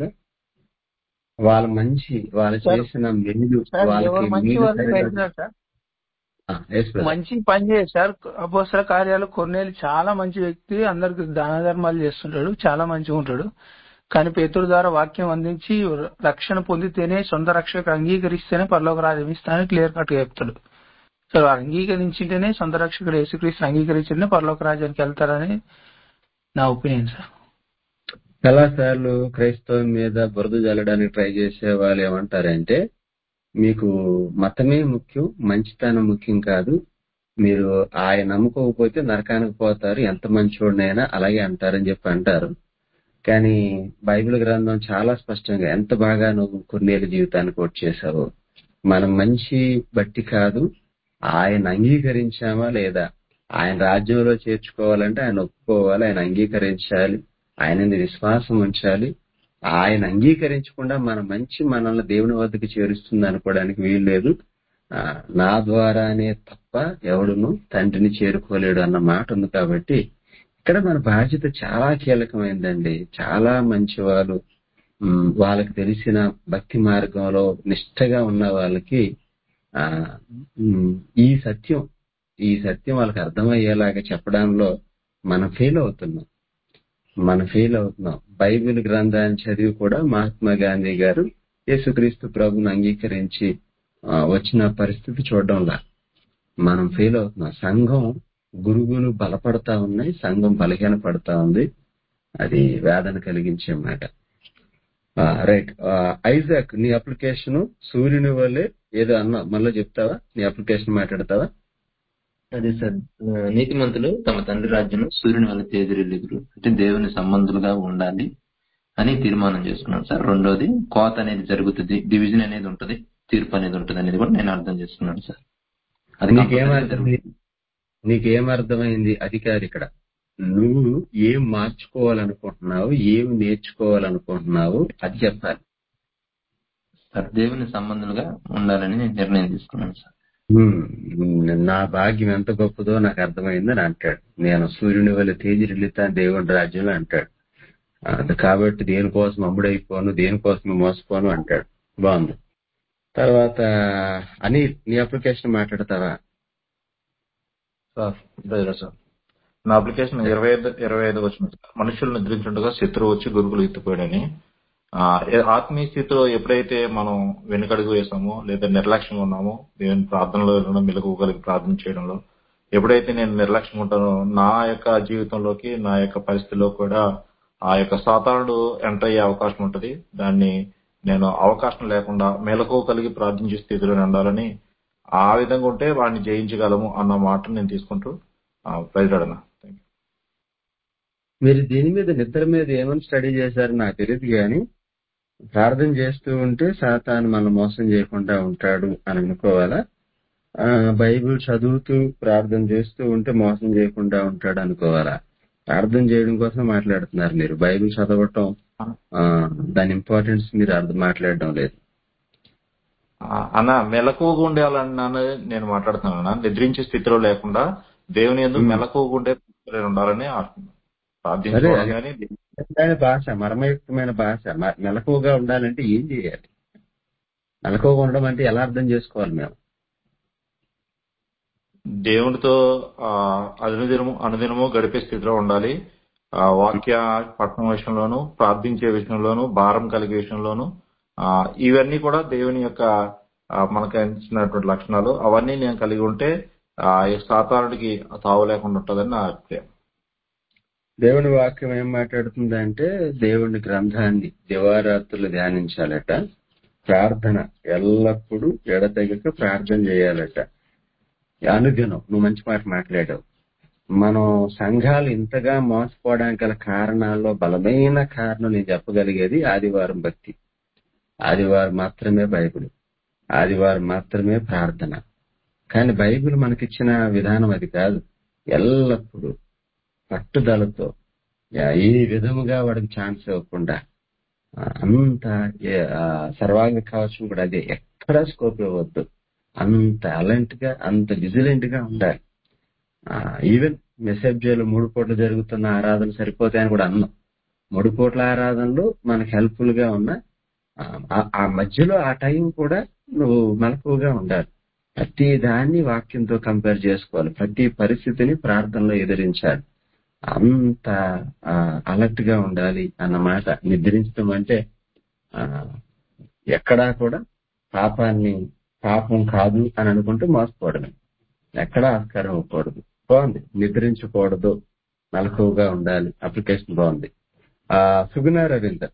వాళ్ళ మంచి వాళ్ళు సార్ చేసిన మేలు సార్ వాళ్ళకి ఎవరు మంచి మేలు వాళ్ళు జరగాలి పెట్టినారు సార్ ఆ, yes brother. మంచి పని చేశారు అపోసర కార్యాలు కొన్నేళ్ళు చాలా మంచి వ్యక్తి అందరికి దాన ధర్మాలు చేస్తుంటాడు చాలా మంచిగా ఉంటాడు కానీ పేతురు ద్వారా వాక్యం అందించి రక్షణ పొందితేనే సొంత రక్షకు అంగీకరిస్తేనే పరలోక రాజ్యం ఇస్తానని క్లియర్ కట్ గా చెప్తాడు సో అంగీకరించింటేనే సొంత రక్షకుడు యేసుక్రీస్తు అంగీకరించింటేనే పరలోక రాజ్యానికి వెళ్తారని నా ఒపీనియన్ సార్ చాలాసార్లు క్రైస్తవం మీద బురద జల్లడానికి ట్రై చేసే వాళ్ళు ఏమంటారంటే మీకు మతమే ముఖ్యం మంచితనం ముఖ్యం కాదు మీరు ఆయన నమ్ముకోకపోతే నరకానికి పోతారు ఎంత మంచోడినైనా అలాగే అంటారని చెప్పి అంటారు కానీ బైబిల్ గ్రంథం చాలా స్పష్టంగా ఎంత బాగా నువ్వు కొన్నేళ్ళ జీవితాన్ని కోట్ చేశావు మనం మంచి బట్టి కాదు ఆయన అంగీకరించామా లేదా ఆయన రాజ్యంలో చేర్చుకోవాలంటే ఆయన ఒప్పుకోవాలి ఆయన అంగీకరించాలి ఆయన మీద విశ్వాసం ఉంచాలి ఆయన అంగీకరించకుండా మన మంచి మనల్ని దేవుని వద్దకు చేరుస్తుంది అనుకోవడానికి వీలు లేదు ఆ, నా ద్వారానే తప్ప ఎవడును తండ్రిని చేరుకోలేడు అన్న మాట ఉంది కాబట్టి ఇక్కడ మన బాధ్యత చాలా కీలకమైందండి చాలా మంచి వాళ్ళు ఉమ్, వాళ్ళకి తెలిసిన భక్తి మార్గంలో నిష్ఠగా ఉన్న వాళ్ళకి ఆ ఉమ్, ఈ సత్యం ఈ సత్యం వాళ్ళకి అర్థమయ్యేలాగా చెప్పడంలో మనం ఫెయిల్ అవుతున్నాం మనం ఫెయిల్ అవుతున్నాం బైబిల్ గ్రంథాన్ని చదివి కూడా మహాత్మా గాంధీ గారు యేసుక్రీస్తు ప్రభుని అంగీకరించి ఆ, వచ్చిన పరిస్థితి చూడడంలా మనం ఫెయిల్ అవుతున్నాం సంఘం గురువులు బలపడతా ఉన్నాయి సంఘం బలహీన పడతా ఉంది అది వేదన కలిగించే మాట రైట్ ఐజాక్ నీ అప్లికేషన్ సూర్యుని వల్లే ఏదో అన్నా మళ్ళీ చెప్తావా నీ అప్లికేషన్ మాట్లాడతావా అదే సార్ ఆ, నీతిమంతులు తమ తండ్రి రాజ్యంలో సూర్యుని వల్ల తేజరిల్లుదురు అంటే దేవుని సంబంధులుగా ఉండాలి అని తీర్మానం చేసుకున్నాను సార్ రెండోది కోత అనేది జరుగుతుంది డివిజన్ అనేది ఉంటది తీర్పు అనేది ఉంటది అనేది కూడా నేను అర్థం చేసుకున్నాను సార్ అది కంపల్సరీగా నీకేమర్థమైంది జరుగుతుంది నీకేమర్థమైంది అధికారి ఇక్కడ నువ్వు ఏం మార్చుకోవాలనుకుంటున్నావు ఏం నేర్చుకోవాలనుకుంటున్నావు అది చెప్పాలి సార్ దేవుని సంబంధులుగా ఉండాలని నేను నిర్ణయం తీసుకున్నాను సార్ హ్మ్, నా భాగ్యం ఎంత గొప్పదో నాకు అర్థమైందని అంటాడు నేను సూర్యుని వల్ల తేజరిల్లుతా దేవుని రాజ్యంలో అంటాడు అది కాబట్టి దేనికోసం అమ్ముడైపోను దేనికోసం మోసపోను అంటాడు బాగుంది తర్వాత అని నీ అప్లికేషన్ మాట్లాడతావా సార్ బ్రదర్ సార్ నా అప్లికేషన్ ఇరవై ఐదు ఇరవై ఐదు వచ్చిన మనుషులు నిద్రించుండగా శత్రువు వచ్చి గురుకులు ఎత్తిపోయాడని ఆ, ఏ- ఆత్మీయ స్థితిలో ఎప్పుడైతే మనం వెనుకడుగు వేసామో లేదా నిర్లక్ష్యంగా ఉన్నామో దేవుని ప్రార్థనలో ఉండడం మెలకువగలిగి ప్రార్థన చేయడంలో ఎప్పుడైతే నేను నిర్లక్ష్యంగా ఉంటానో నా యొక్క జీవితంలోకి నా యొక్క పరిస్థితిలో కూడా ఆ యొక్క సాతానుడు ఎంటర్ అయ్యే అవకాశం ఉంటుంది దాన్ని నేను అవకాశం లేకుండా మెలకువ కలిగి ప్రార్థించే స్థితిలో ఉండాలని ఆ విధంగా ఉంటే వాడిని జయించగలము అన్న మాటను నేను తీసుకుంటూ ప్రజలడనా మీరు దీని మీద నిద్ర మీద ఏమని స్టడీ చేశారో నాకు తెలియదు కానీ ప్రార్థన చేస్తూ ఉంటే సాతాను మనం మోసం చేయకుండా ఉంటాడు అని అనుకోవాలా ఆ, బైబిల్ చదువుతూ ప్రార్థన చేస్తూ ఉంటే మోసం చేయకుండా ఉంటాడు అనుకోవాలా ప్రార్థన చేయడం కోసం మాట్లాడుతున్నారు మీరు బైబిల్ చదవటం ఆ, దాని ఇంపార్టెన్స్ మీరు అర్థం మాట్లాడడం లేదు ఆ, అన్న మెలకువగా ఉండాలన్నాను నేను మాట్లాడుతున్నాను అన్న నిద్రించే స్థితిలో లేకుండా దేవుని ఎందుకు మ్మ్. మెలకువగా ఉండే స్థితిలో ఉండాలని ఆడుతున్నాను సరే ప్రార్థించుకోవడం అది కానీ అర్థమైన భాష మర్మయుక్తమైన భాష మ- మెలకువగా ఉండాలంటే ఏం చేయాలి మెలకువగా ఉండడం అంటే ఎలా అర్థం చేసుకోవాలి మేము దేవునితో ఆ, అనుదినము అనుదినము గడిపే స్థితిలో ఉండాలి ఆ, వాక్య పట్టణం విషయంలోను ప్రార్థించే విషయంలోను భారం కలిగే విషయంలోను ఆ, ఇవన్నీ కూడా దేవుని యొక్క ఆ, మనకు ఇచ్చినటువంటి లక్షణాలు అవన్నీ నేను కలిగి ఉంటే ఆ ఈ సాతానుడికి తావు లేకుండా ఉంటుందని నా అభిప్రాయం దేవుని వాక్యం ఏం మాట్లాడుతుందంటే దేవుని గ్రంథాన్ని దివారాత్రులు ధ్యానించాలట ప్రార్థన ఎల్లప్పుడూ ఎడతెగక ప్రార్థన చేయాలట అనుదినం నువ్వు మంచి మాట మాట్లాడావు మనం సంఘాలు ఇంతగా మోసపోవడానికి గల కారణాల్లో బలమైన కారణం నేను చెప్పగలిగేది ఆదివారం భక్తి ఆదివారం మాత్రమే బైబిల్ ఆదివారం మాత్రమే ప్రార్థన కానీ బైబిల్ మనకిచ్చిన విధానం అది కాదు ఎల్లప్పుడూ పట్టుదలతో యా- ఏ విధముగా వాడికి ఛాన్స్ ఇవ్వకుండా ఆ, అంత ఏ- ఆ, సర్వాంగ కవచం కూడా అదే ఎక్కడా స్కోప్ ఇవ్వద్దు అంత అలర్ట్ గా అంత విజిలెంట్ గా ఉండాలి ఈవెన్ మెసేజ్లో మూడు పూటలు జరుగుతున్న ఆరాధన సరిపోతాయని కూడా అన్నాం మూడు పూట్ల ఆరాధనలు మనకు హెల్ప్ఫుల్ గా ఉన్న ఆ, ఆ- ఆ మధ్యలో ఆ టైం కూడా నువ్వు మెలకువగా ఉండాలి ప్రతి దాన్ని వాక్యంతో కంపేర్ చేసుకోవాలి ప్రతి పరిస్థితిని ప్రార్థనలో ఎదిరించాలి అంత అలర్ట్ గా ఉండాలి అన్నమాట నిద్రించడం అంటే ఆ, ఎక్కడా కూడా పాపాన్ని పాపం కాదు అని అనుకుంటూ మోసపోవడమే ఎక్కడా ఆస్కారం ఇవ్వకూడదు బాగుంది నిద్రించకూడదు మెలకువగా ఉండాలి అప్లికేషన్ బాగుంది ఆ సుగుణ రవీందర్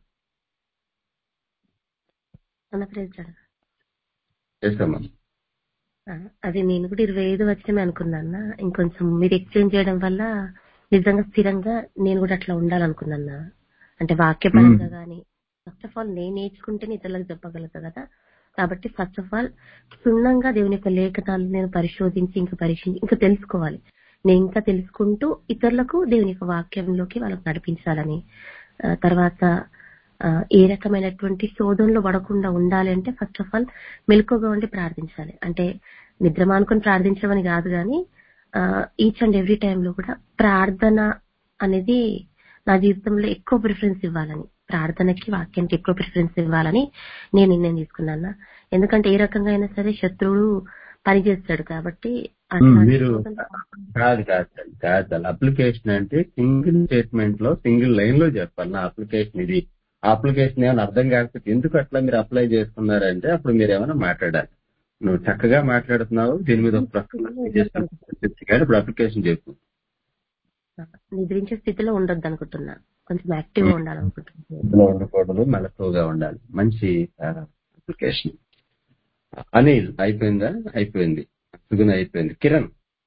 అన్న ప్రేజ్ లార్డ్. చేస్తామా ఆ, అది నేను కూడా ఇరవై ఐదు వచ్చినమే అనుకున్నాను ఇంకొంచెం మీరు ఎక్స్ప్లెయిన్ చేయడం వల్ల నిజంగా స్థిరంగా నేను కూడా అట్లా ఉండాలనుకున్నాను అంటే వాక్యపరంగా గాని ఫస్ట్ ఆఫ్ ఆల్ నేను నేర్చుకుంటేనే ఇతరులకు చెప్పగలుగుతా కదా కాబట్టి ఫస్ట్ ఆఫ్ ఆల్ క్షుణ్ణంగా దేవుని యొక్క లేఖనాలు నేను పరిశోధించి ఇంకా పరీక్షించి ఇంకా తెలుసుకోవాలి నేను ఇంకా తెలుసుకుంటూ ఇతరులకు దేవుని యొక్క వాక్యంలోకి వాళ్ళకి నడిపించాలని ఆ, తర్వాత ఆ, ఏ రకమైనటువంటి శోధనలో పడకుండా ఉండాలి అంటే ఫస్ట్ ఆఫ్ ఆల్ మెలకుగా ఉండి ప్రార్థించాలి అంటే నిద్ర మానుకొని ప్రార్థించడం అని కాదు కానీ ఈచ్ అండ్ ఎవ్రీ టైంలో కూడా ప్రార్థన అనేది నా జీవితంలో ఎక్కువ ప్రిఫరెన్స్ ఇవ్వాలని ప్రార్థనకి వాక్యానికి ఎక్కువ ప్రిఫరెన్స్ ఇవ్వాలని నేను నిర్ణయం తీసుకున్నాను ఎందుకంటే ఏ రకంగా అయినా సరే శత్రువుడు పని చేస్తాడు కాబట్టి అట్లాంటి మీరు శోధనలో కాదు కాదు కాదు, కాదు అప్లికేషన్ అంటే సింగిల్ స్టేట్మెంట్ లో సింగిల్ లైన్ లో చెప్పాలి నా అప్లికేషన్ ఇది ఆ అప్లికేషన్ ఏమైనా అర్థం కాకపోతే ఎందుకు అట్లా మీరు అప్లై చేసుకున్నారంటే అప్పుడు మీరు ఏమైనా మాట్లాడాలి నువ్వు చక్కగా మాట్లాడుతున్నావు దీని మీద ఒక ప్రశ్న చేస్తాను కానీ ఇప్పుడు అప్లికేషన్ చెప్పు నిద్రించే స్థితిలో ఉండొద్దు అనుకుంటున్నా కొంచెం యాక్టివ్ గా ఉండాలనుకుంటున్నా ఇందులో ఉండకూడదు మెలకువగా ఉండాలి మంచి అప్లికేషన్ అనిల్ అయిపోయిందా అయిపోయింది సుగుణ అయిపోయింది కిరణ్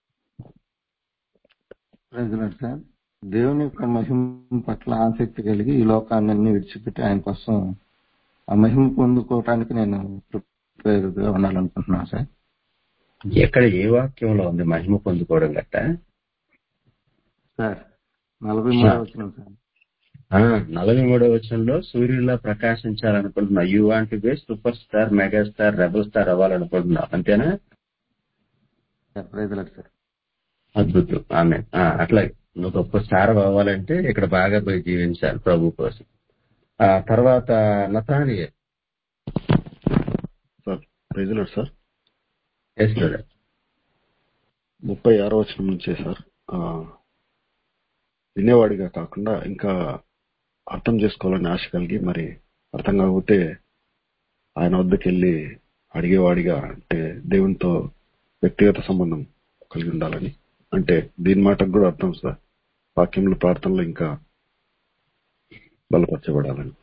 ప్రెసిడెంట్ సార్ దేవుని యొక్క మహిమ పట్ల ఆసక్తి కలిగి ఈ లోకాన్ని విడిచిపెట్టి ఆయన కోసం ఆ మహిమ పొందుకోవటానికి నేను ప్రిపేర్ గా ఉండాలనుకుంటున్నాను సార్ ఎక్కడ ఏ వాక్యంలో ఉంది మహిమ పొందుకోవడం గట్ట సార్ నలభై మూడో వచ్చిన సార్ ఆ, నలభై మూడో వచనంలో సూర్యుడిలా ప్రకాశించాలనుకుంటున్నావు you want be super star mega star rebel star అవ్వాలనుకుంటున్నావు అంతేనా సార్ ప్రైజ్లాడ్ సార్ అద్భుతం ఆమె అట్లాగే నువ్వు గొప్ప స్టార్ అవ్వాలంటే ఇక్కడ బాగా పోయి జీవించాలి ప్రభు కోసం ఆ తర్వాత నతానియ ప్రజలు సార్ ఎస్ బ్రదర్ ముప్పై ఆరో వచనం నుంచే సార్ ఆ, వినేవాడిగా కాకుండా ఇంకా అర్థం చేసుకోవాలని ఆశ కలిగి మరి అర్థం కాకపోతే ఆయన వద్దకు వెళ్ళి అడిగేవాడిగా అంటే దేవునితో వ్యక్తిగత సంబంధం కలిగి ఉండాలని అంటే దీని మాటకు కూడా అర్థం సార్ వాక్యంలో ప్రార్థనలో ఇంకా బలపరచబడాలని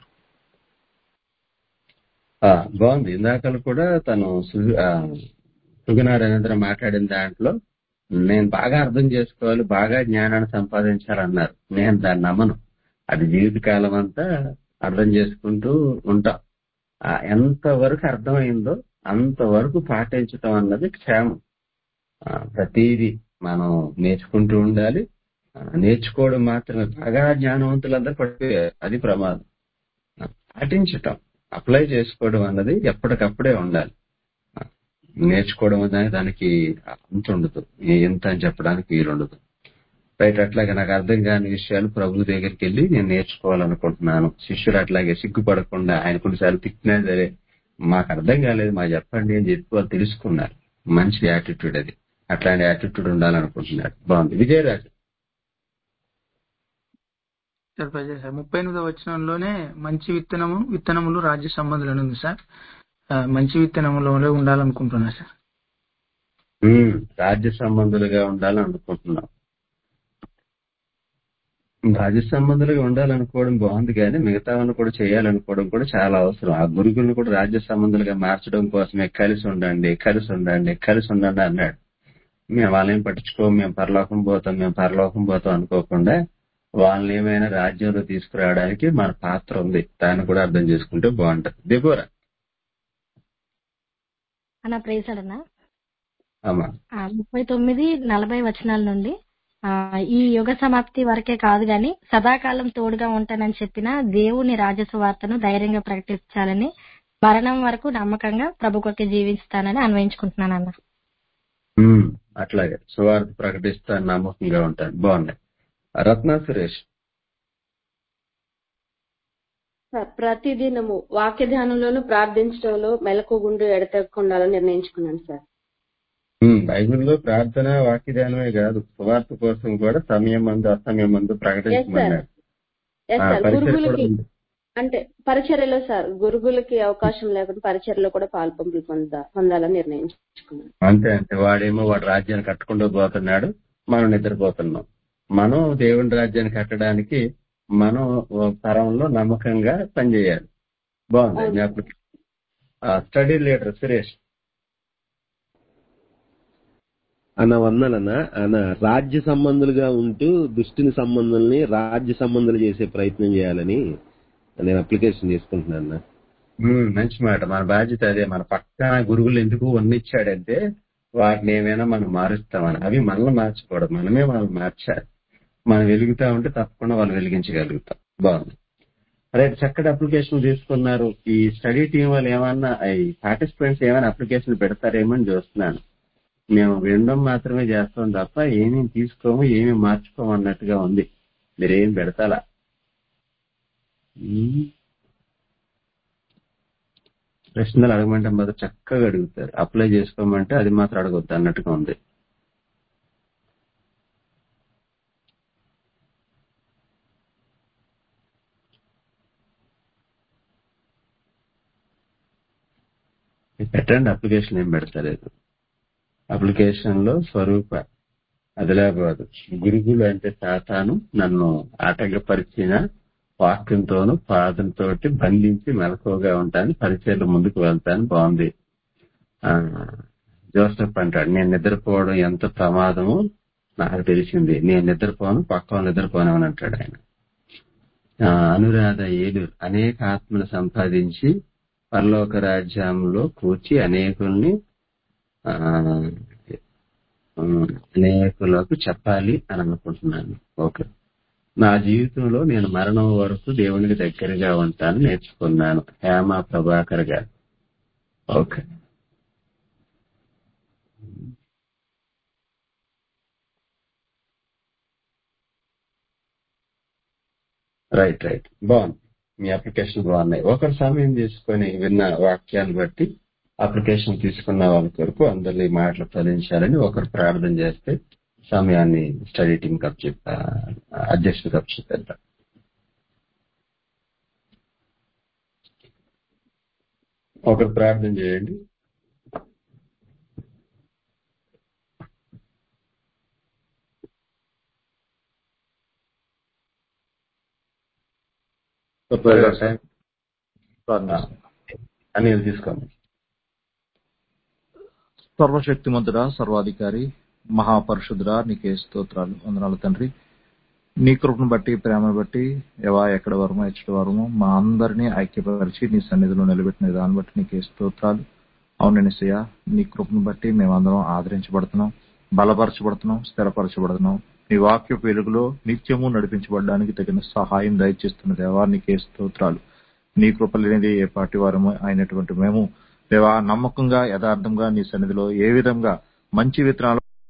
ఆ, బాగుంది ఇందాకలు కూడా తను సు- ఆ, సుగుణారాయణ మాట్లాడిన దాంట్లో నేను బాగా అర్థం చేసుకోవాలి బాగా జ్ఞానాన్ని సంపాదించాలన్నారు నేను దాన్ని నమ్మను అది జీవితకాలం అంతా అర్థం చేసుకుంటూ ఉంటాం ఆ, ఎంతవరకు అర్థమైందో అంతవరకు పాటించటం అన్నది క్షేమం ఆ, ప్రతిదీ మనం నేర్చుకుంటూ ఉండాలి ఆ, నేర్చుకోవడం మాత్రమే బాగా జ్ఞానవంతులందరూ పడిపోయారు అది ప్రమాదం ఆ, పాటించటం అప్లై చేసుకోవడం అన్నది ఎప్పటికప్పుడే ఉండాలి ఆ, నేర్చుకోవడం అనేది దానికి అంత ఉండదు ఎంత అని చెప్పడానికి వీలుండదు రైట్ అట్లాగే నాకు అర్థం కాని విషయాలు ప్రభు దగ్గరికి వెళ్ళి నేను నేర్చుకోవాలనుకుంటున్నాను శిష్యుడు అట్లాగే సిగ్గుపడకుండా ఆయన కొన్నిసార్లు తిట్టినా సరే మాకు అర్థం కాలేదు మాకు చెప్పండి అని చెప్పి వాళ్ళు తెలుసుకున్నారు మంచి యాటిట్యూడ్ అది అట్లాంటి యాటిట్యూడ్ ఉండాలనుకుంటున్నాడు బాగుంది విజయరాజు సార్ ప్రజలు సార్ ముప్పై ఎనిమిదో వచనంలోనే మంచి విత్తనము విత్తనములు రాజ్య సంబంధులను ఉంది సార్ ఆ, మంచి విత్తనములోనే ఉండాలనుకుంటున్నా సార్ ఉమ్, రాజ్య సంబంధులుగా ఉండాలని అనుకుంటున్నాం రాజ్య సంబంధులుగా ఉండాలనుకోవడం బాగుంది కానీ మిగతావన్నీ కూడా చేయాలనుకోవడం కూడా చాలా అవసరం ఆ గురుకులను కూడా రాజ్య సంబంధులుగా మార్చడం కోసమే కలిసి ఉండండి కలిసి ఉండండి కలిసి ఉండండి అన్నాడు మేము వాళ్ళని పట్టించుకో మేము పరలోకం పోతాం మేము పరలోకం పోతాం అనుకోకుండా వాళ్ళని ఏమైనా రాజ్యంలో తీసుకురావడానికి మన పాత్ర ఉంది దాన్ని కూడా అర్థం చేసుకుంటే బాగుంటది దిగోరా అన్న ప్రేసడనా అమ్మా ముప్పై తొమ్మిది నలభై వచనాల నుండి ఆ, ఈ యుగ సమాప్తి వరకే కాదు గాని సదాకాలం తోడుగా ఉంటానని చెప్పిన దేవుని రాజసువార్తను ధైర్యంగా ప్రకటించాలని మరణం వరకు నమ్మకంగా ప్రభు కొరకు జీవిస్తానని అన్వయించుకుంటున్నాను అన్న ఉమ్, అట్లాగే సువార్త ప్రకటిస్తాను నమ్మకంగా ఉంటాను బాగున్నాయి రత్న సురేష్ సార్ ప్రతిదినము వాక్య ధ్యానంలోను ప్రార్థించడంలో మెలకుగుండు ఎడతెగకుండా నిర్ణయించుకున్నాను సార్ ఉమ్, బైబిల్లో ప్రార్థన వాక్యదానమే కాదు సువార్త కోసం కూడా సమయం మందు అసమయం మందు ప్రకటించమన్నాడు ఎస్ ఆ, సార్ పరిచయం కూడా గురుగులకి ఉంది అంటే పరిచర్యలో సార్ గురుగులకి అవకాశం లేకుండా పరిచర్యలో కూడా పాల్పంపులు పొందా పొందాలని నిర్ణయించుకున్నాను అంతే అంతే వాడేమో వాడు రాజ్యాన్ని కట్టుకుంటూ పోతున్నాడు మనం నిద్రపోతున్నాం మనం దేవుని రాజ్యాన్ని కట్టడానికి మనం ఓ తరంలో నమ్మకంగా పనిచేయాలి బాగుంది అవును. జ్ఞాపకం స్టడీ లీడర్ సురేష్ అన్న వందనన్న అన్న రాజ్య సంబంధులుగా ఉంటూ దుష్టిని సంబంధుల్ని రాజ్య సంబంధులు చేసే ప్రయత్నం చేయాలని నేను అప్లికేషన్ చేసుకుంటున్నాను అన్న ఉమ్, మంచి మాట మన బాధ్యత అదే మన పక్కన గురువులు ఎందుకు వండిచ్చాడంటే వాటిని ఏమైనా మనం మారుస్తామని అవి మనల్ని మార్చకూడదు మనమే వాళ్ళు మార్చాలి మనం వెలుగుతా ఉంటే తప్పకుండా వాళ్ళు వెలిగించగలుగుతాం బాగుంది రైట్ చక్కటి అప్లికేషన్ తీసుకున్నారు ఈ స్టడీ టీం వాళ్ళు ఏమన్నా ఈ పార్టిసిపెంట్స్ ఏమైనా అప్లికేషన్ పెడతారేమో అని చూస్తున్నాను మేము వినడం మాత్రమే చేస్తాం తప్ప ఏమీ తీసుకోము ఏమీ మార్చుకోము అన్నట్టుగా ఉంది మీరేం పెడతాలా ఉమ్. ప్రశ్నలు అడగమంటే మొదలు చక్కగా అడుగుతారు అప్లై చేసుకోమంటే అది మాత్రం అడగొద్దు అన్నట్టుగా ఉంది పెట్టండి అప్లికేషన్ ఏం పెడతలేదు అప్లికేషన్ లో స్వరూప ఆదిలాబాద్ గురుగులు అంటే సాతాను నన్ను ఆటంకపరిచిన వాక్యంతోను పాదంతో బంధించి మెలకువగా ఉంటాను పరిచయలు ముందుకు వెళ్తాను బాగుంది ఆ, జోసెఫ్ అంటాడు నేను నిద్రపోవడం ఎంత ప్రమాదమో నాకు తెలిసింది నేను నిద్రపోను పక్కన నిద్రపోను అని అంటాడు ఆయన ఆ, అనురాధ ఏలూరు అనేక ఆత్మలు సంపాదించి పరలోక రాజ్యంలో కూర్చి అనేకుల్ని ఆ, ఉమ్, అనేకులకు చెప్పాలి అని అనుకుంటున్నాను ఓకే నా జీవితంలో నేను మరణం వరకు దేవునికి దగ్గరగా ఉంటాను నేర్చుకున్నాను హేమ ప్రభాకర్ గారు ఓకే రైట్ రైట్ బాగుంది మీ అప్లికేషన్ బాగున్నాయి ఒకరి సమయం తీసుకొని విన్న వాక్యాన్ని బట్టి అప్లికేషన్ తీసుకున్న వాళ్ళ కొరకు అందరి మాటలు ఫలించాలని ఒకరు ప్రార్థన చేస్తే సమయాన్ని స్టడీ టీం కప్ చెప్ప అధ్యక్షుడు కప్ చెప్పేద్దాం ఒకరు ప్రార్థన చేయండి టైం ప్రార్థన చేస్తాం. అనిల్ తీసుకోండి సర్వశక్తిమంతుడా సర్వాధికారి మహాపరిశుద్ధుడా నీకే స్తోత్రాలు వందనాలు తండ్రి నీ కృపను బట్టి ప్రేమను బట్టి ఎవా ఎక్కడ వరమో ఎచ్చటి వరమో మా అందరినీ ఐక్యపరిచి నీ సన్నిధిలో నిలబెట్టిన దాన్ని బట్టి నీకే స్తోత్రాలు అవుననిసయ్య నీ కృపను బట్టి మేమందరం ఆదరించబడుతున్నాం బలపరచబడుతున్నాం స్థిరపరచబడుతున్నాం నీ వాక్య వెలుగులో నిత్యము నడిపించబడడానికి తగిన సహాయం దయచేస్తున్న దేవా నీకే స్తోత్రాలు నీ కృప లేనిది ఏ పాటి వారము అయినటువంటి మేము దేవా నమ్మకంగా యథార్థంగా నీ సన్నిధిలో ఏ విధంగా మంచి విత్తనాలు